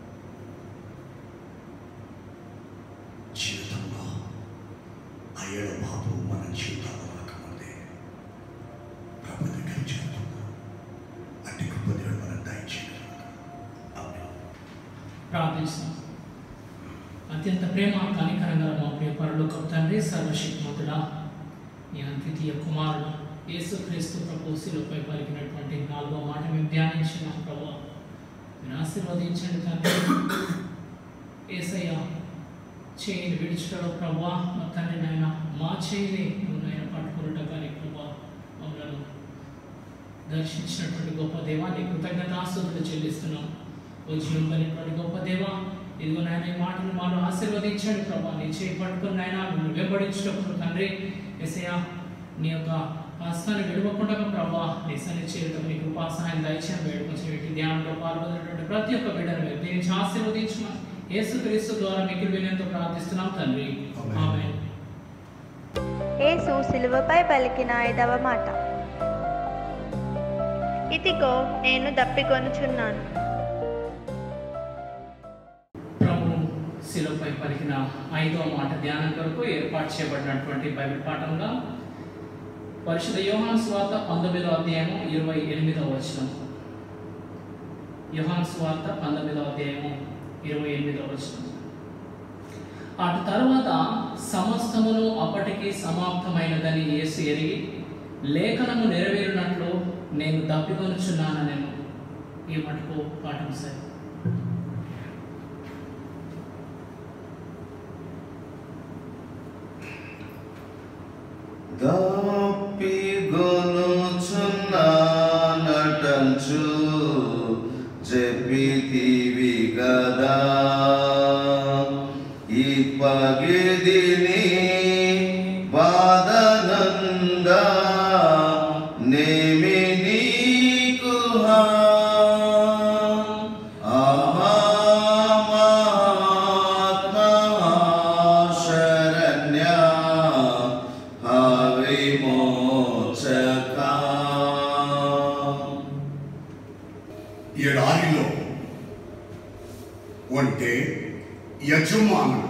జీవితంలో ఆ ఏడు బాబు మన జీవితాల్లో రాకముందే ప్రభు దగ్గర చేరుతున్నాం అట్టి కృప దేవుడు మనం దయచేయగలరు ఆమె ప్రార్థిస్తాం అత్యంత ప్రేమ కనికరంగా మా ప్రియ పరలోకపు తండ్రి సర్వశక్తిమంతుడా నీ అద్వితీయ కుమారుడు యేసుక్రీస్తు ప్రభు శిలుపై పలికినటువంటి నాలుగో మాట మేము ధ్యానించినాం ప్రభు మీరు ఆశీర్వదించండి తండ్రి ఏసయ్య చేయిని విడిచడం ప్రభా మా తండ్రి నాయన మా చేయిని నువ్వు నాయన పట్టుకున్నట్టు కానీ ప్రభా మమ్మల్ని దర్శించినటువంటి గొప్ప దేవా నీ కృతజ్ఞతాస్తుతులు చెల్లిస్తున్నాం ఉద్యమం కలిగినటువంటి గొప్ప దేవా ఇదిగో నాయన ఈ మాటలు మాలో ఆశీర్వదించండి ప్రభా నీ చేయి పట్టుకుని నాయన నువ్వు వెంబడించినప్పుడు తండ్రి ఎసయా నీ యొక్క హస్తాన్ని విడవకుండా ప్రభా నీ సన్ని చేరుతాం నీ కృపా సహాయం దయచేయం వేడుకొచ్చి వీటి ధ్యానంలో పాల్గొన్నటువంటి ప్రతి ఒక్క బిడ్డను మీరు దీనికి ఆశీర్వదించమని యేసుక్రీస్తు ద్వారా మీకు వినయంతో ప్రార్థిస్తున్నాం తండ్రి ఆమేన్ యేసు శిలువపై పలికిన ఐదవ మాట ఇదిగో నేను దప్పికొనుచున్నాను ప్రభు శిలువపై పలికిన ఐదవ మాట ధ్యానం కొరకు ఏర్పాటు చేయబడినటువంటి బైబిల్ పాఠంగా పరిశుద్ధ యోహాన్ స్వార్త పంతొమ్మిదవ అధ్యాయము ఇరవై ఎనిమిదవ వచనం యోహాన్ స్వార్త పంతొమ్మిదవ అధ్యాయము ఇరవై ఎనిమిదవ వచనం అటు తర్వాత సమస్తమును అప్పటికి సమాప్తమైనదని యేసు ఎరిగి లేఖనము నెరవేరినట్లు నేను దప్పికొనుచున్నాను నేను ఈ మటుకు పాఠం సార్ నటంచు చెప్పితివి కదా ఈ పగిదిని బాధనంగా నేమి నీకు హా ఆహా మహాత్మా శరణ్య హవిమోచకా ఎడారిలో ఉంటే యజమానుడు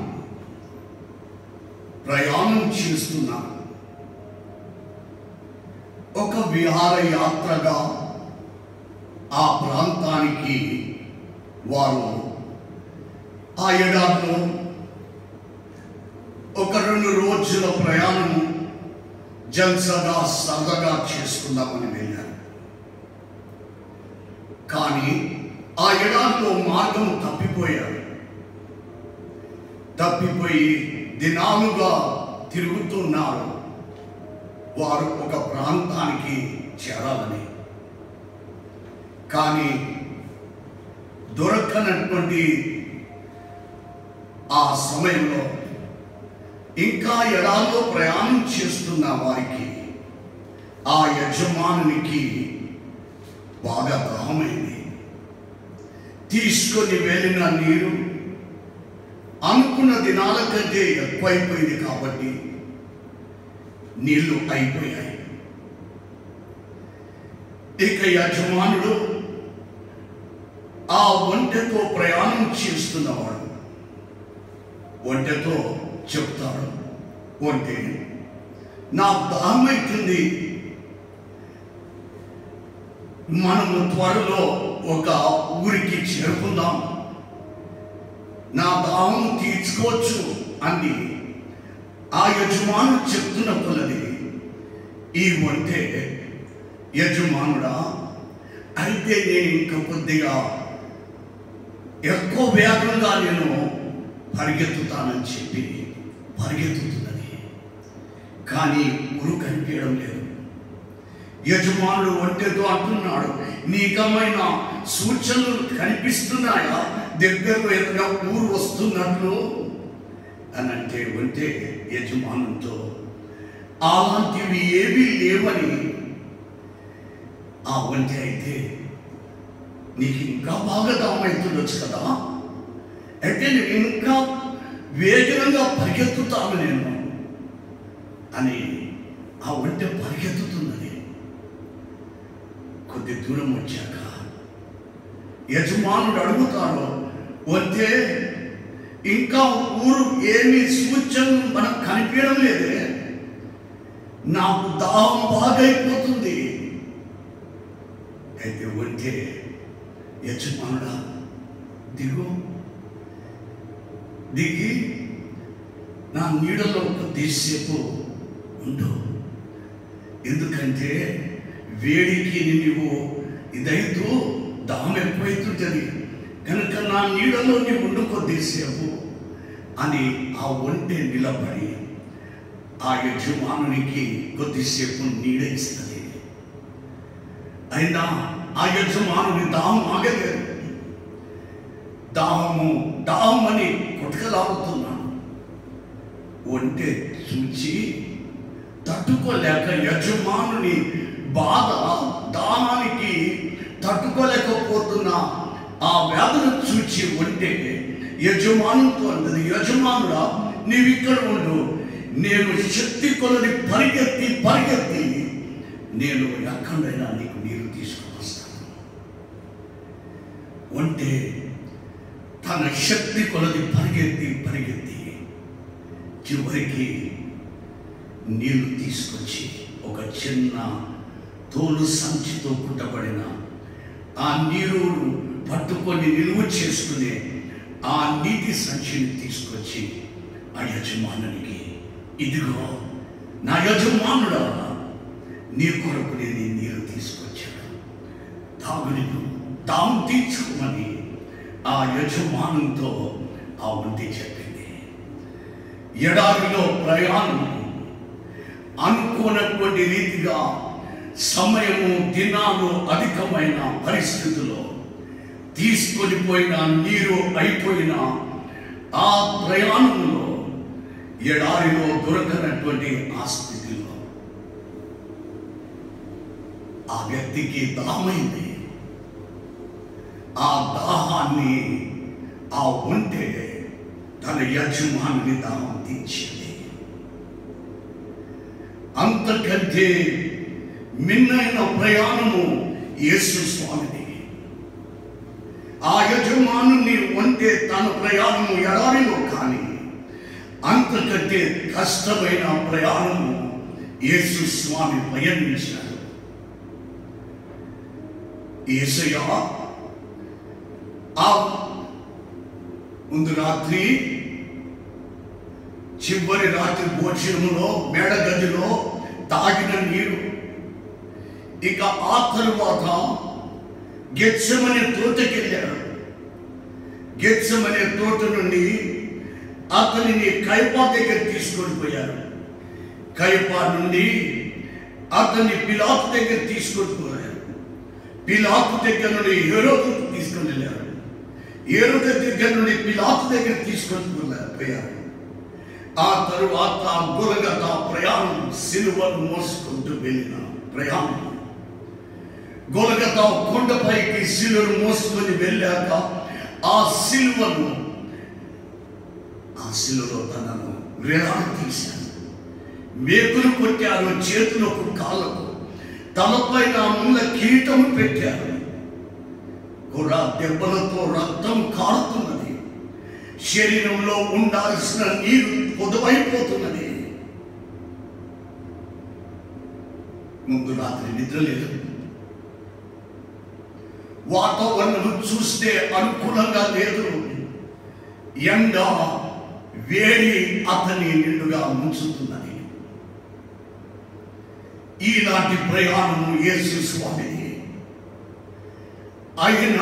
ప్రయాణం చేస్తున్నాను ఒక విహార యాత్రగా ఆ ప్రాంతానికి వారు ఆ ఎడారిలో ఒక రెండు రోజుల ప్రయాణం జల్సగా సరదాగా చేసుకుందామని వెళ్ళారు కానీ ఆ ఎడారిలో మార్గం తప్పిపోయారు తప్పిపోయి దినాలుగా తిరుగుతున్నారు వారు ఒక ప్రాంతానికి చేరాలని కానీ దొరకనటువంటి ఆ సమయంలో ఇంకా ఎడారిలో ప్రయాణం చేస్తున్న వారికి ఆ యజమానునికి బాగా దాహమైంది తీసుకొని వెళ్ళిన నీరు అనుకున్న దినాల కంటే ఎక్కువైపోయింది కాబట్టి నీళ్లు అయిపోయాయి ఇక యజమానుడు ఆ ఒంటెతో ప్రయాణం చేస్తున్నవాడు ఒంటెతో చెప్తాడు ఒంటె నాకు దాహమైతుంది మనము త్వరలో ఒక ఊరికి చేరుకుందాం నా దాహం తీర్చుకోవచ్చు అని ఆ యజమానుడు చెప్తున్న కొలది ఈ వంటే యజమానుడా అయితే నేను ఇంకా కొద్దిగా ఎక్కువ వేగంగా నేను పరిగెత్తుతానని చెప్పి పరిగెత్తుతున్నది కానీ ఉరు కనిపించడం లేదు యజమానుడు ఒంటెతో అంటున్నాడు నీకమైన సూచనలు కనిపిస్తున్నాయా దగ్గరలో ఏదైనా ఊరు వస్తున్నట్లు అని అంటే ఒంటే యజమానుతో అలాంటివి ఏమీ లేవని ఆ ఒంటె అయితే నీకు ఇంకా బాగా దామైతుండొచ్చు కదా అయితే నేను ఇంకా వేగంగా పరిగెత్తుతాను నేను అని ఆ ఒంటె పరిగెత్తుతున్నది కొద్ది దూరం వచ్చాక యజమానుడు అడుగుతాడు వస్తే ఇంకా ఊరు ఏమి సూచనలు మనకు కనిపించడం లేదే నాకు దాహం బాగైపోతుంది అయితే ఉంటే యజమానుడా దిగు దిగి నా నీడలో కొద్దిసేపు ఉండు ఎందుకంటే వేడికి నువ్వు ఇదైతూ దాహం ఎక్కువైతుంటుంది కనుక నా నీడలో నీవు ఉండు కొద్దిసేపు అని ఆ ఒంటె నిలబడి ఆ యజమానునికి కొద్దిసేపు నీడ ఇస్తుంది అయినా ఆ యజమానుని దాహం ఆగలేదు దాహము దాహం అని కొట్టుకలాగుతున్నాను ఒంటె చూచి తట్టుకోలేక యజమానుని బాధ దాహానికి తట్టుకోలేకపోతున్న ఆ వ్యాధులు చూచి ఉంటే యజమానుతో అన్నది యజమానుడా నీవు ఇక్కడ ఉండు నేను శక్తి కొలని పరిగెత్తి పరిగెత్తి నేను ఎక్కడైనా నీకు నీరు తీసుకువస్తాను ఉంటే తన శక్తి కొలది పరిగెత్తి పరిగెత్తి చివరికి నీళ్లు తీసుకొచ్చి ఒక చిన్న తోలు సంచితో కుట్టబడిన ఆ నీరు పట్టుకొని నిలువ చేసుకునే ఆ నీటి సంచిని తీసుకొచ్చి ఆ యజమానునికి ఇదిగో నా యజమానుడా నీ కొరకు నేను ఈ నీరు తీసుకొచ్చాను తాగునికు తాము తీర్చుకోమని ఆ యజమానుతో ఆ ఒంటి చెప్పింది ఎడారిలో ప్రయాణం అనుకోనటువంటి రీతిగా సమయము దినాలు అధికమైన పరిస్థితుల్లో తీసుకొని పోయిన నీరు అయిపోయిన ఆ ప్రయాణంలో ఎడారిలో దొరకనటువంటి ఆ స్థితిలో ఆ వ్యక్తికి దాహమైంది ఆ దాహాన్ని ఆ ఒంటె తన యజమాని దాహం తీర్చింది అంతకంటే మిన్నైన ప్రయాణము యేసు స్వామిది ఆ యజమానుని వంటే తన ప్రయాణము ఎడారిలో కానీ అంతకంటే కష్టమైన ప్రయాణము యేసు స్వామి పయనించాడు యేసయ్య ఆ ముందు రాత్రి చివరి రాత్రి భోజనములో మేడ గదిలో తాగిన నీరు ఇక ఆ తరువాత గెచ్చమనే తోటకెళ్ళాడు గెచ్చమనే తోట నుండి అతనిని కైపా దగ్గర తీసుకొని పోయారు కైపా నుండి అతన్ని పిలాతు దగ్గర తీసుకొని పోయారు పిలాతు దగ్గర నుండి హెరోదు తీసుకొని వెళ్ళారు ఏరుద దగ్గర నుండి పిలాతు దగ్గర తీసుకొని పోయారు పోయారు ఆ తరువాత గురగత ప్రయాణం సిలువను మోసుకుంటూ వెళ్ళిన ప్రయాణం గొలగత కొండపైకి సిలువను మోసుకొని వెళ్ళాక ఆ సిలువను ఆ సిలువలో తనను వేలాడు తీశాను మేకులు కొట్టారు చేతులకు కాళ్ళకు తలపైన ముళ్ళ కిరీటం పెట్టారు కూడా దెబ్బలతో రక్తం కారుతున్నది శరీరంలో ఉండాల్సిన నీరు పొదువైపోతున్నది ముందు రాత్రి నిద్ర లేదు వాతావరణం చూస్తే అనుకూలంగా లేదు ఎండ వేడి అతని నిండుగా ముంచుతున్నది ఈనాటి ప్రయాణము యేసు స్వామిది అయినా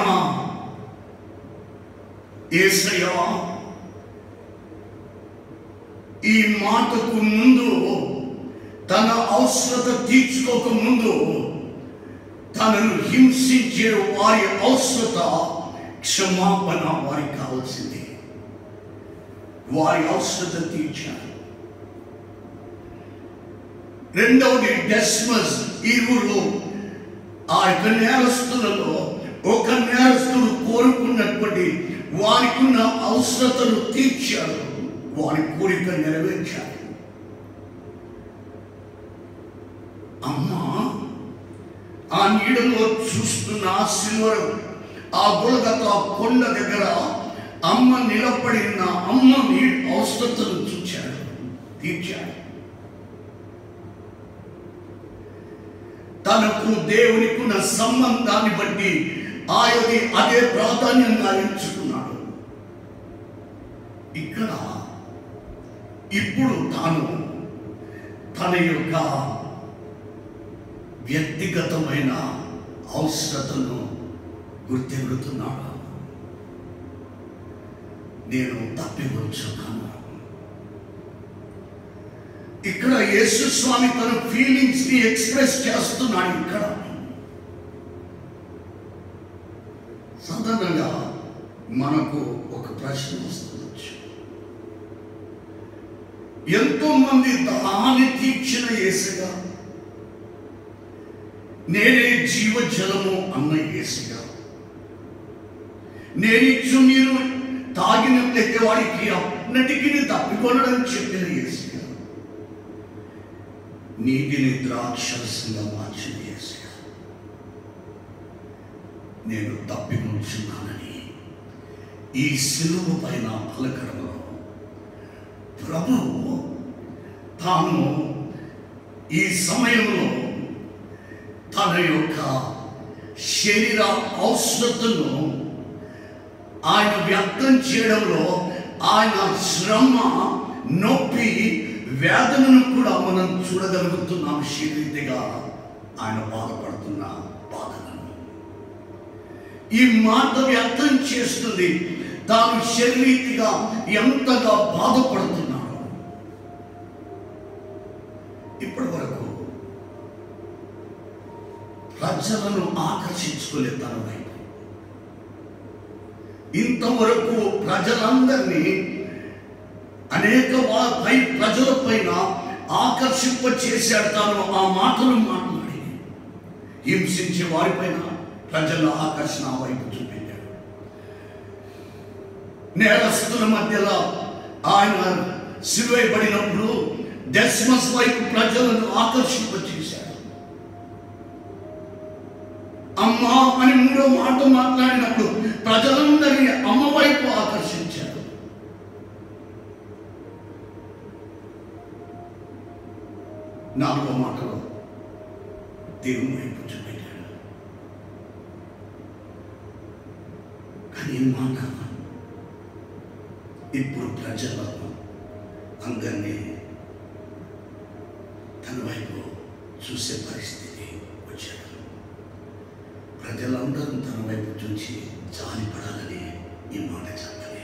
ఏసయ్య ఈ మాటకు ముందు తన అవసరత తీర్చుకోక ముందు తనను హింసించే వారి అవసరత క్షమాపణ వారికి కావాల్సింది వారి అవసరత తీర్చారు రెండవది డెస్మస్ ఇరువురు ఆ యొక్క నేరస్తులలో ఒక నేరస్తుడు కోరుకున్నటువంటి వారికి ఉన్న అవసరతను తీర్చాడు వారి కోరిక నెరవేర్చాడు అమ్మా ఆ నీడలో చూస్తున్న ఆ సిల్వర్ ఆ గొలగత కొండ దగ్గర అమ్మ నిలబడిన అమ్మ నీ అవసరతను చూచాడు తీర్చాడు తనకు దేవునికి ఉన్న సంబంధాన్ని బట్టి ఆయనది అదే ప్రాధాన్యంగా ఎంచుకున్నాడు ఇక్కడ ఇప్పుడు తాను తన యొక్క వ్యక్తిగతమైన అవసరతను గుర్తెరుగుతున్నాడు నేను తప్పివచ్చున్నాను ఇక్కడ యేసు స్వామి తన ఫీలింగ్స్ ని ఎక్స్ప్రెస్ చేస్తున్నాడు ఇక్కడ సాధారణంగా మనకు ఒక ప్రశ్న వస్తుందచ్చు ఎంతో మంది దాని తీర్చిన ఏసగా నేనే జీవజలము అన్న ఏసగా నేనిచ్చు నీరు తాగినట్లయితే వాడికి అన్నిటికీ తప్పికొనడం చెప్పిన ఏసగా నీటిని ద్రాక్షరసంగా మార్చిన ఏసగా నేను తప్పికొంచున్నానని ఈ సిలువ పైన పలకడంలో ప్రభువు తాను ఈ సమయంలో తన యొక్క శరీర అవసరతను ఆయన వ్యక్తం చేయడంలో ఆయన శ్రమ నొప్పి వేదనను కూడా మనం చూడగలుగుతున్నాం శరీరీతిగా ఆయన బాధపడుతున్న బాధలను ఈ మాట వ్యక్తం చేస్తుంది తాను శరీరీతిగా ఎంతగా బాధపడుతున్నాడు ఇప్పటి వరకు ప్రజలను ఆకర్షించుకునే తన వైపు ఇంతవరకు ప్రజలందరినీ అనేక వా- పై ప్రజల పైన ఆకర్షింప చేశాడు తాను ఆ మాటలు మాట్లాడి హింసించే వారిపైన ప్రజల ఆకర్షణ ఆ వైపు చూపెట్టాడు నేరస్తుల మధ్యలో ఆయన సిలువైపడినప్పుడు డెస్మస్ వైపు ప్రజలను ఆకర్షింప చేశాడు అమ్మా అని మూడో మాట మాట్లాడినప్పుడు ప్రజలందరినీ అమ్మ వైపు ఆకర్షించాడు నాలుగో మాటలో దేవుని వైపు చూపెట్టాడు కానీ ఈ మాట ఇప్పుడు ప్రజలను అందరినీ తన వైపు చూసే పరిస్థితి వచ్చాడు ప్రజలందరూ తన వైపు చూసి జాలిపడాలని ఈ మాట చెప్పలే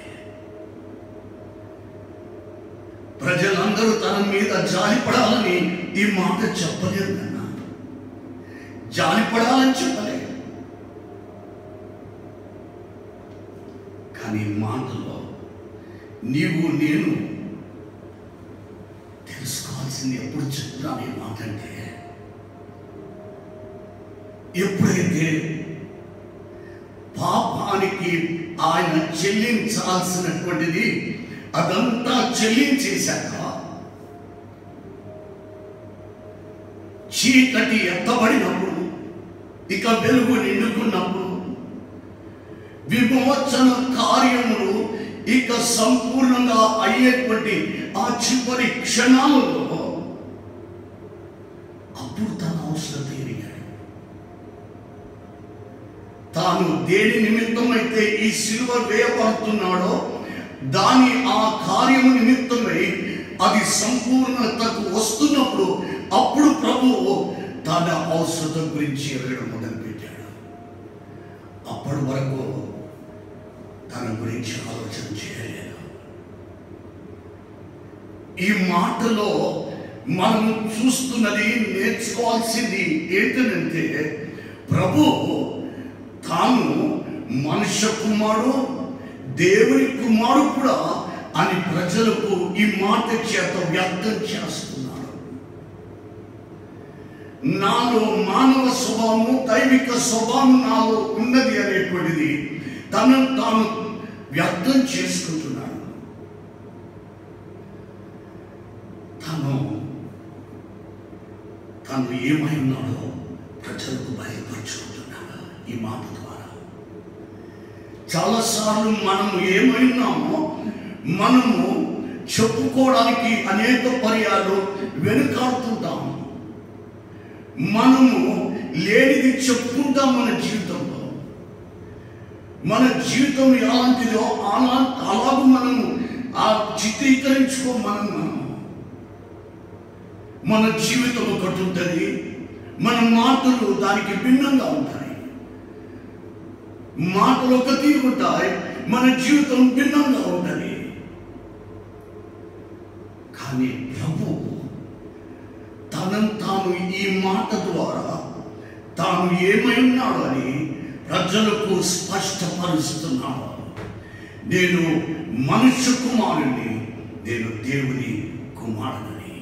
ప్రజలందరూ తన మీద జాలిపడాలని ఈ మాట చెప్పలేదు అన్న జాలిపడాలని చెప్పలే కానీ ఈ మాటలో నీవు నేను తెలుసుకోవాల్సింది ఎప్పుడు చెప్తున్నాను ఈ మాట అంటే ఎప్పుడైతే పాపానికి ఆయన చెల్లించాల్సినటువంటిది అదంతా చెల్లించేశాక చీకటి ఎత్తబడినప్పుడు ఇక వెలుగు నిండుకున్నప్పుడు విమోచన కార్యములు ఇక సంపూర్ణంగా అయ్యేటువంటి ఆ చివరి క్షణాలలో అప్పుడు తన అవసరం ఎరిగాడు తాను దేని నిమిత్తమైతే ఈ సిలువ వేయబడుతున్నాడో దాని ఆ కార్యము నిమిత్తమై అది సంపూర్ణతకు వస్తున్నప్పుడు అప్పుడు ప్రభువు తన అవసరం గురించి ఎరగడం మొదలుపెట్టాడు అప్పటి వరకు తన గురించి ఆలోచన చేయలేదు ఈ మాటలో మనం చూస్తున్నది నేర్చుకోవాల్సింది ఏంటంటే ప్రభు తాను మనుష్య కుమారుడు దేవుని కుమారుడు కూడా అని ప్రజలకు ఈ మాట చేత వ్యక్తం చేస్తున్నాడు నాలో మానవ స్వభావము దైవిక స్వభావం నాలో ఉన్నది అనేటువంటిది తనను తాను వ్యక్తం చేసుకుంటున్నాడు తను తను ఏమై ఉన్నాడో ప్రజలకు బయలుపరుచుకుంటున్నాడు ఈ మాట ద్వారా చాలాసార్లు మనము ఏమై ఉన్నామో మనము చెప్పుకోవడానికి అనేక పర్యాలు వెనుకాడుతుంటాము మనము లేనిది చెప్పుకుంటాం మన జీవితంలో మన జీవితం ఎలాంటిదో అలా అలాగూ మనము ఆ చిత్రీకరించుకో మనం మనము మన జీవితం ఒకటి ఉంటుంది మన మాటలు దానికి భిన్నంగా ఉంటాయి మాటలు ఒక తీరు ఉంటాయి మన జీవితం భిన్నంగా ఉంటుంది కానీ ప్రభు తనను తాను ఈ మాట ద్వారా తాను ఏమై ఉన్నాడు అని ప్రజలకు స్పష్టపరుస్తున్నాడు నేను మనుష్య కుమారుణ్ణి నేను దేవుని కుమారుని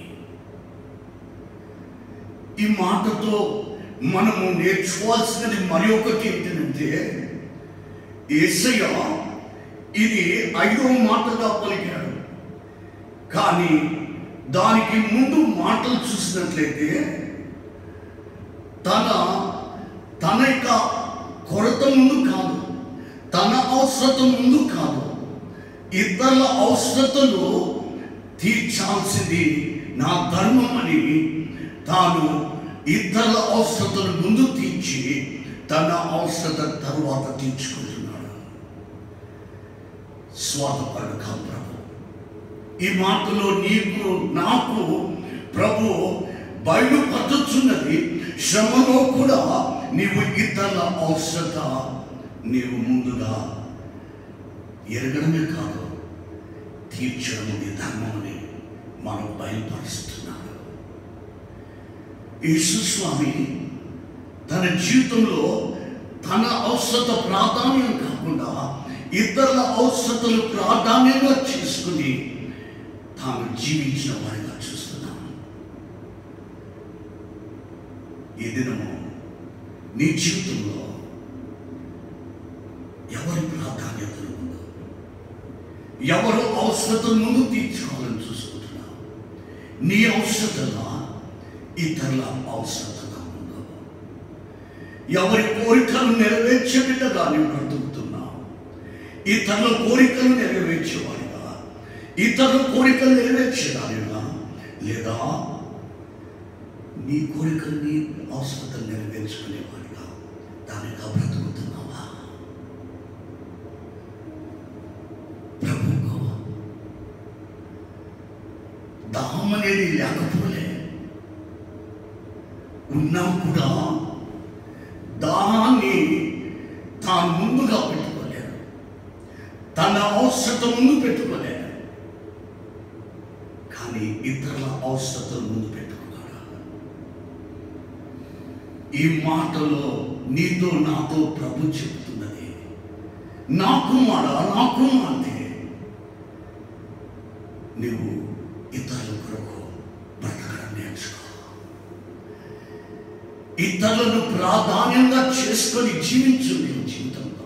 ఈ మాటతో మనము నేర్చుకోవాల్సినది మరి ఒకటి ఏంటంటే ఏసయ్య ఇది ఐదవ మాటగా పలికాడు కానీ దానికి ముందు మాటలు చూసినట్లయితే తన తన యొక్క కొరత ముందు కాదు తన అవసరత ముందు కాదు ఇతరుల అవసరతలు తీర్చాల్సింది నా ధర్మం అని తాను ఇతరుల అవసరతలు ముందు తీర్చి తన అవసరత తరువాత తీర్చుకుంటున్నాడు స్వాతపడు కాదు ప్రభు ఈ మాటలో నీకు నాకు ప్రభు బయలుపరచున్నది శ్రమలో కూడా నీవు ఇతరుల అవసరత నీవు ముందుగా ఎరగడమే కాదు తీర్చడం నీ ధర్మమని మనం బయలుపరుస్తున్నాడు యేసుస్వామి తన జీవితంలో తన అవసరత ప్రాధాన్యం కాకుండా ఇతరుల అవసరతలు ప్రాధాన్యంగా చేసుకుని తాను జీవించిన వారిగా చూస్తున్నాం ఈ దినము నీ జీవితంలో ఎవరి ప్రాధాన్యతలు ఉందో ఎవరు అవసరతను ముందు తీర్చుకోవాలని చూసుకుంటున్నావు నీ అవసరతలా ఇతరుల అవసరతగా ఉందో ఎవరి కోరికలు నెరవేర్చే బిడ్డగా నీవు బ్రతుకుతున్నావు ఇతరుల కోరికలు నెరవేర్చేవాడిగా ఇతరుల కోరికలు నెరవేర్చేదానిగా లేదా నీ కోరికలు నీ అవసరతలు నెరవేర్చుకునేవాడిగా దానిగా బ్రతుకుతున్నావా ప్రభుకు దాహం అనేది లేకపోలే ఉన్నా కూడా దాహాన్ని తాను ముందుగా పెట్టుకోలేరు తన అవసరత ముందు పెట్టుకోలేరు కానీ ఇతరుల అవసరతలు ముందు పెట్టుకున్నాడు ఈ మాటలో నీతో నాతో ప్రభు చెప్తున్నది నా కుమార నా కుమార్తె నువ్వు ఇతరుల కొరకు బ్రతకడం నేర్చుకో ఇతరులను ప్రాధాన్యంగా చేసుకొని జీవించు నీ జీవితంలో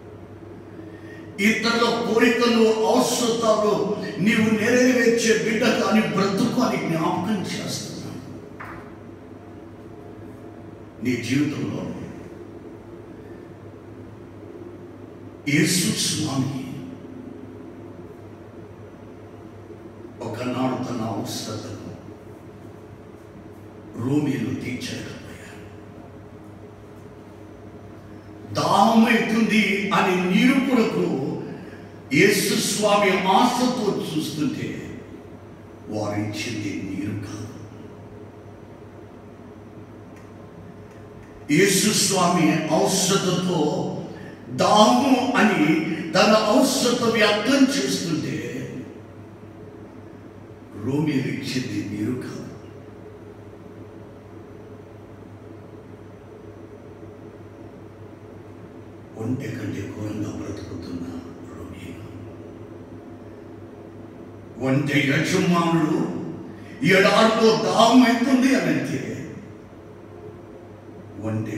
ఇతరుల కోరికలు అవసరతలు నీవు నెరవేర్చే బిడ్డ కానీ బ్రతుకు అని జ్ఞాపకం చేస్తున్నాను నీ జీవితంలో యేసు స్వామి ఒకనాడు తన అవసరతను రోమిలు తీర్చలేకపోయారు దాహమైతుంది అని నీరు కొరకు యేసు స్వామి ఆశతో చూస్తుంటే వారు ఇచ్చింది నీరు కాదు యేసు స్వామి అవసరతతో దాహము అని తన అవసరత వ్యక్తం చేస్తుంటే రోమిలు ఇచ్చింది నీరు కాదు ఒంటె కంటే ఘోరంగా బ్రతుకుతున్న రోగిను ఒంటె యజమానుడు ఎడారిలో దాహం అవుతుంది అని అంటే ఒంటె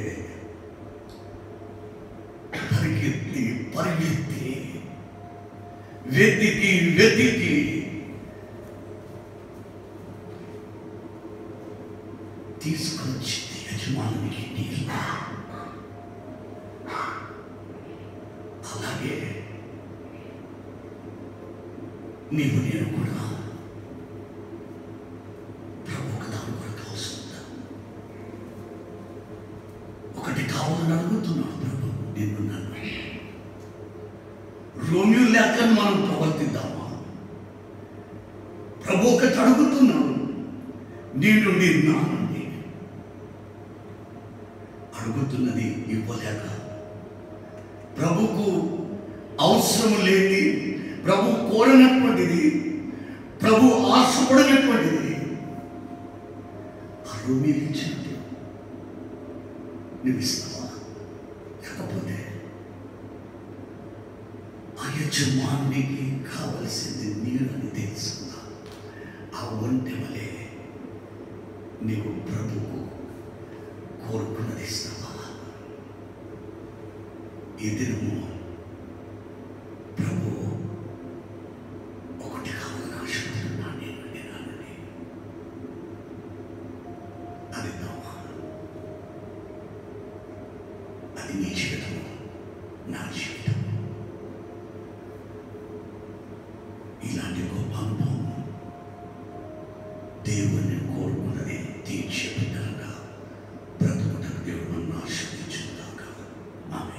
పరిగెత్తి పరిగెత్తి వెతికి వెతికి తీసుకొచ్చింది యజమానునికి నీళ్ళు అలాగే నీవు నేను కూడా ప్రభు ఒక దాని కొరకు అవసరం ఒకటి కావాలని అడుగుతున్నాడు ప్రభు నిన్ను నన్ను రోమియో లేఖను మనం ప్రవర్తిద్దామా ప్రభు ఒకటి అడుగుతున్నాడు నీ నుండి నా నుండి అడుగుతున్నది ఇవ్వలేక ప్రభుకు అవసరం లేని ప్రభు కోరనటువంటిది ప్రభు ఆశపడినటువంటిది ఆ రోమియోకి ఇచ్చినప్పుడు నువ్వు ఇస్తావా లేకపోతే ఆ యజమానికి కావలసింది నీరు అని తెలుసుకుందా ఆ ఒంటె వలె నీవు ప్రభుకు కోరుకున్నది ఇస్తావా ఈ దినము ప్రభు ఒకటి కావాలని ఆశపడుతున్నాను నేను నేనండి అది నమ్మా అది నీ జీవితం నా జీవితం ఇలాంటి గొప్ప అనుభవం దేవుణ్ణి కోరుకున్నది తీర్చే విధంగా బ్రతుకుటకు దేవుడు నన్ను ఆశీర్వదించుగాక ఆమె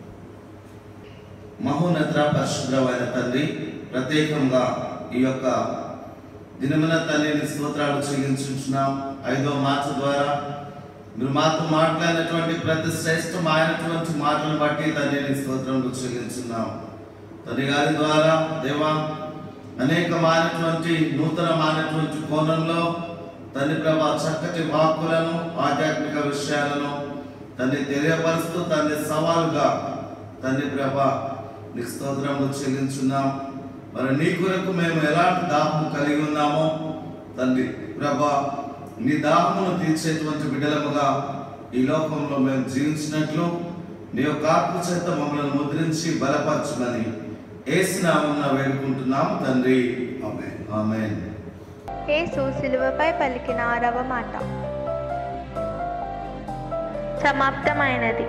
మహోన్నత పరిశుద్రమైన తండ్రి ప్రత్యేకంగా ఈ యొక్క దినమున తండ్రిని స్తోత్రాలు చెల్లించున్నాం ఐదో మాట ద్వారా మీరు మాతో మాట్లాడినటువంటి ప్రతి శ్రేష్టమైనటువంటి మాటలను బట్టి తండ్రిని స్తోత్రములు చెల్లించున్నాం తండ్రి గారి ద్వారా దేవా అనేకమైనటువంటి నూతనమైనటువంటి కోణంలో తండ్రి ప్రభా చక్కటి వాక్కులను ఆధ్యాత్మిక విషయాలను తండ్రి తెలియపరుస్తూ తండ్రి సవాలుగా తండ్రి ప్రభా నీకు స్తోత్రములు చెల్లించున్నాం మరి నీ కొరకు మేము ఎలాంటి దాహం కలిగి ఉన్నామో తండ్రి ప్రభా నీ దాహమును తీర్చేటువంటి బిడ్డలముగా ఈ లోకంలో మేము జీవించినట్లు నీ యొక్క ఆత్మ చేత మమ్మల్ని ముద్రించి బలపరచుమని ఏసునామం వేడుకుంటున్నాము తండ్రి ఆమె ఆమేన్ యేసు శిలువపై పలికిన ఆరవ మాట సమాప్తమైనది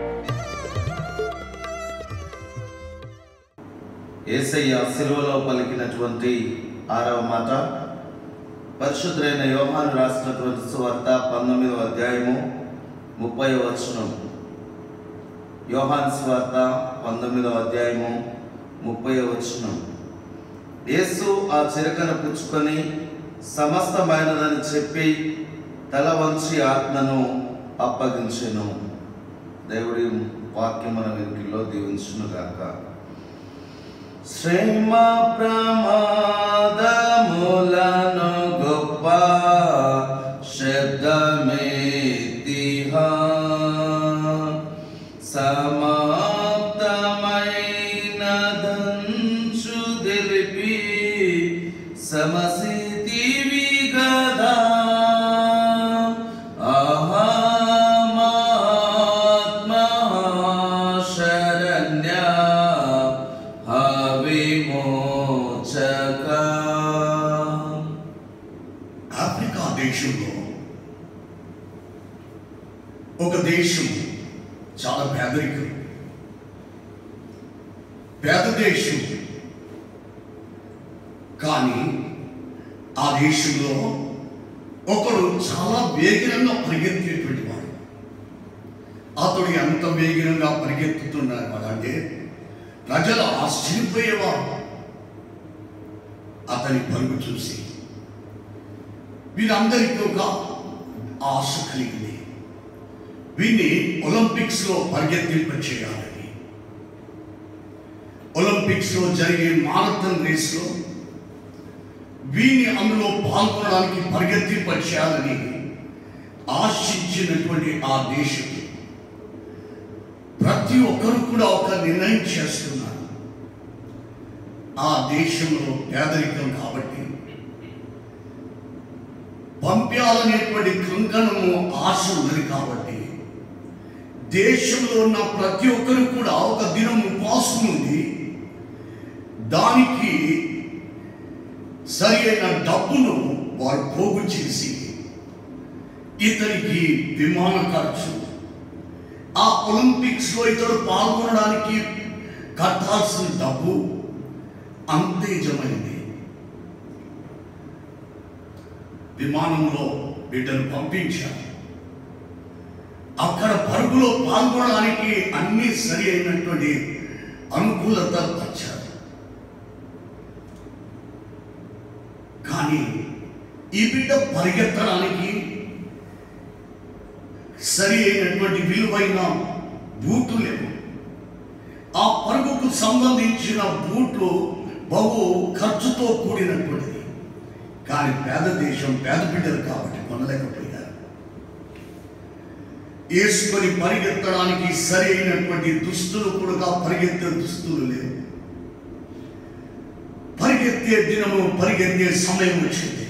ఏసయ్య సిలువలో పలికినటువంటి ఆరవ మాట పరిశుద్ధులైన యోహాను రాసినటువంటి సువార్త పంతొమ్మిదవ అధ్యాయము ముప్పై వచనం యోహాన్ సువార్త పంతొమ్మిదవ అధ్యాయము ముప్పై వచనం యేసు ఆ చిరకను పుచ్చుకొని సమస్తమైనదని చెప్పి తల వంచి ఆత్మను అప్పగించెను దేవుడి వాక్యం మన వెనుకల్లో దీవించునుగాక శ్రేమ ప్రమాదములను గొప్ప శబ్దమేతిహా సమాప్తమైన దంచు తెలిపి సమసితివి గదా అహమాత్మ శరణ్య హవిమోచక ఆఫ్రికా దేశంలో ఒక దేశం చాలా పేదరికం పేద దేశం కానీ ఆ దేశంలో ఒకడు చాలా వేగంగా పరిగెత్తేటువంటి వాడు అతడు ఎంత వేగంగా పరిగెత్తుతున్నాడు అంటే ప్రజలు ఆశ్చర్యపోయేవారు అతని పరుగు చూసి వీరందరికీ ఒక ఆశ కలిగింది వీరిని ఒలింపిక్స్ లో పరిగెత్తింప చేయాలని ఒలింపిక్స్ లో జరిగే మారథాన్ రేస్ లో వీరిని అందులో పాల్గొనడానికి పరిగెత్తింప చేయాలని ఆశించినటువంటి ఆ దేశం ప్రతి ఒక్కరు కూడా ఒక నిర్ణయం చేస్తున్నారు ఆ దేశంలో పేదరికం కాబట్టి పంపాలనేటువంటి కంకణము ఆశ ఉన్నది కాబట్టి దేశంలో ఉన్న ప్రతి ఒక్కరు కూడా ఒక దినం ఉపవాసం ఉంది దానికి సరి అయిన డబ్బును వారు పోగు చేసి ఇతనికి విమాన ఖర్చు ఆ ఒలింపిక్స్ లో ఇతడు పాల్గొనడానికి కట్టాల్సిన డబ్బు అంతేజమైంది విమానంలో బిడ్డను పంపించారు అక్కడ పరుగులో పాల్గొనడానికి అన్ని సరి అయినటువంటి అనుకూలత వచ్చారు కానీ ఈ బిడ్డ పరిగెత్తడానికి సరి అయినటువంటి విలువైన బూట్లు లేవు ఆ పరుగుకు సంబంధించిన బూట్లు బహు ఖర్చుతో కూడినటువంటిది కానీ పేద దేశం పేద బిడ్డలు కాబట్టి కొనలేకపోయారు వేసుకొని పరిగెత్తడానికి సరి అయినటువంటి దుస్తులు కూడా పరిగెత్తే దుస్తులు లేవు పరిగెత్తే దినము పరిగెత్తే సమయం వచ్చింది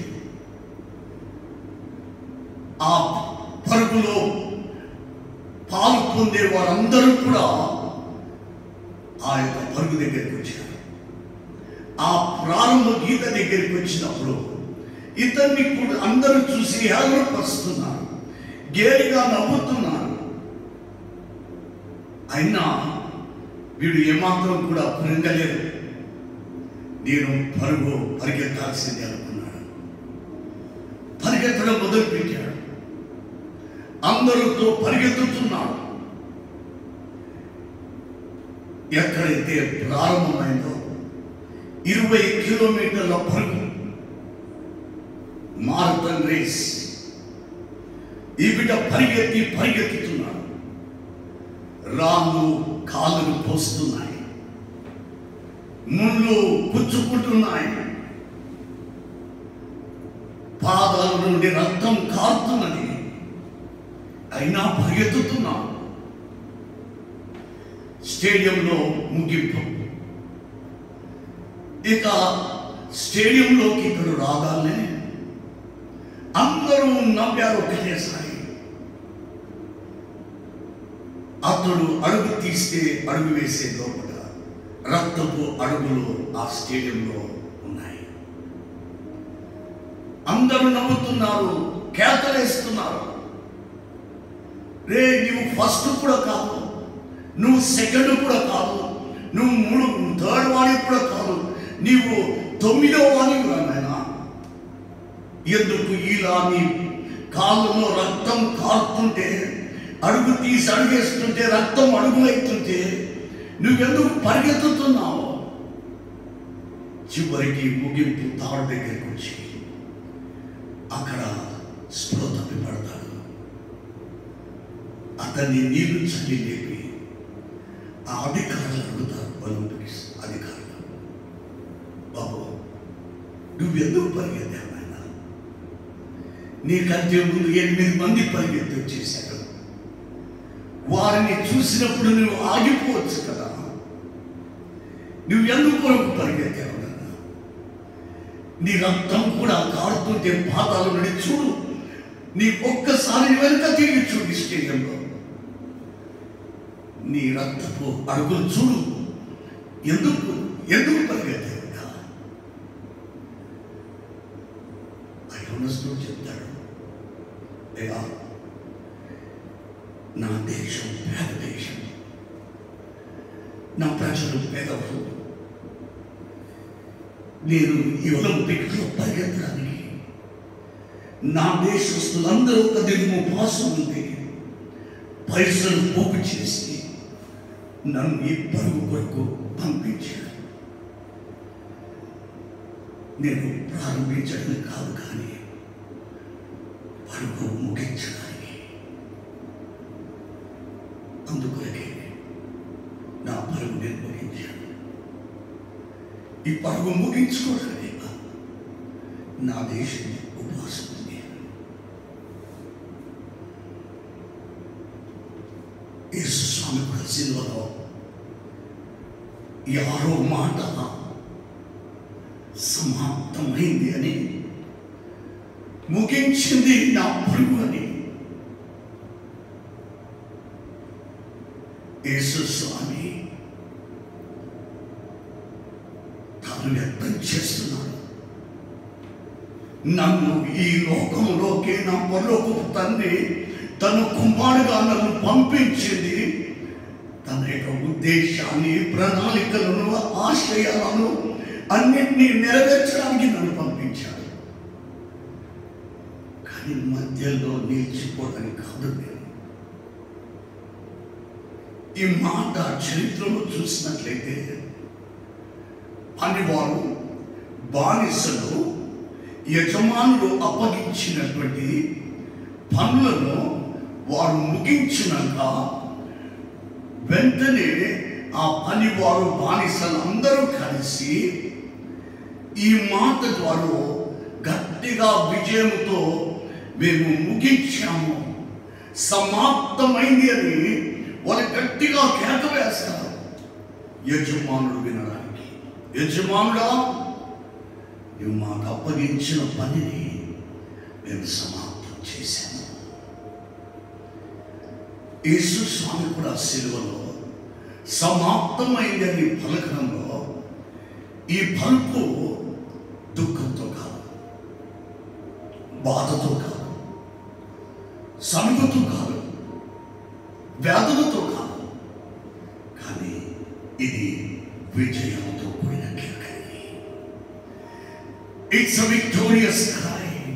ఆ పరుగులో పాలు పొందే వారందరూ కూడా ఆ యొక్క పరుగు దగ్గరికి వచ్చారు ఆ ప్రారంభ గీత దగ్గరికి వచ్చినప్పుడు ఇతన్ని కూడా అందరూ చూసి ఏర్పరుస్తున్నారు గేలిగా నవ్వుతున్నారు అయినా వీడు ఏమాత్రం కూడా కృంగలేదు నేను పరుగు పరిగెత్తాల్సిందే అనుకున్నాడు పరిగెత్తడం మొదలుపెట్టాడు అందరితో పరిగెత్తుతున్నాడు ఎక్కడైతే ప్రారంభమైందో ఇరవై కిలోమీటర్ల పరుగు మారథన్ రేస్ ఈ బిడ్డ పరిగెత్తి పరిగెత్తుతున్నాడు రాళ్ళు కాళ్ళు పోస్తున్నాయి ముళ్ళు పుచ్చుకుంటున్నాయి పాదాల నుండి రక్తం కారుతున్నది అయినా పరిగెత్తుతున్నాడు స్టేడియంలో ముగింపు ఇక స్టేడియంలోకి ఇక్కడ రాగానే అందరూ నవ్వారు ఒకటేసారి అతడు అడుగు తీస్తే అడుగు వేసే లోపల రక్తపు అడుగులు ఆ స్టేడియంలో ఉన్నాయి అందరూ నవ్వుతున్నారు కేకలేస్తున్నారు రే నువ్వు ఫస్ట్ కూడా కాదు నువ్వు సెకండ్ కూడా కాదు నువ్వు మూడు థర్డ్ వాడి కూడా కాదు నీవు తొమ్మిదో వాడి నాయనా ఎందుకు ఇలా నీ కాళ్ళలో రక్తం కారుతుంటే అడుగు తీసి అడుగేస్తుంటే రక్తం అడుగులైతుంటే నువ్వెందుకు పరిగెత్తుతున్నావు చివరికి ముగింపు తాడు దగ్గరికి వచ్చి అక్కడ స్పృహ తప్పి పడతాడు అతన్ని నీళ్లు చల్లి లేపి ఆ అధికారులు అడుగుతారు ఒలింపిక్స్ అధికారులు బాబు నువ్వెందుకు పరిగెత్తావు నాయన నీకంటే ముందు ఎనిమిది మంది పరిగెత్తి వచ్చేసారు వారిని చూసినప్పుడు నువ్వు ఆగిపోవచ్చు కదా నువ్వు ఎందుకు కొరకు పరిగెత్తావు నాన్న నీ రక్తం కూడా కారుతుంటే పాతాల నుండి చూడు నీ ఒక్కసారి వెనుక తిరిగి చూడు ఈ స్టేడియంలో నీ రక్తపు అడుగులు చూడు ఎందుకు ఎందుకు పరిగెత్తావు ఐరోనస్తో చెప్తాడు అయ్యా నా దేశం పేద దేశం నా ప్రజలు పేదవారు నేను ఈ ఒలింపిక్లో పరిగెత్తడానికి నా దేశస్తులందరూ ఒక దిగుము ఉపవాసం ఉంది పైసలు పోగు చేసి నన్ను ఈ పరుగు కొరకు పంపించారు నేను ప్రారంభించడం కాదు కానీ పరుగు ముగించడానికి అందుకొరకే నా పరుగు నేను ముగించాను ఈ పరుగు ముగించుకోవడానికి నా దేశం ఉపవాసం ఉంది యేసు స్వామి కూడా సిల్వలో ఈ ఆరో మాట సమాప్తమైంది అని ముగించింది నా ప్రభు అని యేసు స్వామి తాను వ్యక్తం చేస్తున్నాడు నన్ను ఈ లోకంలోకి నా పరలోకపు తండ్రి తన కుమారుగా నన్ను పంపించింది తన యొక్క ఉద్దేశాన్ని ప్రణాళికలను ఆశయాలను అన్నింటినీ నెరవేర్చడానికి నన్ను పంపించాడు కానీ మధ్యలో నిలిచిపోవడానికి కాదు నేను ఈ మాట చరిత్రలో చూసినట్లయితే పనివారు బానిసలు యజమానులు అప్పగించినటువంటి పనులను వారు ముగించినాక వెంటనే ఆ పనివారు బానిసలు అందరూ కలిసి ఈ మాట ద్వారా గట్టిగా విజయంతో మేము ముగించాము సమాప్తమైంది అని వాళ్ళు గట్టిగా కేక వేస్తారు యజమానుడు వినడానికి యజమానుడా నువ్వు మాకు అప్పగించిన పనిని మేము సమాప్తం చేశాము యేసు స్వామి కూడా సిలువలో సమాప్తమైందని పలకడంలో ఈ పలుకు దుఃఖంతో కాదు బాధతో కాదు సనుగుతో కాదు వ్యాధులతో కాదు కానీ ఇది విజయంతో కూడిన కేకని ఇట్స్ అ విక్టోరియస్ క్రై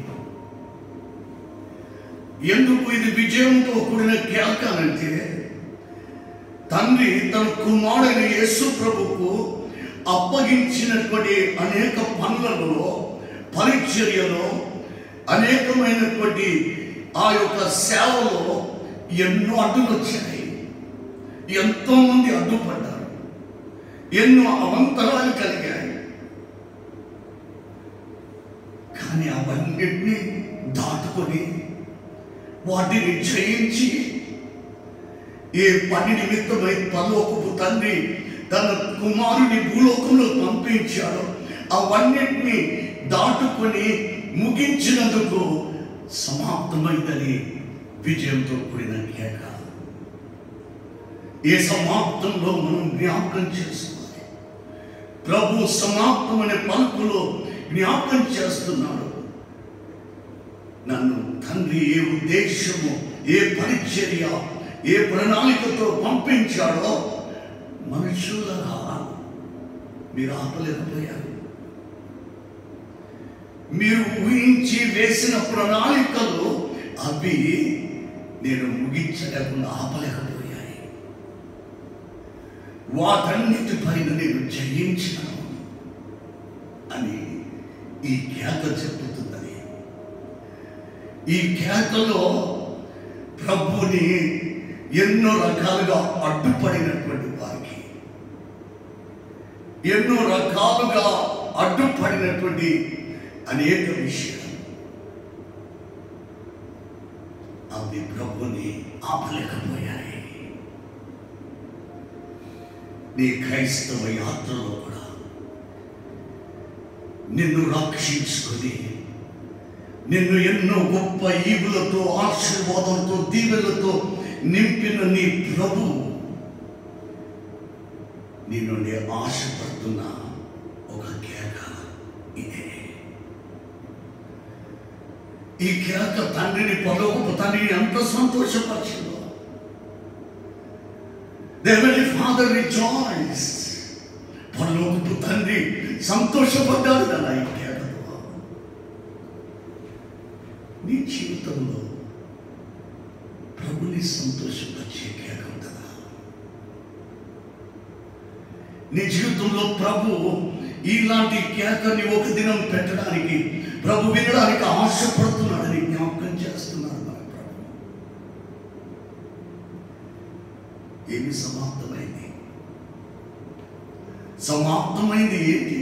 ఎందుకు ఇది విజయంతో కూడిన కేక అంటే తండ్రి తన కుమారుడైన యేసు ప్రభుకు అప్పగించినటువంటి అనేక పనులలో పరిచర్యలో అనేకమైనటువంటి ఆ యొక్క సేవలో ఎన్నో అడ్డులు వచ్చాయి ఎంతో మంది అడ్డుపడ్డారు ఎన్నో అవంతరాలు కలిగాయి కానీ అవన్నిటినీ దాటుకొని వాటిని జయించి ఏ పని నిమిత్తమై పరలోకపు తండ్రి తన కుమారుని భూలోకంలో పంపించాడు అవన్నిటిని దాటుకొని ముగించినందుకు సమాప్తమైందని విజయంతో కూడిన కేక ఏ సమాప్తంలో మనం జ్ఞాపకం చేసుకోవాలి ప్రభు సమాప్తమనే పలుకులో జ్ఞాపకం చేస్తున్నాడు నన్ను తండ్రి ఏ ఉద్దేశము ఏ పరిచర్య ఏ ప్రణాళికతో పంపించాడో మనుషులరా మీరు ఆపలేకపోయారు మీరు ఊహించి వేసిన ప్రణాళికలు అవి నేను ముగించలేకుండా ఆపలేకపోయాయి వాటన్నిటిపైన నేను జయించాను అని ఈ కేక చెప్పుతున్నది ఈ కేకలో ప్రభుని ఎన్నో రకాలుగా అడ్డుపడినటువంటి వారికి ఎన్నో రకాలుగా అడ్డుపడినటువంటి అనేక విషయాలు అవి ప్రభుని ఆపలేకపోయాయి నీ క్రైస్తవ యాత్రలో కూడా నిన్ను రక్షించుకొని నిన్ను ఎన్నో గొప్ప ఈవులతో ఆశీర్వాదంతో దీవెలతో నింపిన నీ ప్రభు నీ నుండి ఆశపడుతున్న ఒక కేక ఇదే ఈ కేక తండ్రిని పరలోకపు తండ్రిని ఎంత సంతోషపరిచిందో దేవని ఫాదర్ రిజాయిస్ పరలోకపు తండ్రి సంతోషపడ్డాడు కదా ఈ కేకతో నీ జీవితంలో ప్రభుని సంతోషపరిచే కేక ఉంటుందా నీ జీవితంలో ప్రభు ఇలాంటి కేకని ఒక దినం పెట్టడానికి ప్రభు వినడానికి ఆశపడుతున్నాడని జ్ఞాపకం చేస్తున్నాడు మన ప్రభు ఏమి సమాప్తమైంది సమాప్తమైంది ఏంటి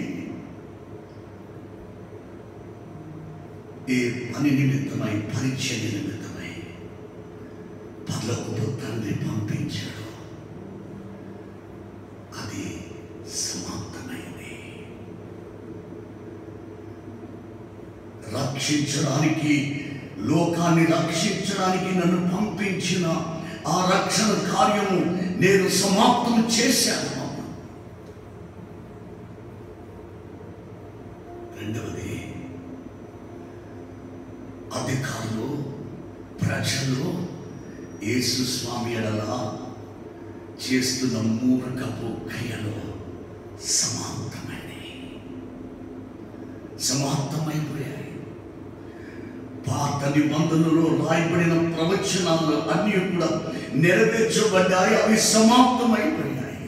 ఏ పని నిమిత్తమై పరిచర్య నిమిత్తమై పర్లకు తండ్రి పంపించాడు రక్షించడానికి లోకాన్ని రక్షించడానికి నన్ను పంపించిన ఆ రక్షణ కార్యము నేను సమాప్తం చేశాను రెండవది అధికారులు ప్రజలు యేసు స్వామి ఎడల చేస్తున్న మూర్ఖపు క్రియలు సమాప్తమైనవి సమాప్తమైపోయాయి పాత నిబంధనలో రాయబడిన ప్రవచనాలు అన్నీ కూడా నెరవేర్చబడ్డాయి అవి సమాప్తమైపోయాయి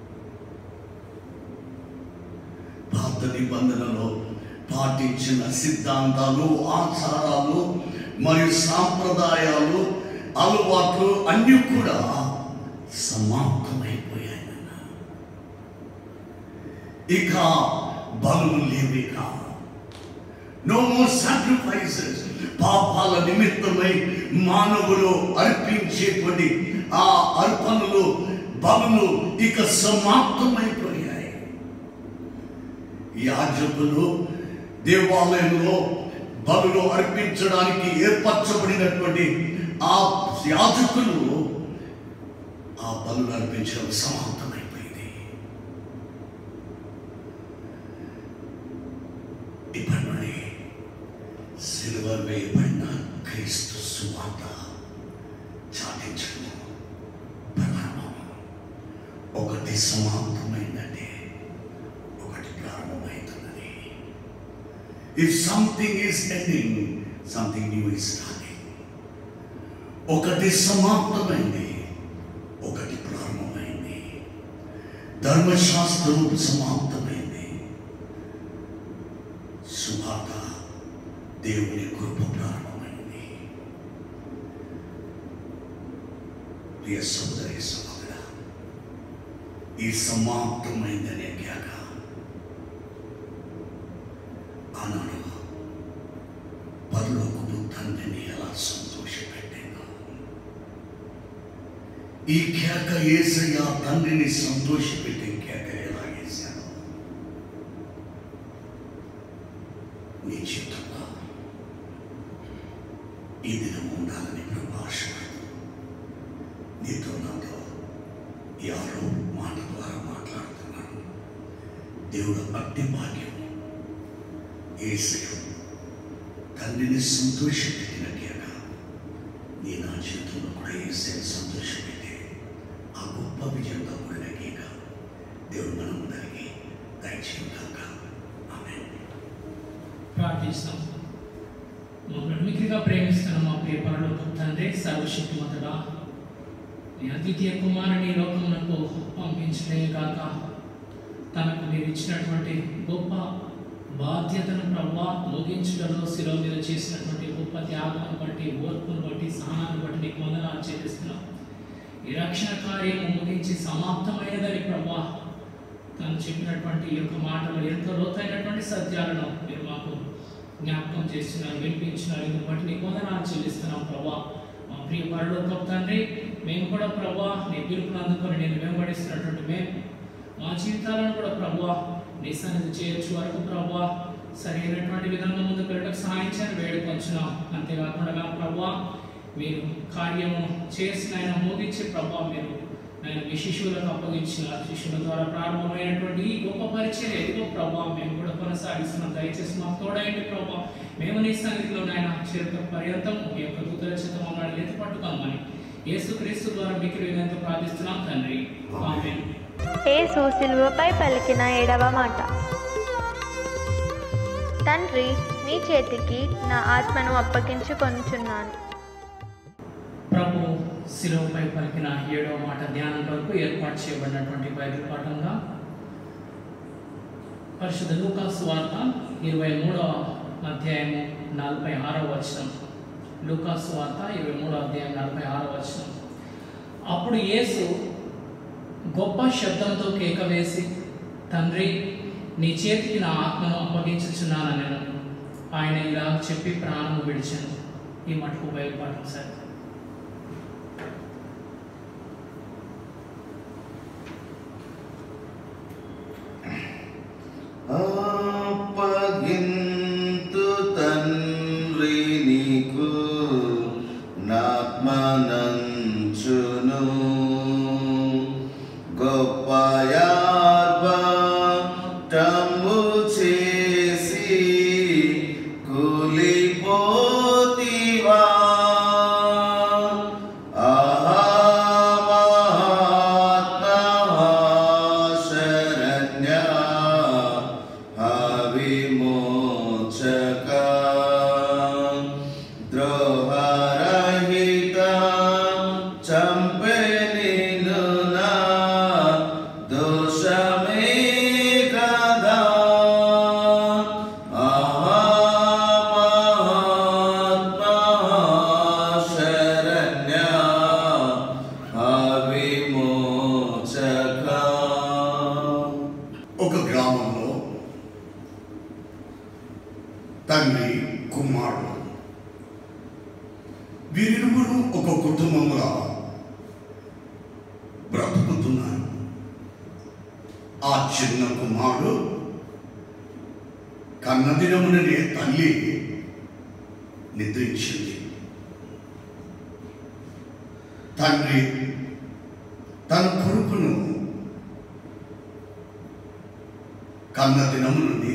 పాత నిబంధనలో పాటించిన సిద్ధాంతాలు ఆచారాలు మరియు సాంప్రదాయాలు అలవాట్లు అన్నీ కూడా సమాప్తమైపోయాయి నాన్న. ఇక బలులు లేవిక నో మోర్ సాక్రిఫైసెస్ పాపాల నిమిత్తమై మానవులు అర్పించేటువంటి ఆ అర్పణలు బలులు ఇక సమాప్తమైపోయాయి యాజకులు దేవాలయంలో బలులు అర్పించడానికి ఏర్పరచబడినటువంటి ఆ యాజకులు ఆ బలులు అర్పించడం సమాప్తమైపోయింది ఇప్పటి సిలువ వేయబడిన క్రీస్తు సువార్త చాటించడం ప్రారంభం ఒకటి సమాప్తమైందంటే ఒకటి ప్రారంభమవుతున్నది if something is ending something new is starting ఒకటి సమాప్తమైంది ఒకటి ప్రారంభమైంది ధర్మశాస్త్రం సమాప్తమైంది సువార్త దేవుని కృప ప్రారంభమైంది ప్రియ సోదరి సహోదర ఈ సమాప్తమైందనే జ్ఞాక ఆనాడు పరలోకపు తండ్రిని ఎలా సంతోషపెట్టిందో ఈ కేక ఏసయ్య తండ్రిని సంతోషపెట్టే కేక ఎలా వేశాను నీ జీవితంలో ఈ దినం ఉండాలని ప్రభు ఆశపడుతూ నీతో నాతో ఈ ఆరో మాట ద్వారా మాట్లాడుతున్నాను దేవుడు అట్టి భాగ్యం ఏసయం తండ్రిని సంతోషపెట్టినట్టుగా నీ నా జీవితంలో కూడా ఏసైని సంతోషపెట్టి ఆ గొప్ప విజయంతో కూడినట్టుగా దేవుడు మనందరికీ దయచేయగాక ఆమె ప్రార్థిస్తాం మమ్మల్ని మిక్కిలిగా ప్రేమిస్తున్న మా ప్రియ పరలోక తండ్రి సర్వశక్తిమంతుడా నీ అద్వితీయ కుమారుని ఈ లోకమునకు పంపించడమే కాక తనకు మీరు ఇచ్చినటువంటి గొప్ప బాధ్యతను ప్రభా ముగించడంలో శిలో మీద చేసినటువంటి గొప్ప త్యాగాన్ని బట్టి ఓర్పును బట్టి సహనాన్ని బట్టి నీకు వందనాలు చెల్లిస్తున్నాం ఈ రక్షణ కార్యము ముగించి సమాప్తమైనదని ప్రభా తను చెప్పినటువంటి ఈ యొక్క మాటలు ఎంతో లోతైనటువంటి సత్యాలను మీరు మాకు జ్ఞాపకం చేస్తున్నారు వినిపించినారు ఇందుకు బట్టి నీకు వందనాలు చెల్లిస్తున్నాం ప్రభా మా ప్రియ పరలోకపు తండ్రి మేము కూడా ప్రభా నీ పిలుపును అందుకొని నేను వెంబడిస్తున్నటువంటి మేము మా జీవితాలను కూడా ప్రభా నీ సన్నిధి చేయొచ్చు వరకు ప్రభా సరైనటువంటి విధంగా ముందుకు వెళ్ళడానికి సహాయం చేయని వేడుకొంచున్నాం అంతేకాకుండా ప్రభా మీరు కార్యము చేసిన ఆయన మోగించి ప్రభా మీరు ఆయన మీ శిశువులకు అప్పగించిన శిశువుల ద్వారా ప్రారంభమైనటువంటి ఈ గొప్ప పరిచయం ఎదుగో ప్రభా మేము కూడా కొనసాగిస్తున్నాం దయచేసి మాకు తోడైంది ప్రభా మేము నీ సన్నిధిలో నాయన చేరుక పర్యంతం ఈ యొక్క దూతల చేత మమ్మల్ని ఎత్తు పట్టుకోమని యేసుక్రీస్తు ద్వారా మీకు విధంగా ప్రార్థిస్తున్నాం తండ్రి ఆమేన్ యేసు శిలువపై పలికిన ఏడవ మాట తండ్రి నీ చేతికి నా ఆత్మను అప్పగించుకొనుచున్నాను ప్రభు శిలువపై పలికిన ఏడవ మాట ధ్యానం కొరకు ఏర్పాటు చేయబడినటువంటి బైబిల్ పాఠంగా పరిశుద్ధ లూకాసు వార్త ఇరవై మూడవ అధ్యాయము నలభై ఆరవ వచనం లూకాసు వార్త ఇరవై మూడవ అధ్యాయం నలభై ఆరవ వచనం అప్పుడు యేసు గొప్ప శబ్దంతో కేక వేసి తండ్రి నీ చేతికి నా ఆత్మను అప్పగించుచున్నాను నేను ఆయన ఇలా చెప్పి ప్రాణము విడిచాను ఈ మటుకు బయలుపాఠం సార్ అప్పగింతు తన్ ఒక గ్రామంలో తండ్రి కుమారుడు వీరిరువురు ఒక కుటుంబంగా బ్రతుకుతున్నారు ఆ చిన్న కుమారుడు కన్నదినముననే తల్లి నిద్రించింది తండ్రి తన కొడుకును కన్న దినము నుండి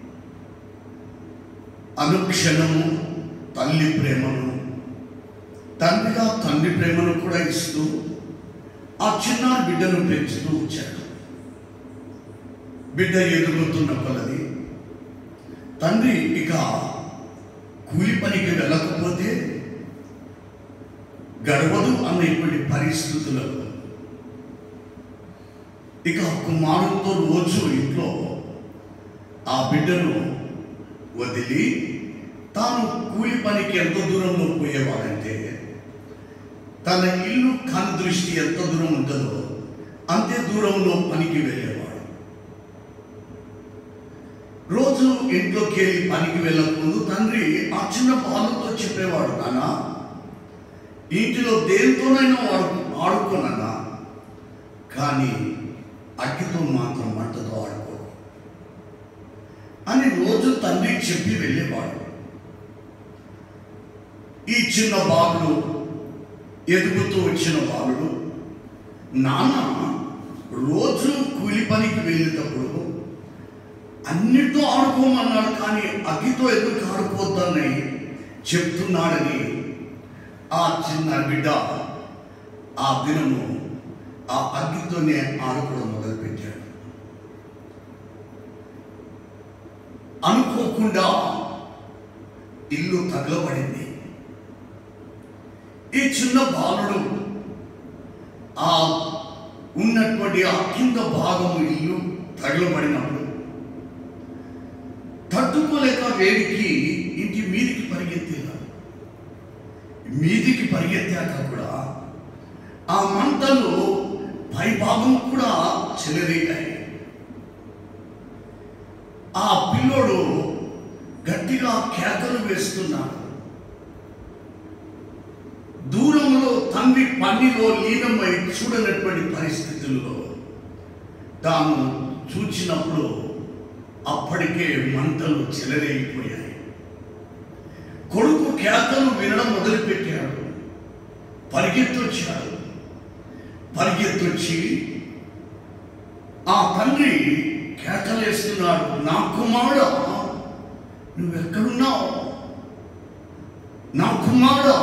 అనుక్షణము తల్లి ప్రేమను తండ్రిగా తండ్రి ప్రేమను కూడా ఇస్తూ ఆ చిన్న బిడ్డను పెంచుతూ వచ్చాడు బిడ్డ ఎదుగుతున్న కొలది తండ్రి ఇక కూలి పనికి వెళ్ళకపోతే గడవదు అనేటువంటి పరిస్థితులలో ఇక కుమారుడితో రోజు ఇంట్లో ఆ బిడ్డను వదిలి తాను కూలి పనికి ఎంత దూరంలో పోయేవాడంటే తన ఇల్లు కను దృష్టి ఎంత దూరం ఉంటుందో అంతే దూరంలో పనికి వెళ్ళేవాడు రోజు ఇంట్లోకి వెళ్ళి పనికి వెళ్ళకముందు తండ్రి ఆ చిన్న బాలుతో చెప్పేవాడు నాన్న ఇంటిలో దేనితోనైనా వాడు ఆడుకోనన్నా కానీ అగ్గితో మాత్రం మంటతో ఆడుకో అని రోజు తండ్రి చెప్పి వెళ్ళేవాడు ఈ చిన్న బాలుడు ఎదుగుతూ వచ్చిన బాలుడు నాన్న రోజు కూలి పనికి వెళ్ళేటప్పుడు అన్నిటితో ఆడుకోమన్నాడు కానీ అగ్గితో ఎందుకు ఆడుకోవద్దని చెప్తున్నాడని ఆ చిన్న బిడ్డ ఆ దినము ఆ అగ్గితోనే ఆడుకోవడం మొదలుపెట్టాడు అనుకోకుండా ఇల్లు తగలబడింది ఈ చిన్న బాలుడు ఆ ఉన్నటువంటి ఆ కింద భాగము ఇల్లు తగలబడినప్పుడు తట్టుకోలేక వేడికి ఇంటి మీదికి పరిగెత్తేలా మీదికి పరిగెత్తాక కూడా ఆ మంటలు పై భాగం కూడా చెలరేగాయి ఆ పిల్లోడు గట్టిగా కేకలు వేస్తున్నాడు దూరంలో తండ్రి పన్నిలో లీనమై చూడనటువంటి పరిస్థితుల్లో తాను చూచినప్పుడు అప్పటికే మంటలు చెలరేగిపోయాయి కొడుకు కేకలు వినడం మొదలుపెట్టాడు పరిగెత్తొచ్చాడు పరిగెత్తొచ్చి ఆ తండ్రి కేకలేస్తున్నాడు నా కుమారుడా నువ్వెక్కడున్నావు నా కుమారుడా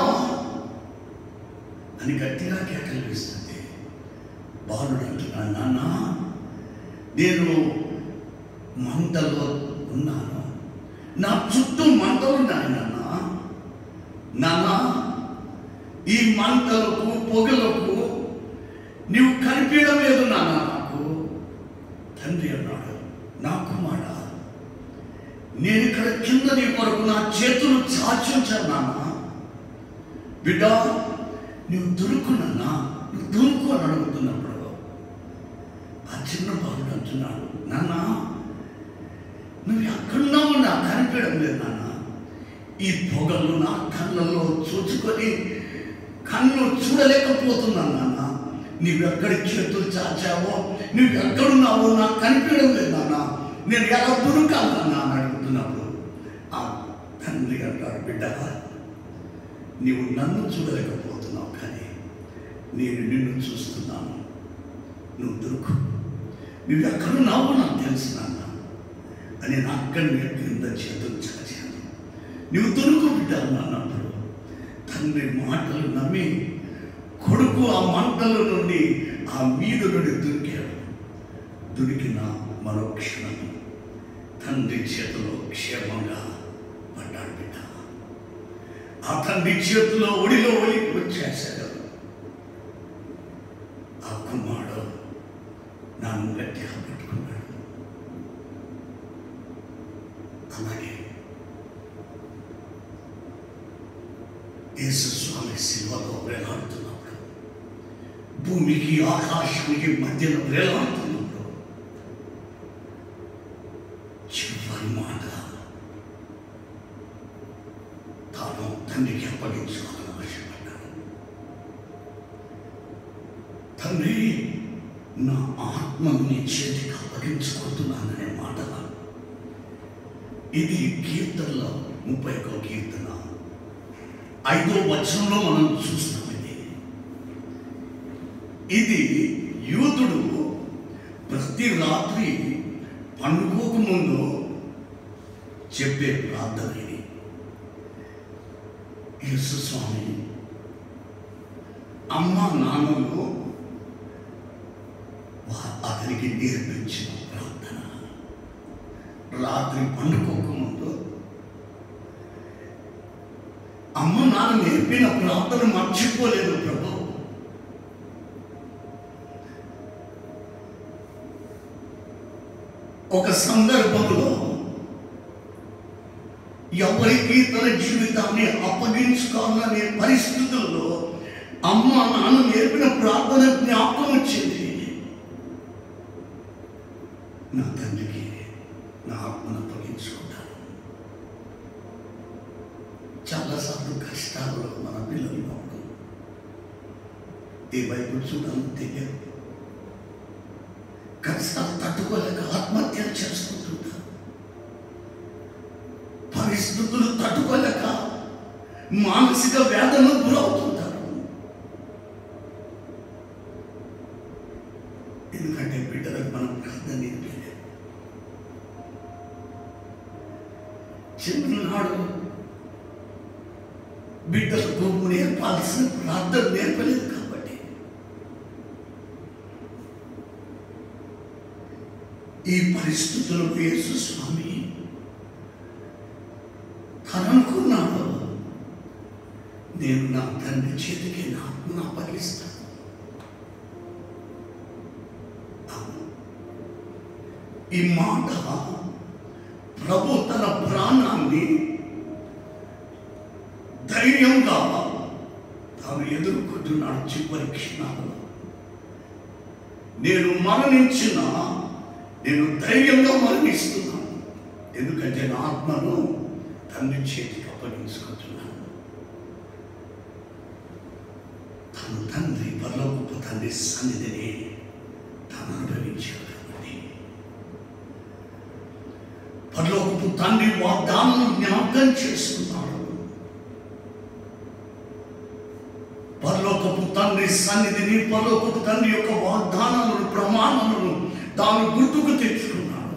అని గట్టిగా కేకలు వేస్తుంది బాలుడు అంటున్నాడు నాన్న నేను మంటలో ఉన్నాను నా చుట్టూ మంటలు ఉన్నాయి నాన్న నాన్న ఈ మంటలకు పొగలకు నీవు కనిపించడం లేదు నాన్న నాకు తండ్రి అన్నాడు నా కుమార నేను ఇక్కడ కింద నీ కొరకు నా చేతులు చాచి ఉంచాను నాన్న బిడ్డ నువ్వు దొరుకునన్నా నువ్వు దొరుకు అని అడుగుతున్నప్పుడు ఆ చిన్న బాలుడు అంటున్నాడు నాన్న నువ్వు ఎక్కడున్నావు నాకు కనిపించడం లేదు నాన్న ఈ పొగలు నా కళ్ళల్లో చూచుకొని కళ్ళు చూడలేకపోతున్నాను నాన్న నువ్వెక్కడి చేతులు చాచావో నువ్వెక్కడున్నావో నాకు కనిపించడం లేదు నాన్న నేను ఎలా దొరకాలి నాన్న అని అడుగుతున్నప్పుడు ఆ తండ్రి అంటాడు బిడ్డ నీవు నన్ను చూడలేకపోతున్నావు కానీ నేను నిన్ను చూస్తున్నాను నువ్వు దొరుకు నువ్వు ఎక్కడున్నావో నాకు తెలుసు నాన్న అని నేను అక్కడి కింద చేతులు చాచాను నువ్వు దొరుకు బిడ్డ అన్నప్పుడు తండ్రి మాటలు నమ్మి కొడుకు ఆ మంటల నుండి ఆ మీద నుండి దొరికాడు దొరికిన మరో క్షణం తండ్రి చేతిలో క్షేమంగా పడ్డాడు బిడ్డ ఆ తండ్రి చేతిలో ఒడిలో ఒలి వచ్చేసాడు ఆ కుమారుడు నన్ను గట్టిగా పట్టుకున్నాడు అలాగే యేసు స్వామి శిల్వలో వేలాడుతున్నప్పుడు భూమికి ఆకాశానికి మధ్యలో వేలాడుతున్నప్పుడు చివరి మాట తాను తండ్రికి అప్పగించుకోవాలని ఆశపడ్డాడు తండ్రి నా ఆత్మను నీ చేతికి అప్పగించుకుంటున్నాననే మాట ఇది కీర్తనలో ముప్పై ఒక కీర్తన ఐదో వచనంలో మనం చూస్తాం ఇది ఇది యూదుడు ప్రతి రాత్రి పండుకోక ముందు చెప్పే ప్రార్థన ఇది యేసు స్వామి అమ్మ నాన్నలు వా- అతనికి నేర్పించిన ప్రార్థన రాత్రి పండుకోకముందు అమ్మ నాన్న నేర్పిన ప్రార్థన మర్చిపోలేదు ప్రభు ఒక సందర్భంలో ఎవరికి తన జీవితాన్ని అప్పగించుకోవాలనే పరిస్థితుల్లో అమ్మ నాన్న నేర్పిన ప్రార్థన జ్ఞాపకం వచ్చింది నా తండ్రికి నా ఆత్మను అప్పగించుకుంటాను చాలాసార్లు కష్టాల్లో మన పిల్లలు ఉన్నప్పుడు ఏ వైపు చూడాలని తెలియదు కష్టాలు తట్టుకోలేక ఆత్మహత్యలు చేసుకుంటుంటారు పరిస్థితులు తట్టుకోలేక మానసిక వేదనకు గురవుతుంటారు ఎందుకంటే బిడ్డలకు మనం ప్రార్థన నేర్పలేదు చిన్ననాడు బిడ్డలకు నేర్పాల్సిన ప్రార్థన నేర్పలేదు కాబట్టి ఈ పరిస్థితుల్లో యేసు స్వామి తననుకున్నాడు నేను నా తండ్రి చేతికి నా ఆత్మను అప్పగిస్తాను అవును. ఈ మాట ప్రభు తన ప్రాణాన్ని ధైర్యంగా తాను ఎదుర్కొంటున్నాడు చివరి క్షణాలలో నేను మరణించిన నేను ధైర్యంగా మరణిస్తున్నాను ఎందుకంటే నా ఆత్మను తండ్రి చేతికి అప్పగించుకుంటున్నాను తన తండ్రి పరలోకపు తండ్రి సన్నిధిని తాను అనుభవించాడు కాబట్టి పరలోకపు తండ్రి వాగ్దానం జ్ఞాపకం చేసుకున్నాడు పరలోకపు తండ్రి సన్నిధిని పరలోకపు తండ్రి యొక్క వాగ్దానాలను ప్రమాణాలను తాను గుర్తుకు తెచ్చుకున్నాడు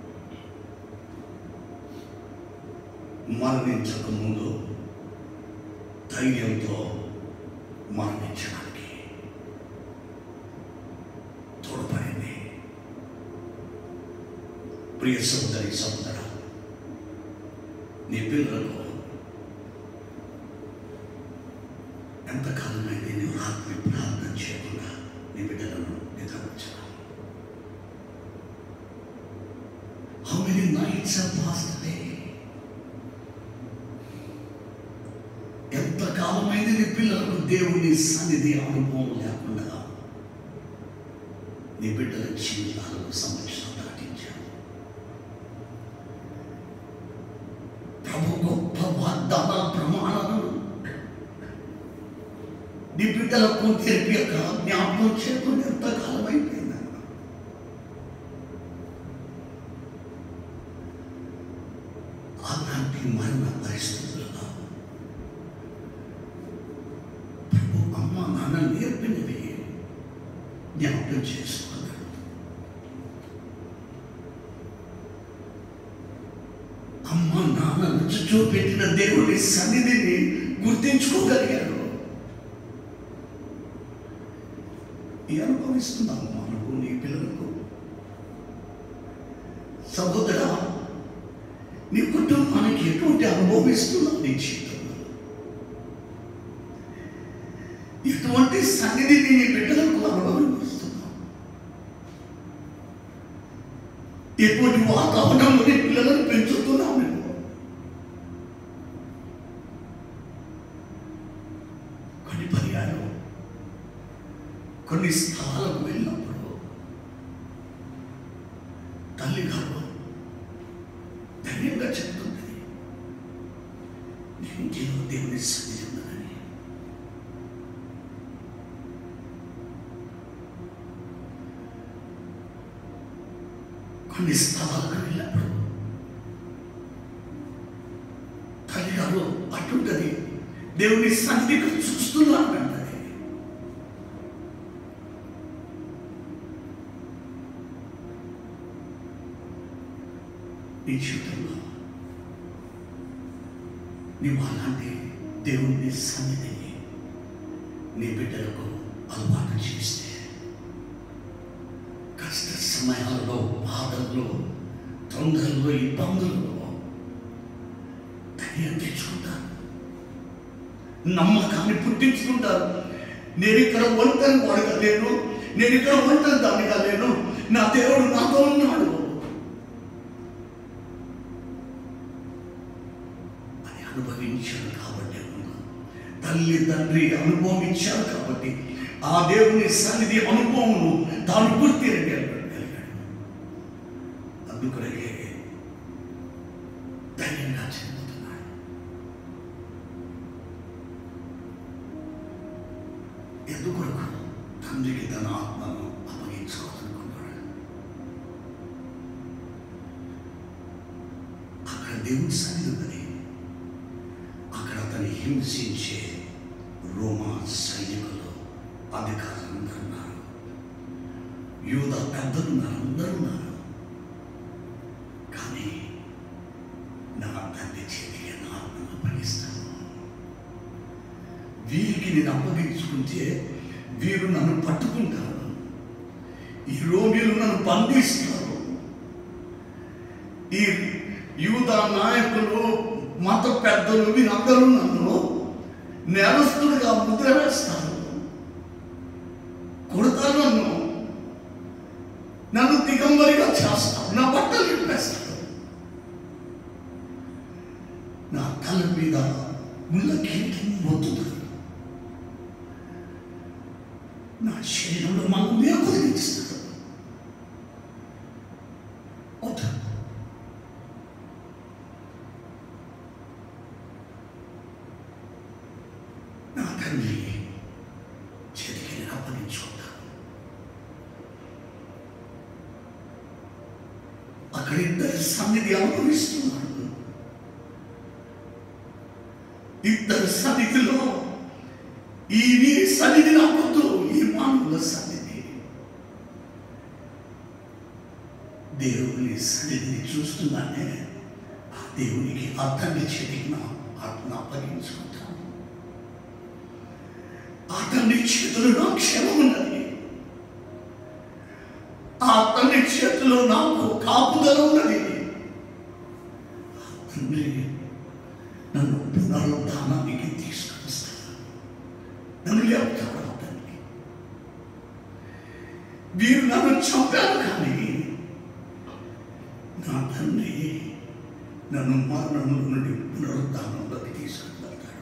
మరణించక ముందు ధైర్యంతో మరణించడానికి తోడ్పడింది ప్రియ సోదరి సోదర నీ పిల్లలకు ఎంతకాలమైంది నువ్వు రాత్రి ప్రార్థన చేయకుండా నీ బిడ్డలను నిద్రపరచడం How many nights have passed away? ఎంతకాలమైంది నీ పిల్లలకు దేవుని సన్నిధి అనుభవం లేకుండా నీ బిడ్డల జీవితాలను సంరక్షణ దాటించావు ప్రభు గొప్ప వాగ్దానాల ప్రమాణాలను నీ బిడ్డలకు తెలిపి యొక్క జ్ఞాపకం చేయకుండా ఎంతకాలం అయిపోయిందన్న అలాంటి మరణ పరిస్థితుల్లో ప్రభు అమ్మ నాన్న నేర్పినవి జ్ఞాపకం చేసుకున్నాడు అమ్మ నాన్న రుచి చూపెట్టిన దేవుడి సన్నిధిని గుర్తించుకోగలిగాడు ఈ అనుభవిస్తున్నాము మనకు నీ పిల్లలకు సహోదరా నీ కుటుంబానికి ఎటువంటి అనుభవిస్తున్నావు నీ జీవితంలో ఎటువంటి సన్నిధిని నీ బిడ్డలకు అనుభవిస్తున్నావు ఎటువంటి వాతావరణంలో నీ పిల్లలను పెంచుతున్నావు నువ్వు కొన్ని పర్యాలు కొన్ని స్థలాలకు వెళ్ళినప్పుడు తల్లి గారు ఇంటిలో దేవుని సన్నిధి ఉన్నదని కొన్ని స్థలాలకు వెళ్ళినప్పుడు తల్లిగారు అటుంటది దేవుని సన్నిధికి చూస్తున్నాను అంటది నీ జీవితంలో నీవు అలాంటి దేవుని సన్నిధిని నీ బిడ్డలకు అలవాటు చేస్తే కష్ట సమయాలలో బాధల్లో తొందరలో ఇబ్బందులలో ధైర్యం తెచ్చుకుంటారు నమ్మకాన్ని పుట్టించుకుంటారు నేను ఇక్కడ ఒంటరి వాడుగా లేను నేను ఇక్కడ ఒంటరి దానిగా లేను నా దేవుడు నాతో ఉన్నాడు అని అనుభవించాను కాబట్టి ఉన్నాను. తల్లి తండ్రి అనుభవం ఇచ్చారు కాబట్టి ఆ దేవుని సన్నిధి అనుభవమును తాను గుర్తిరగలిగాడు అందుకొరకే ధైర్యంగా చెందుతున్నాడు ఎందుకొరకు తండ్రికి తన ఆత్మను అప్పగించుకోవాలనుకున్నాడు అక్కడ దేవుని సన్నిధి ఉన్నది అక్కడ అతన్ని హింసించే రోమా సైనికులు అధికారులు ఉన్నారు యూద పెద్దలు ఉన్నారు అందరూ ఉన్నారు కానీ నా తండ్రి చేతికి నా ఆత్మను అప్పగిస్తాను వీరికి నేను అప్పగించుకుంటే వీరు నన్ను పట్టుకుంటారు ఈ రోగిలు నన్ను బంధిస్తారు ఈ యూద నాయకులు మత పెద్దలు వీరందరూ నన్ను నేరస్తుడిగా ముద్ర వేస్తారు కొడతారు నన్ను నన్ను దిగంబరిగా చేస్తారు నా బట్టలు విప్పేస్తారు నా తల మీద ముళ్ళ కీటం మొత్తుతారు నా శరీరంలో మనం మేకుదిస్తారు వద్దు నా తండ్రి చేతికి నేను అప్పగించుకుంటాను అక్కడ ఇద్దరు సన్నిధి అనుభవిస్తున్నాడు ఇద్దరు సన్నిధిలో ఈ వీరి సన్నిధి నాకొద్దు ఈ మానవుల సన్నిధి దేవుని సన్నిధిని చూస్తున్నానే ఆ దేవునికి ఆ తండ్రి చేతికి నా ఆత్మ అప్పగించుకుంటాను ఆ తండ్రి చేతిలో నా క్షేమం ఉన్నది ఆ తండ్రి చేతిలో నాకు కాపుదల ఉన్నది ఆ తండ్రి నన్ను పునరుద్ధానానికి తీసుకొస్తాడు నన్ను లేపుతాడు ఆ తండ్రి వీరు నన్ను చంపారు కానీ నా తండ్రి నన్ను మరణంలో నుండి పునరుద్ధానంలోకి తీసుకువెళ్తాడు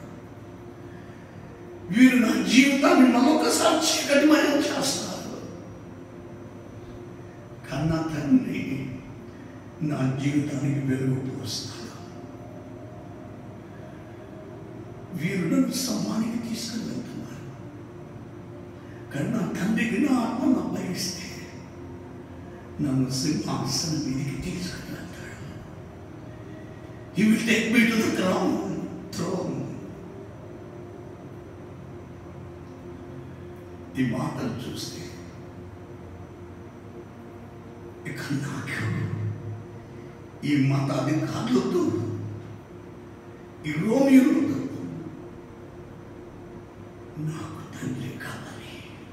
వీరు నా జీవితాన్ని మరొకసారి చీకటిమయం చేస్తారు కన్నా తండ్రి నా జీవితానికి వెలుగు పోస్తాడు వీరు నన్ను సమ్మానికి తీసుకుని వెళ్తున్నారు కానీ నా తండ్రికి నా ఆత్మను అప్పగిస్తే నన్ను సింహాసనం మీదకి తీసుకుని వెళ్తాడు He will take me to the crown, throne. ఈ మాటలు చూస్తే ఇక నాకు ఈ మత అధికారులతో ఈ రోమియోలతో నాకు తండ్రి కావాలి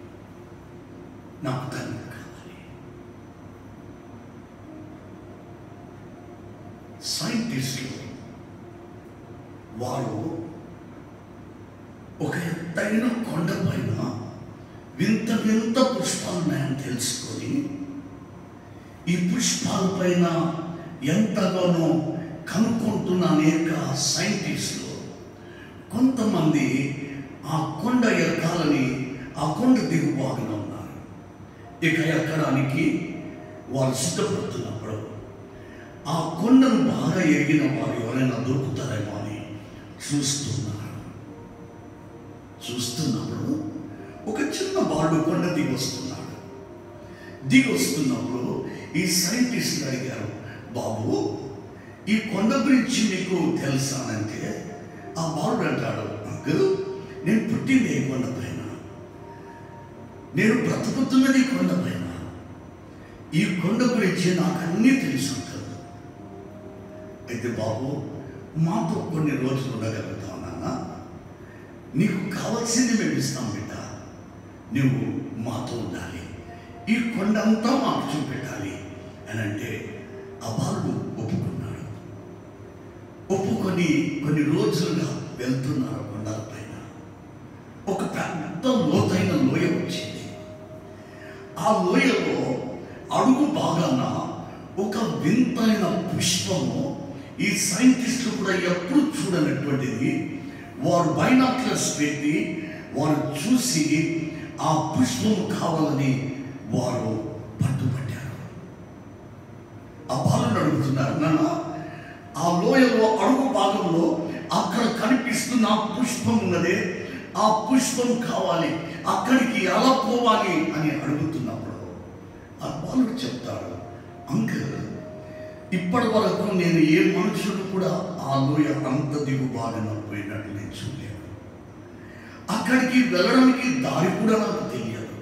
నాకు తండ్రి కావాలి సైంటిస్టులు వారు ఒక ఎత్తైన కొండ పైన వింత వింత పుష్పాలు ఉన్నాయని తెలుసుకొని ఈ పుష్పాల పైన ఎంతగానో కనుక్కుంటున్న అనేక సైంటిస్టులు కొంతమంది ఆ కొండ ఎక్కాలని ఆ కొండ దిగుబాటున ఉన్నారు ఇక ఎక్కడానికి వారు సిద్ధపడుతున్నప్పుడు ఆ కొండను బాగా ఎరిగిన వారు ఎవరైనా దొరుకుతారేమో అని చూస్తున్నాడు చూస్తున్నప్పుడు ఒక చిన్న బాలుడు కొండ దిగి వస్తున్నాడు దిగి వస్తున్నప్పుడు ఈ సైంటిస్ట్ అడిగారు బాబు ఈ కొండ గురించి మీకు తెలుసానంటే ఆ బాలుడు అంటాడు అంకుల్ నేను పుట్టింది ఈ కొండ పైన నేను బ్రతుకుతున్నది ఈ కొండ పైన ఈ కొండ గురించి నాకు అన్నీ తెలుసు అంటారు అయితే బాబు మాతో కొన్ని రోజులు ఉండగలుగుతావు నాన్న నీకు కావాల్సింది మేము ఇస్తాం బిడ్డ నువ్వు మాతో ఉండాలి ఈ కొండ అంతా మాకు చూపెట్టాలి అని అంటే ఆ బాలుడు ఒప్పుకున్నాడు ఒప్పుకొని కొన్ని రోజులుగా వెళ్తున్నారు కొండల పైన ఒక పెద్ద లోతైన లోయ వచ్చింది ఆ లోయలో అడుగు భాగాన ఒక వింతైన పుష్పము ఈ సైంటిస్టులు కూడా ఎప్పుడు చూడనటువంటిది వారు బైనాక్లర్స్ పెట్టి వారు చూసి ఆ పుష్పము కావాలని వారు పట్టుబట్టారు ఆ బాలను అడుగుతున్నారు నాన్న ఆ లోయలో అడుగు భాగంలో అక్కడ కనిపిస్తున్న ఆ పుష్పం ఉన్నదే ఆ పుష్పం కావాలి అక్కడికి ఎలా పోవాలి అని అడుగుతున్నప్పుడు ఆ బాలుడు చెప్తాడు అంకుల్ ఇప్పటి వరకు నేను ఏ మనుషుడు కూడా ఆ లోయ అంత దిగు బారిన పోయినట్టు నేను చూడలేను అక్కడికి వెళ్ళడానికి దారి కూడా నాకు తెలియదు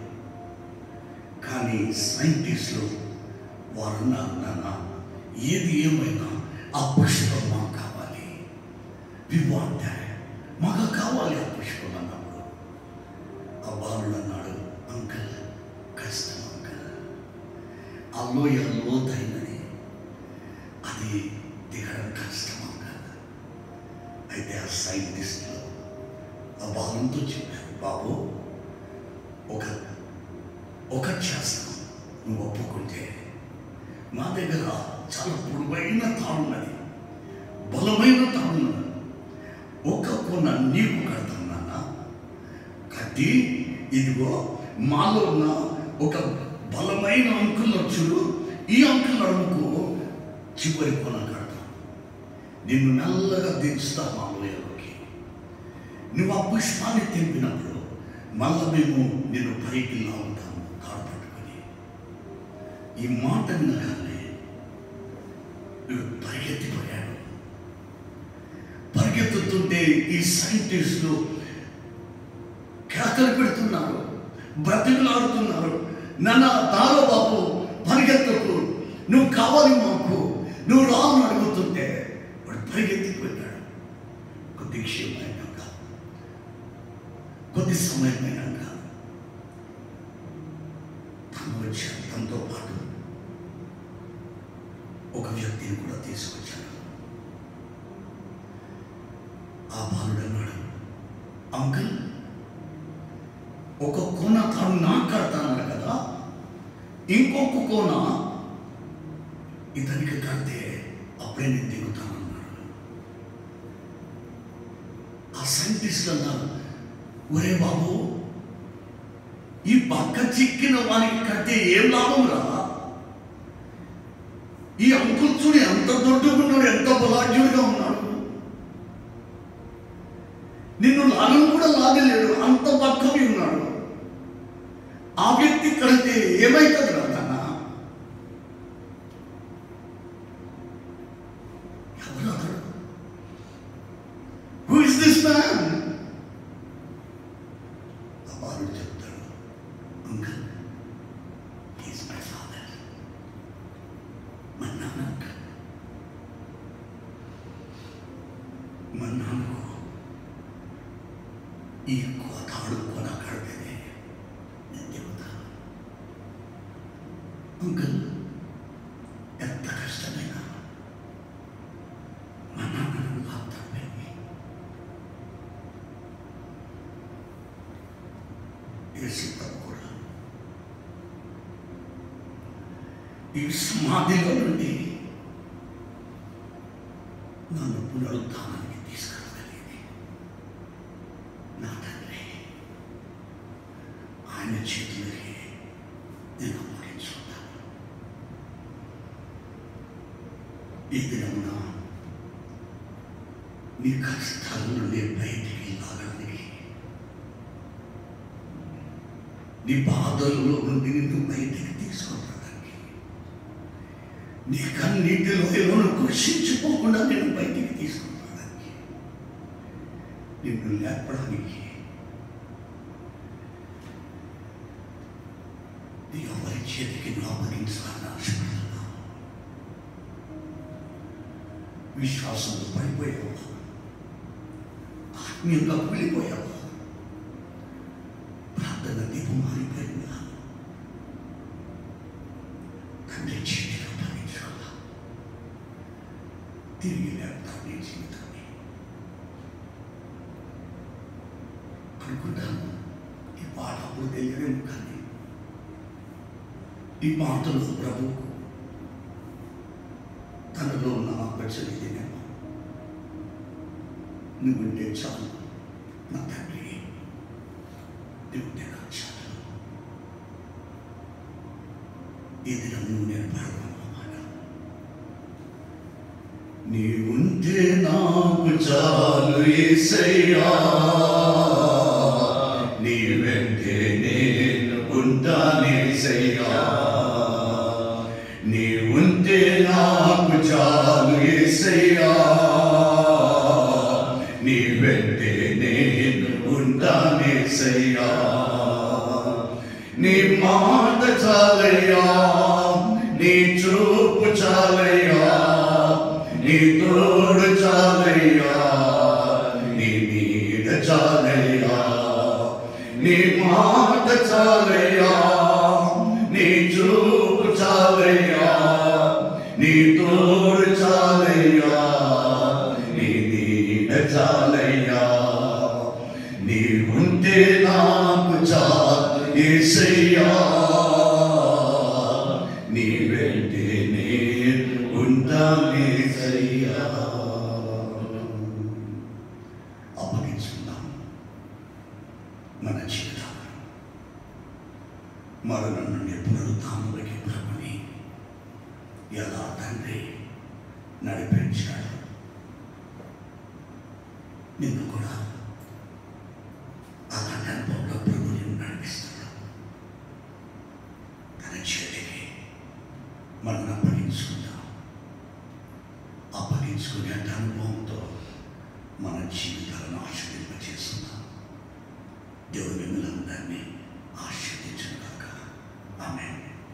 కానీ సైంటిస్టులు వారు అన్నారు నాన్న ఏది ఏమైనా ఆ పుష్పం మాకు కావాలి వి వాంట్ మాకు కావాలి ఆ పుష్పం అన్నప్పుడు ఆ బాలుడు అన్నాడు అంకల్ కష్టం అంకల్ ఆ లోయ లోతైనది అది దిగడం కష్టం అంకల్ అయితే ఆ సైంటిస్టులు ఆ బాలంతో చెప్పారు బాబు ఒక ఒక చేస్తాం నువ్వు ఒప్పుకుంటే మా దగ్గర చాలా పొడవైన తాడున్నది బలమైన తాడున్నది ఒక కొన నీకు కడతాం నాన్న కట్టి ఇదిగో మాలో ఉన్న ఒక బలమైన అంకుల్ చూడు ఈ అంకుల్ నడుముకు చివరి కొన కడతాం నిన్ను మెల్లగా దించుతా మా లోయలోకి నువ్వు ఆ పుష్పాన్ని తెంపినప్పుడు మళ్ళా మేము నిన్ను పైకి లాగుతాము కాడు పట్టుకొని ఈ మాట వినగానే వీడు పరిగెత్తిపోయాడు పరిగెత్తుతుంటే ఈ సైంటిస్టులు కేకలు పెడుతున్నారు బ్రతికులాడుతున్నారు నన్న దాలో బాబు పరిగెత్తకు నువ్వు కావాలి మాకు నువ్వు రాను అడుగుతుంటే వాడు పరిగెత్తిపోయాడు కొద్ది క్షేమం అయినాక కొద్ది సమయం అయినాక తను వచ్చాడు తనతో పాటు ఒక వ్యక్తిని కూడా తీసుకొచ్చాడు ఆ బాలుడు అన్నాడు అంకుల్ ఒక కోన తాను నాకు కడతానన్నారు కదా ఇంకొక కోన ఇతనికి కడితే అప్పుడే నేను దిగుతానన్నాడు ఆ సైంటిస్ట్ అన్నారు ఒరే బాబు ఈ పక్క చిక్కిన వానికి కడితే ఏం లాభం రా ఈ అంకుల్ చూడు ఎంత దొడ్డుకున్నాడు ఎంత బలాఢ్యుడిగా ఉన్నాడు నిన్ను లాగను కూడా లాగలేడు అంత పక్కవి ఉన్నాడు ఆ వ్యక్తి కడితే ఏమైతుంది రా నాన్న ఎవరు అతడు హూ ఇస్ దిస్ మ్యాన్ ఆ బాలుడు చెప్తాడు అంకల్ ఈజ్ మై ఫాదర్ మా నాన్న అంకల్ మా నాన్నకు ఈ కోతాడు కొన కడితేనే నేను చెబుతాను అంకల్ ఎంత కష్టమైనా మా నాన్న నన్ను ఆపుతాడు యేసుప్రభు కూడా ఈ సమాధిలో నుండి నన్ను పునరుద్ధానానికి తీసుకురాగలిగింది నా తండ్రి ఆయన చేతులకి నేను అప్పగించుకుంటాను ఈ దినమున నీ కష్టాల నుండి బయటికి లాగడానికి నీ బాధల్లో నుండి నిన్ను బయటికి తీసుకురావడానికి నీ కన్నీటిలో కృషించిపోకుండా నేను బయటికి తీసుకురావడానికి నిన్ను లేపడానికి నీ ఎవరి చేతికి నువ్వు అప్పగించాలని ఆశపడుతున్నావు విశ్వాసంలో పడిపోయావు ఆత్మీయంగా వెళ్ళిపోయావు ప్రార్థన దీపం మారిపోయిందా తండ్రి చేతిలో పడించుకోవాలా తిరిగి లేపుతావు నీ జీవితాన్ని అనుకుంటాను ఈ పాట అప్పుడు తెలియదేమో కానీ ఈ మాటలు ప్రభువుకు తనలో ఉన్న ఆకర్షణీయమేమో నువ్వుంటే చాలు నా తండ్రి నువ్వుంటే నా చాలు ఈ దినం నువ్వు నేను పాడుకున్నమాట నీవుంటే నాకు చాలు ఏసయ్యా నీ వెంటే నేను ఉంటానేసయ్యా నీ ఉంటే నాకు చాలు ఏసయ్యా నీ వెంటే నేను ఉంటానేసయ్యా నీ మాట చాలయ్యా నీ చూపు చాలయ్యా నీ తోడు చాలయ్యా నీ నీడ చాలయ్యా నీ మాట చాలయ్యా నీ చూపు చాలయ్యా నీ తోడు చాలయ్యా నీ నీడ చాలయ్యా నీ ఉంటే నాకు చాలు ఏసయ్యా నీ వెంటే నేను ఉంటానేసయ్యా అప్పగించుకుందాం మన జీవితం మరణం నుండి పునరుద్ధాములకి ప్రభుని ఎలా తండ్రి నడిపించాడు నిన్ను కూడా అలాంటి అనుభవంలో ప్రభు నిన్ను నడిపిస్తున్నాడు తన చేతికి మనం అప్పగించుకుందాం అప్పగించుకునే అనుభవంతో మన జీవితాలను ఆశీర్వదింపచేస్తున్నాం దేవుని మిమ్మల్ని అందరినీ ఆశీర్వదించిన కాక ఆమె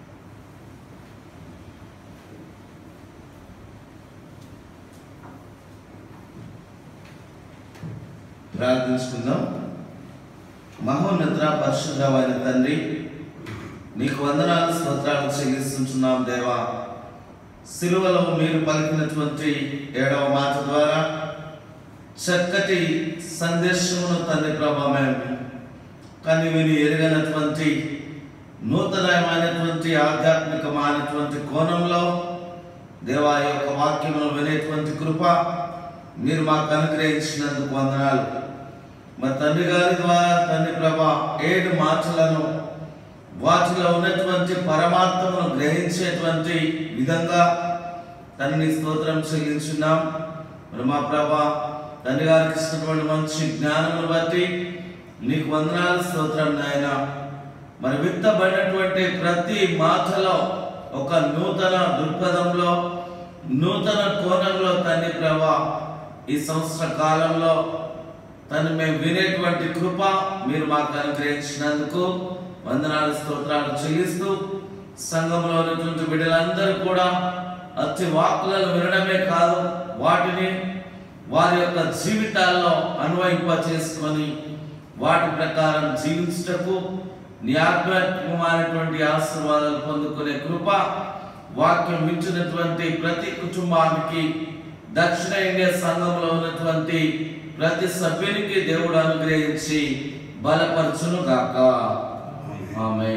ప్రార్థించుకుందాం మహోన్నత పరిశుద్ధమైన తండ్రి నీకు వందనాలు స్తోత్రాలు చెల్లిస్తుంటున్నాం దేవా సిలువలో మీరు పలికినటువంటి ఏడవ మాట ద్వారా చక్కటి సందేశమును తండ్రి ప్రభా మేము కానీ విని ఎరగనటువంటి నూతనమైనటువంటి ఆధ్యాత్మికమైనటువంటి కోణంలో దేవా ఈ యొక్క వాక్యమును వినేటువంటి కృప మీరు మాకు అనుగ్రహించినందుకు వందనాలు మా తండ్రి గారి ద్వారా తండ్రి ప్రభా ఏడు మాటలను వాటిలో ఉన్నటువంటి పరమాత్మను గ్రహించేటువంటి విధంగా తండ్రి స్తోత్రం చెల్లించున్నాం మరి మా ప్రభా తండ్రి గారికి ఇచ్చినటువంటి మంచి జ్ఞానమును బట్టి నీకు వందనాలు స్తోత్రం నాయన మరి విత్తబడినటువంటి ప్రతి మాటలో ఒక నూతన దృక్పథంలో నూతన కోణంలో తండ్రి ప్రభా ఈ సంవత్సర కాలంలో తను మేము వినేటువంటి కృప మీరు మాకు అనుగ్రహించినందుకు వందనాలు స్తోత్రాలు చెల్లిస్తూ సంఘంలో ఉన్నటువంటి బిడ్డలందరూ కూడా అతి వాక్కులను వినడమే కాదు వాటిని వారి యొక్క జీవితాల్లో అన్వయింప చేసుకొని వాటి ప్రకారం జీవించటకు నీ ఆధ్యాత్మికమైనటువంటి ఆశీర్వాదాలు పొందుకునే కృప వాక్యం ఇచ్చినటువంటి ప్రతి కుటుంబానికి దక్షిణ ఇండియా సంఘంలో ఉన్నటువంటి ప్రతి సభ్యునికి దేవుడు అనుగ్రహించి బలపరచును గాక ఆమె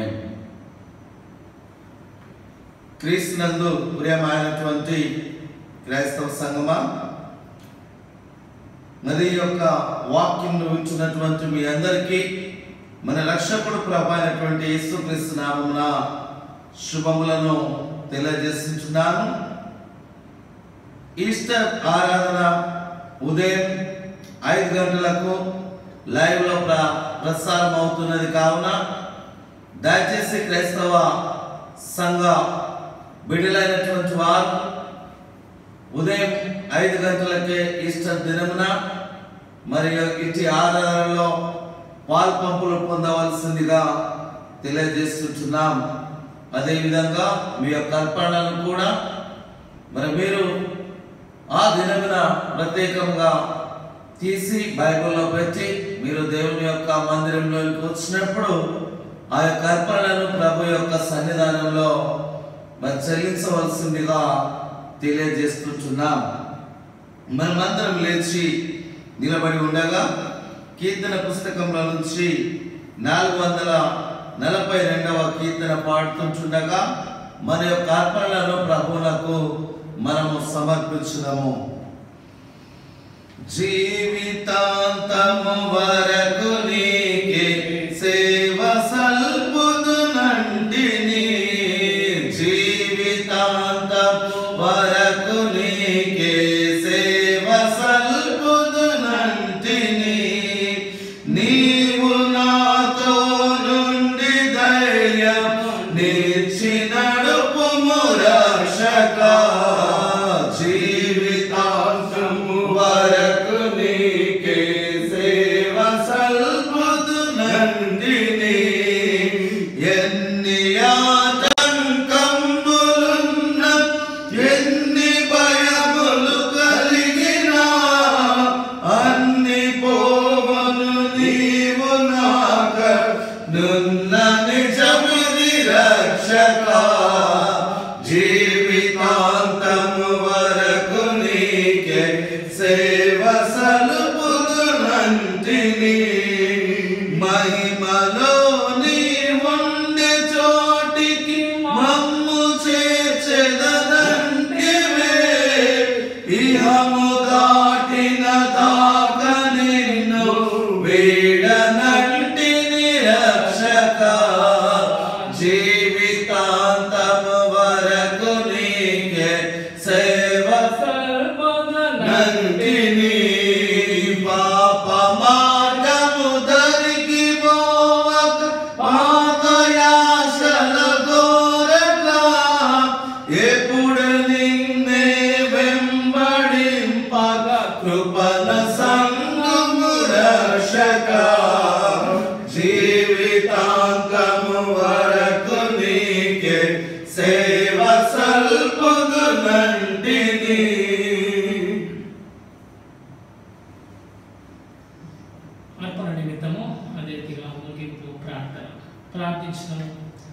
క్రీస్తునందు ప్రియమైనటువంటి క్రైస్తవ సంగమా మరి ఈ యొక్క వాక్యం వింటున్నటువంటి మీ అందరికీ మన రక్షకుడు ప్రభు అయినటువంటి యేసుక్రీస్తు నామమున శుభములను తెలియజేస్తున్నాను ఈస్టర్ ఆరాధన ఉదయం ఐదు గంటలకు లైవ్లో ప్ర ప్రసారం అవుతున్నది కావున దయచేసి క్రైస్తవ సంఘ బిడ్డలైనటువంటి వారు ఉదయం ఐదు గంటలకే ఈస్టర్ దినమున మరియు ఇటు ఆధారంలో పాలు పంపులు పొందవలసిందిగా తెలియజేస్తున్నాం అదేవిధంగా మీ యొక్క అర్పణలను కూడా మరి మీరు ఆ దినమున ప్రత్యేకంగా తీసి బైబిల్లో పెట్టి మీరు దేవుని యొక్క మందిరంలోకి వచ్చినప్పుడు ఆ యొక్క అర్పణలను ప్రభు యొక్క సన్నిధానంలో మరి చెల్లించవలసిందిగా తెలియజేస్తుంటున్నాం మనమందరం లేచి నిలబడి ఉండగా కీర్తన పుస్తకంలో నుంచి నాలుగు వందల నలభై రెండవ కీర్తన పాడుతుంటుండగా మన యొక్క అర్పణలను ప్రభువులకు మనము సమర్పించుదాము జీవితాంతము వరకు నీకే సేవ సల్పుదు నంటిని జీవితాంతము వరకు నీకే సేవ సల్పుదు నంటిని నీవు నాతో నుండి ధైర్యం నిచ్చి నడుపుము రక్షక జీవితాంతము వరకు నీకే సేవ సల్పుదు నందిని ఎన్ని ఆటంకంబులున్న ఎన్ని భయములు కలిగినా అన్ని పోవను నీవు నాక నున్న నిజమిది రక్షక జీవితాంతము వరకు నీకే సేవ సలుపుదు నంటిని మహిమలో నీ ఉండే చోటికి మమ్ము చేర్చెదనంటివే ఇహము దాటిన దాక నిన్ను వేడనంటిని రక్షక జీవితాంతము వరకు నీకే సేవ నంటిని పాప మార్గము దరికి పోవక పాతయాశల గోరక ఎప్పుడు నిన్నే వెంబడింపక కృపణ సంగము రక్షక జీవితాంతము వరకు నీకే సేవ సల్పుదు నంటిని అర్పణ నిమిత్తము అదే రీతిగా ముగింపు ప్రార్థన ప్రార్థించడం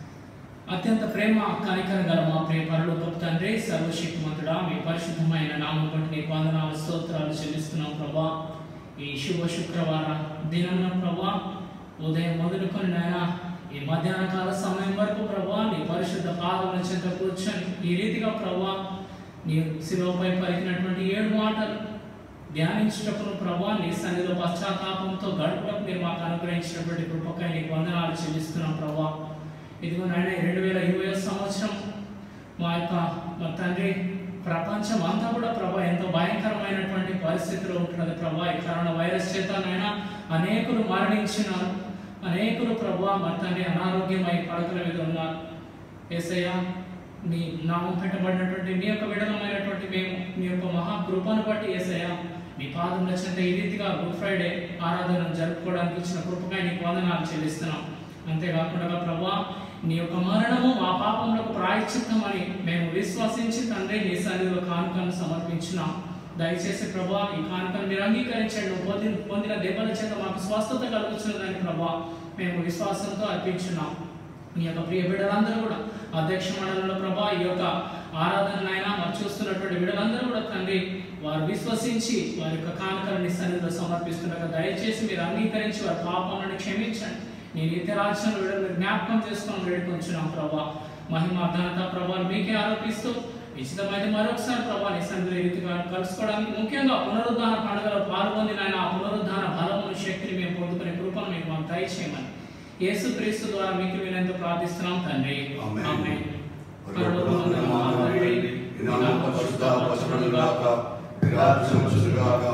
అత్యంత ప్రేమ కనికరం గల మా ప్రియ పరలోకపు తండ్రి సర్వశక్తిమంతుడా మీ పరిశుద్ధమైన నామం బట్టి నీకు వందనాలు స్తోత్రాలు చెల్లిస్తున్నాం ప్రభా ఈ శుభ శుక్రవార దినమున ప్రభా ఉదయం మొదలుకొని నాయన ఈ మధ్యాహ్న కాల సమయం వరకు ప్రభా నీ పరిశుద్ధ పాదముల చెంత కూర్చొని ఈ రీతిగా ప్రభా నీ శిలువపై పలికినటువంటి ఏడు మాటలు ధ్యానించేటప్పుడు ప్రభా నీ సన్నిధిలో పశ్చాత్తాపంతో గడుపులకు మీరు మాకు అనుగ్రహించినటువంటి కృపకై నీకు వందనాలు చెల్లిస్తున్నాం ప్రభా ఇదిగో నాయన రెండు వేల ఇరవై సంవత్సరం మా యొక్క మా తండ్రి ప్రపంచం అంతా కూడా ప్రభా ఎంతో భయంకరమైనటువంటి పరిస్థితిలో ఉంటున్నది ప్రభా ఈ కరోనా వైరస్ చేత నాయన అనేకులు మరణించినారు అనేకులు ప్రభా మా తండ్రి అనారోగ్యమై పడకల మీద ఉన్నారు ఏసయ్య నీ నామం పెట్టబడినటువంటి నీ యొక్క విడలమైనటువంటి మేము నీ యొక్క మహాకృపను బట్టి ఏసయ్య నీ పాదం చెంత ఈ రీతిగా గుడ్ ఫ్రైడే ఆరాధన జరుపుకోవడానికి ఇచ్చిన కృపకై నీకు వందనాలు చెల్లిస్తున్నాం అంతేకాకుండా ప్రభా నీ యొక్క మరణము మా పాపములకు ప్రాయశ్చిత్తం అని మేము విశ్వసించి తండ్రి నీ సన్నిధిలో కానుకను సమర్పించున్నాం దయచేసి ప్రభా ఈ కానుకను మీరు అంగీకరించండి నువ్వు పొందిన పొందిన దెబ్బల చేత మాకు స్వస్థత కలుగుతున్నదని ప్రభా మేము విశ్వాసంతో అర్పించున్నాం నీ యొక్క ప్రియ బిడ్డలందరూ కూడా అధ్యక్ష మండలంలో ప్రభా ఈ యొక్క ఆరాధనైనా మరి చూస్తున్నటువంటి బిడ్డలందరూ కూడా తండ్రి వారు విశ్వసించి వారి యొక్క కానుకలని సన్నిధిలో సమర్పిస్తుండగా దయచేసి మీరు అంగీకరించి వారి పాపాలను క్షమించండి నీ నిత్య రాజ్యం విడుదల జ్ఞాపకం చేసుకొని వేడుకొంచున్నాం ప్రభా మహిమ ఘనత ప్రభావం మీకే ఆరోపిస్తూ నిశ్చితమైతే మరొకసారి ప్రభా నీ సన్నిధిలో ఈ రీతిగా కలుసుకోవడానికి ముఖ్యంగా పునరుద్ధాన పండుగలో పాల్గొందిన ఆయన ఆ పునరుద్ధాన బలమును శక్తిని మేము పొందుకునే కృపను మీకు మాకు దయచేయమని యేసు క్రీస్తు ద్వారా మీకు వినంత ప్రార్థిస్తున్నాం తండ్రి ఆమేన్. ఆమేన్. పరలోకమందున్న మా తండ్రి, నీ నామం పరిశుద్ధపరచబడుగాక, నీ రాజ్యం వచ్చుగాక,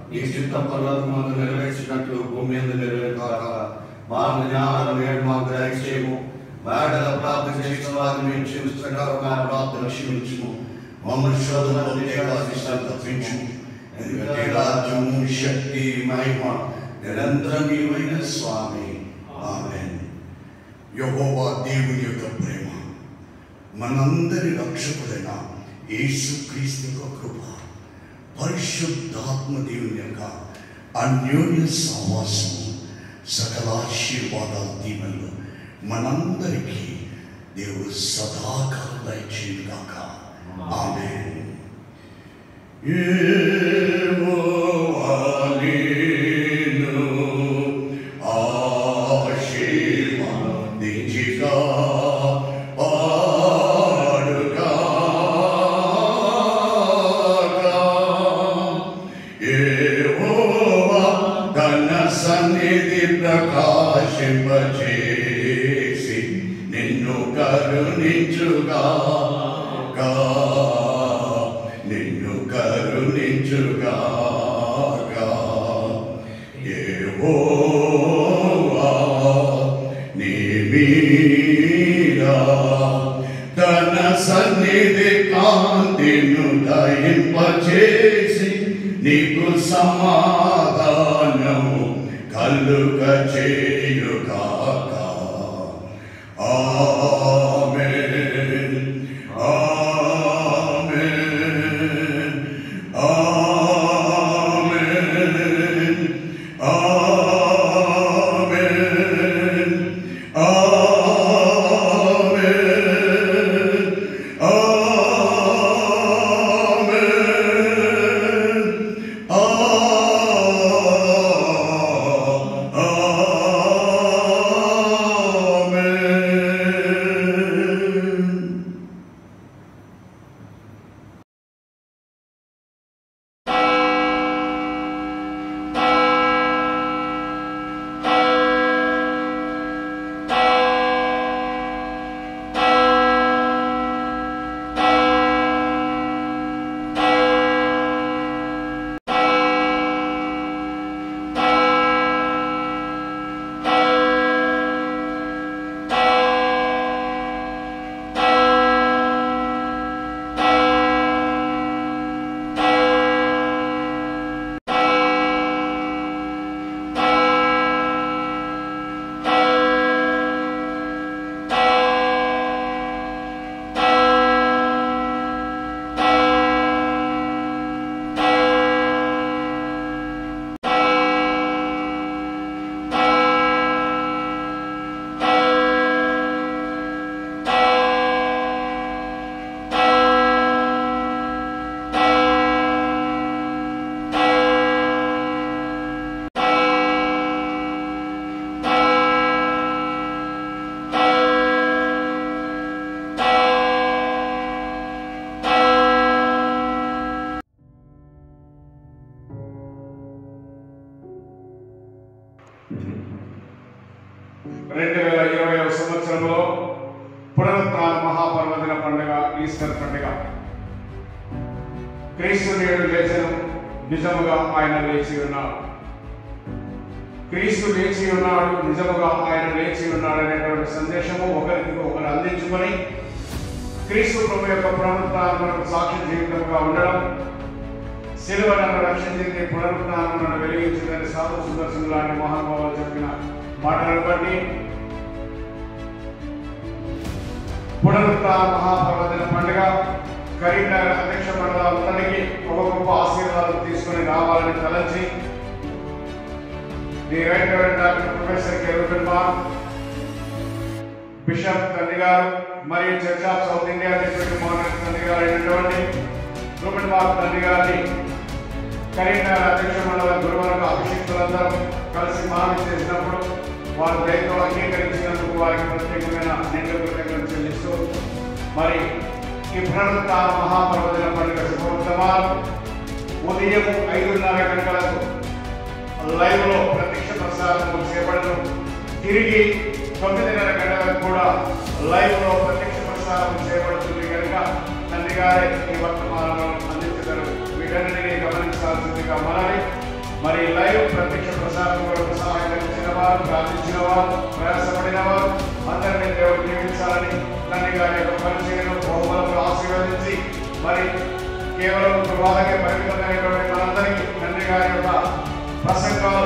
నీ చిత్తం పర్వతమందు నెరవేర్చినట్లు భూమి మీద నెరవేరుగాక మా జ్ఞానం నేడు మాకు దయచేయము వేడల ప్రార్థన చేసిన వారిని మేము క్షమిస్తుండగా మా ప్రార్థన క్షమించుము మమ్మల్ని శోధనలో దేవాశిష్టాలు తప్పించు ఎందుకంటే రాజ్యము శక్తి మహిమ నిరంతరం నీవైన స్వామి ఆమేన్ యెహోవా దేవుని యొక్క ప్రేమ మనందరి రక్షకుడైన యేసుక్రీస్తు యొక్క కృప పరిశుద్ధాత్మ దేవుని యొక్క అన్యోన్య సహవాసము సకల ఆశీర్వాదాలు దీవెనలు మనందరికీ దేవుడు సదాకాలం దయచేయను గాక ఆమేన్ యెహోవాను ఆశీర్వదించుగా యెహోవా తన సన్నిధి ప్రకాశింపచేసి నిన్ను కరుణించుగా నిన్ను కరుణించుగా యెహోవా నీ మీద తన సన్నిధి కాంతిను దయింపచేసి నీకు సమాధానము కలుగ చేయుగాక ఆమేన్ ఆమేన్ ఆమేన్ ఆమేన్ ఆమేన్ ఆమేన్ ఆమేన్ రెండు వేల ఇరవై సంవత్సరంలో పునరుత్థాన మహాపర్వదిన పండుగ ఈస్టర్ పండుగ క్రీస్తు నేడు లేచను నిజముగా ఆయన లేచి ఉన్నాడు క్రీస్తు లేచి ఉన్నాడు నిజముగా ఆయన లేచి ఉన్నాడు అనేటువంటి సందేశము ఒకరికి ఒకరు అందించుకొని క్రీస్తు ప్రభు యొక్క పునరుత్థానం మనకు సాక్షి జీవితంగా ఉండడం శిలువ నన్ను రక్షించింది పునరుత్థానం నన్ను వెలిగించిందని సాధు సుదర్శన్ లాంటి మహానుభావులు చెప్పిన మాటలను బట్టి పునరుత్థాన మహాపర్వదిన పండుగ కరీంనగర్ అధ్యక్ష మండలందరికీ ఒక గొప్ప ఆశీర్వాదం తీసుకుని రావాలని తలంచి the right reverend doctor professor K Reuben Mark bishop తండ్రి గారు మరియు church of South India deputy Mohan తండ్రి గారు అయినటువంటి రూబెన్ మార్క్ తండ్రి గారిని కరీంనగర్ అధ్యక్ష మండల గురువులకు అభిషిక్తులందరూ కలిసి మనవి చేసినప్పుడు వారు దయతో అంగీకరించినందుకు వారికి ప్రత్యేకమైన నిండు కృతజ్ఞతలు చెల్లిస్తూ మరి ఈ పునరుత్థాన మహాపర్వదిన పండుగ శుభోత్తమాలు ఉదయం ఐదున్నర గంటలకు లైవ్ లో ప్రత్యక్ష ప్రసారం చేపడను తిరిగి తొమ్మిదిన్నర గంటలకు కూడా లైవ్ లో ప్రత్యక్ష ప్రసారం చేయబడుతుంది కనుక తండ్రి గారే ఈ వర్తమానాలను అందించగలరు వీటన్నిటినీ గమనించాల్సిందిగా మనవి మరి కేవలం గృహాలకే పరిమితమైనటువంటి మనందరికీ తండ్రి గారి యొక్క ప్రసంగాలు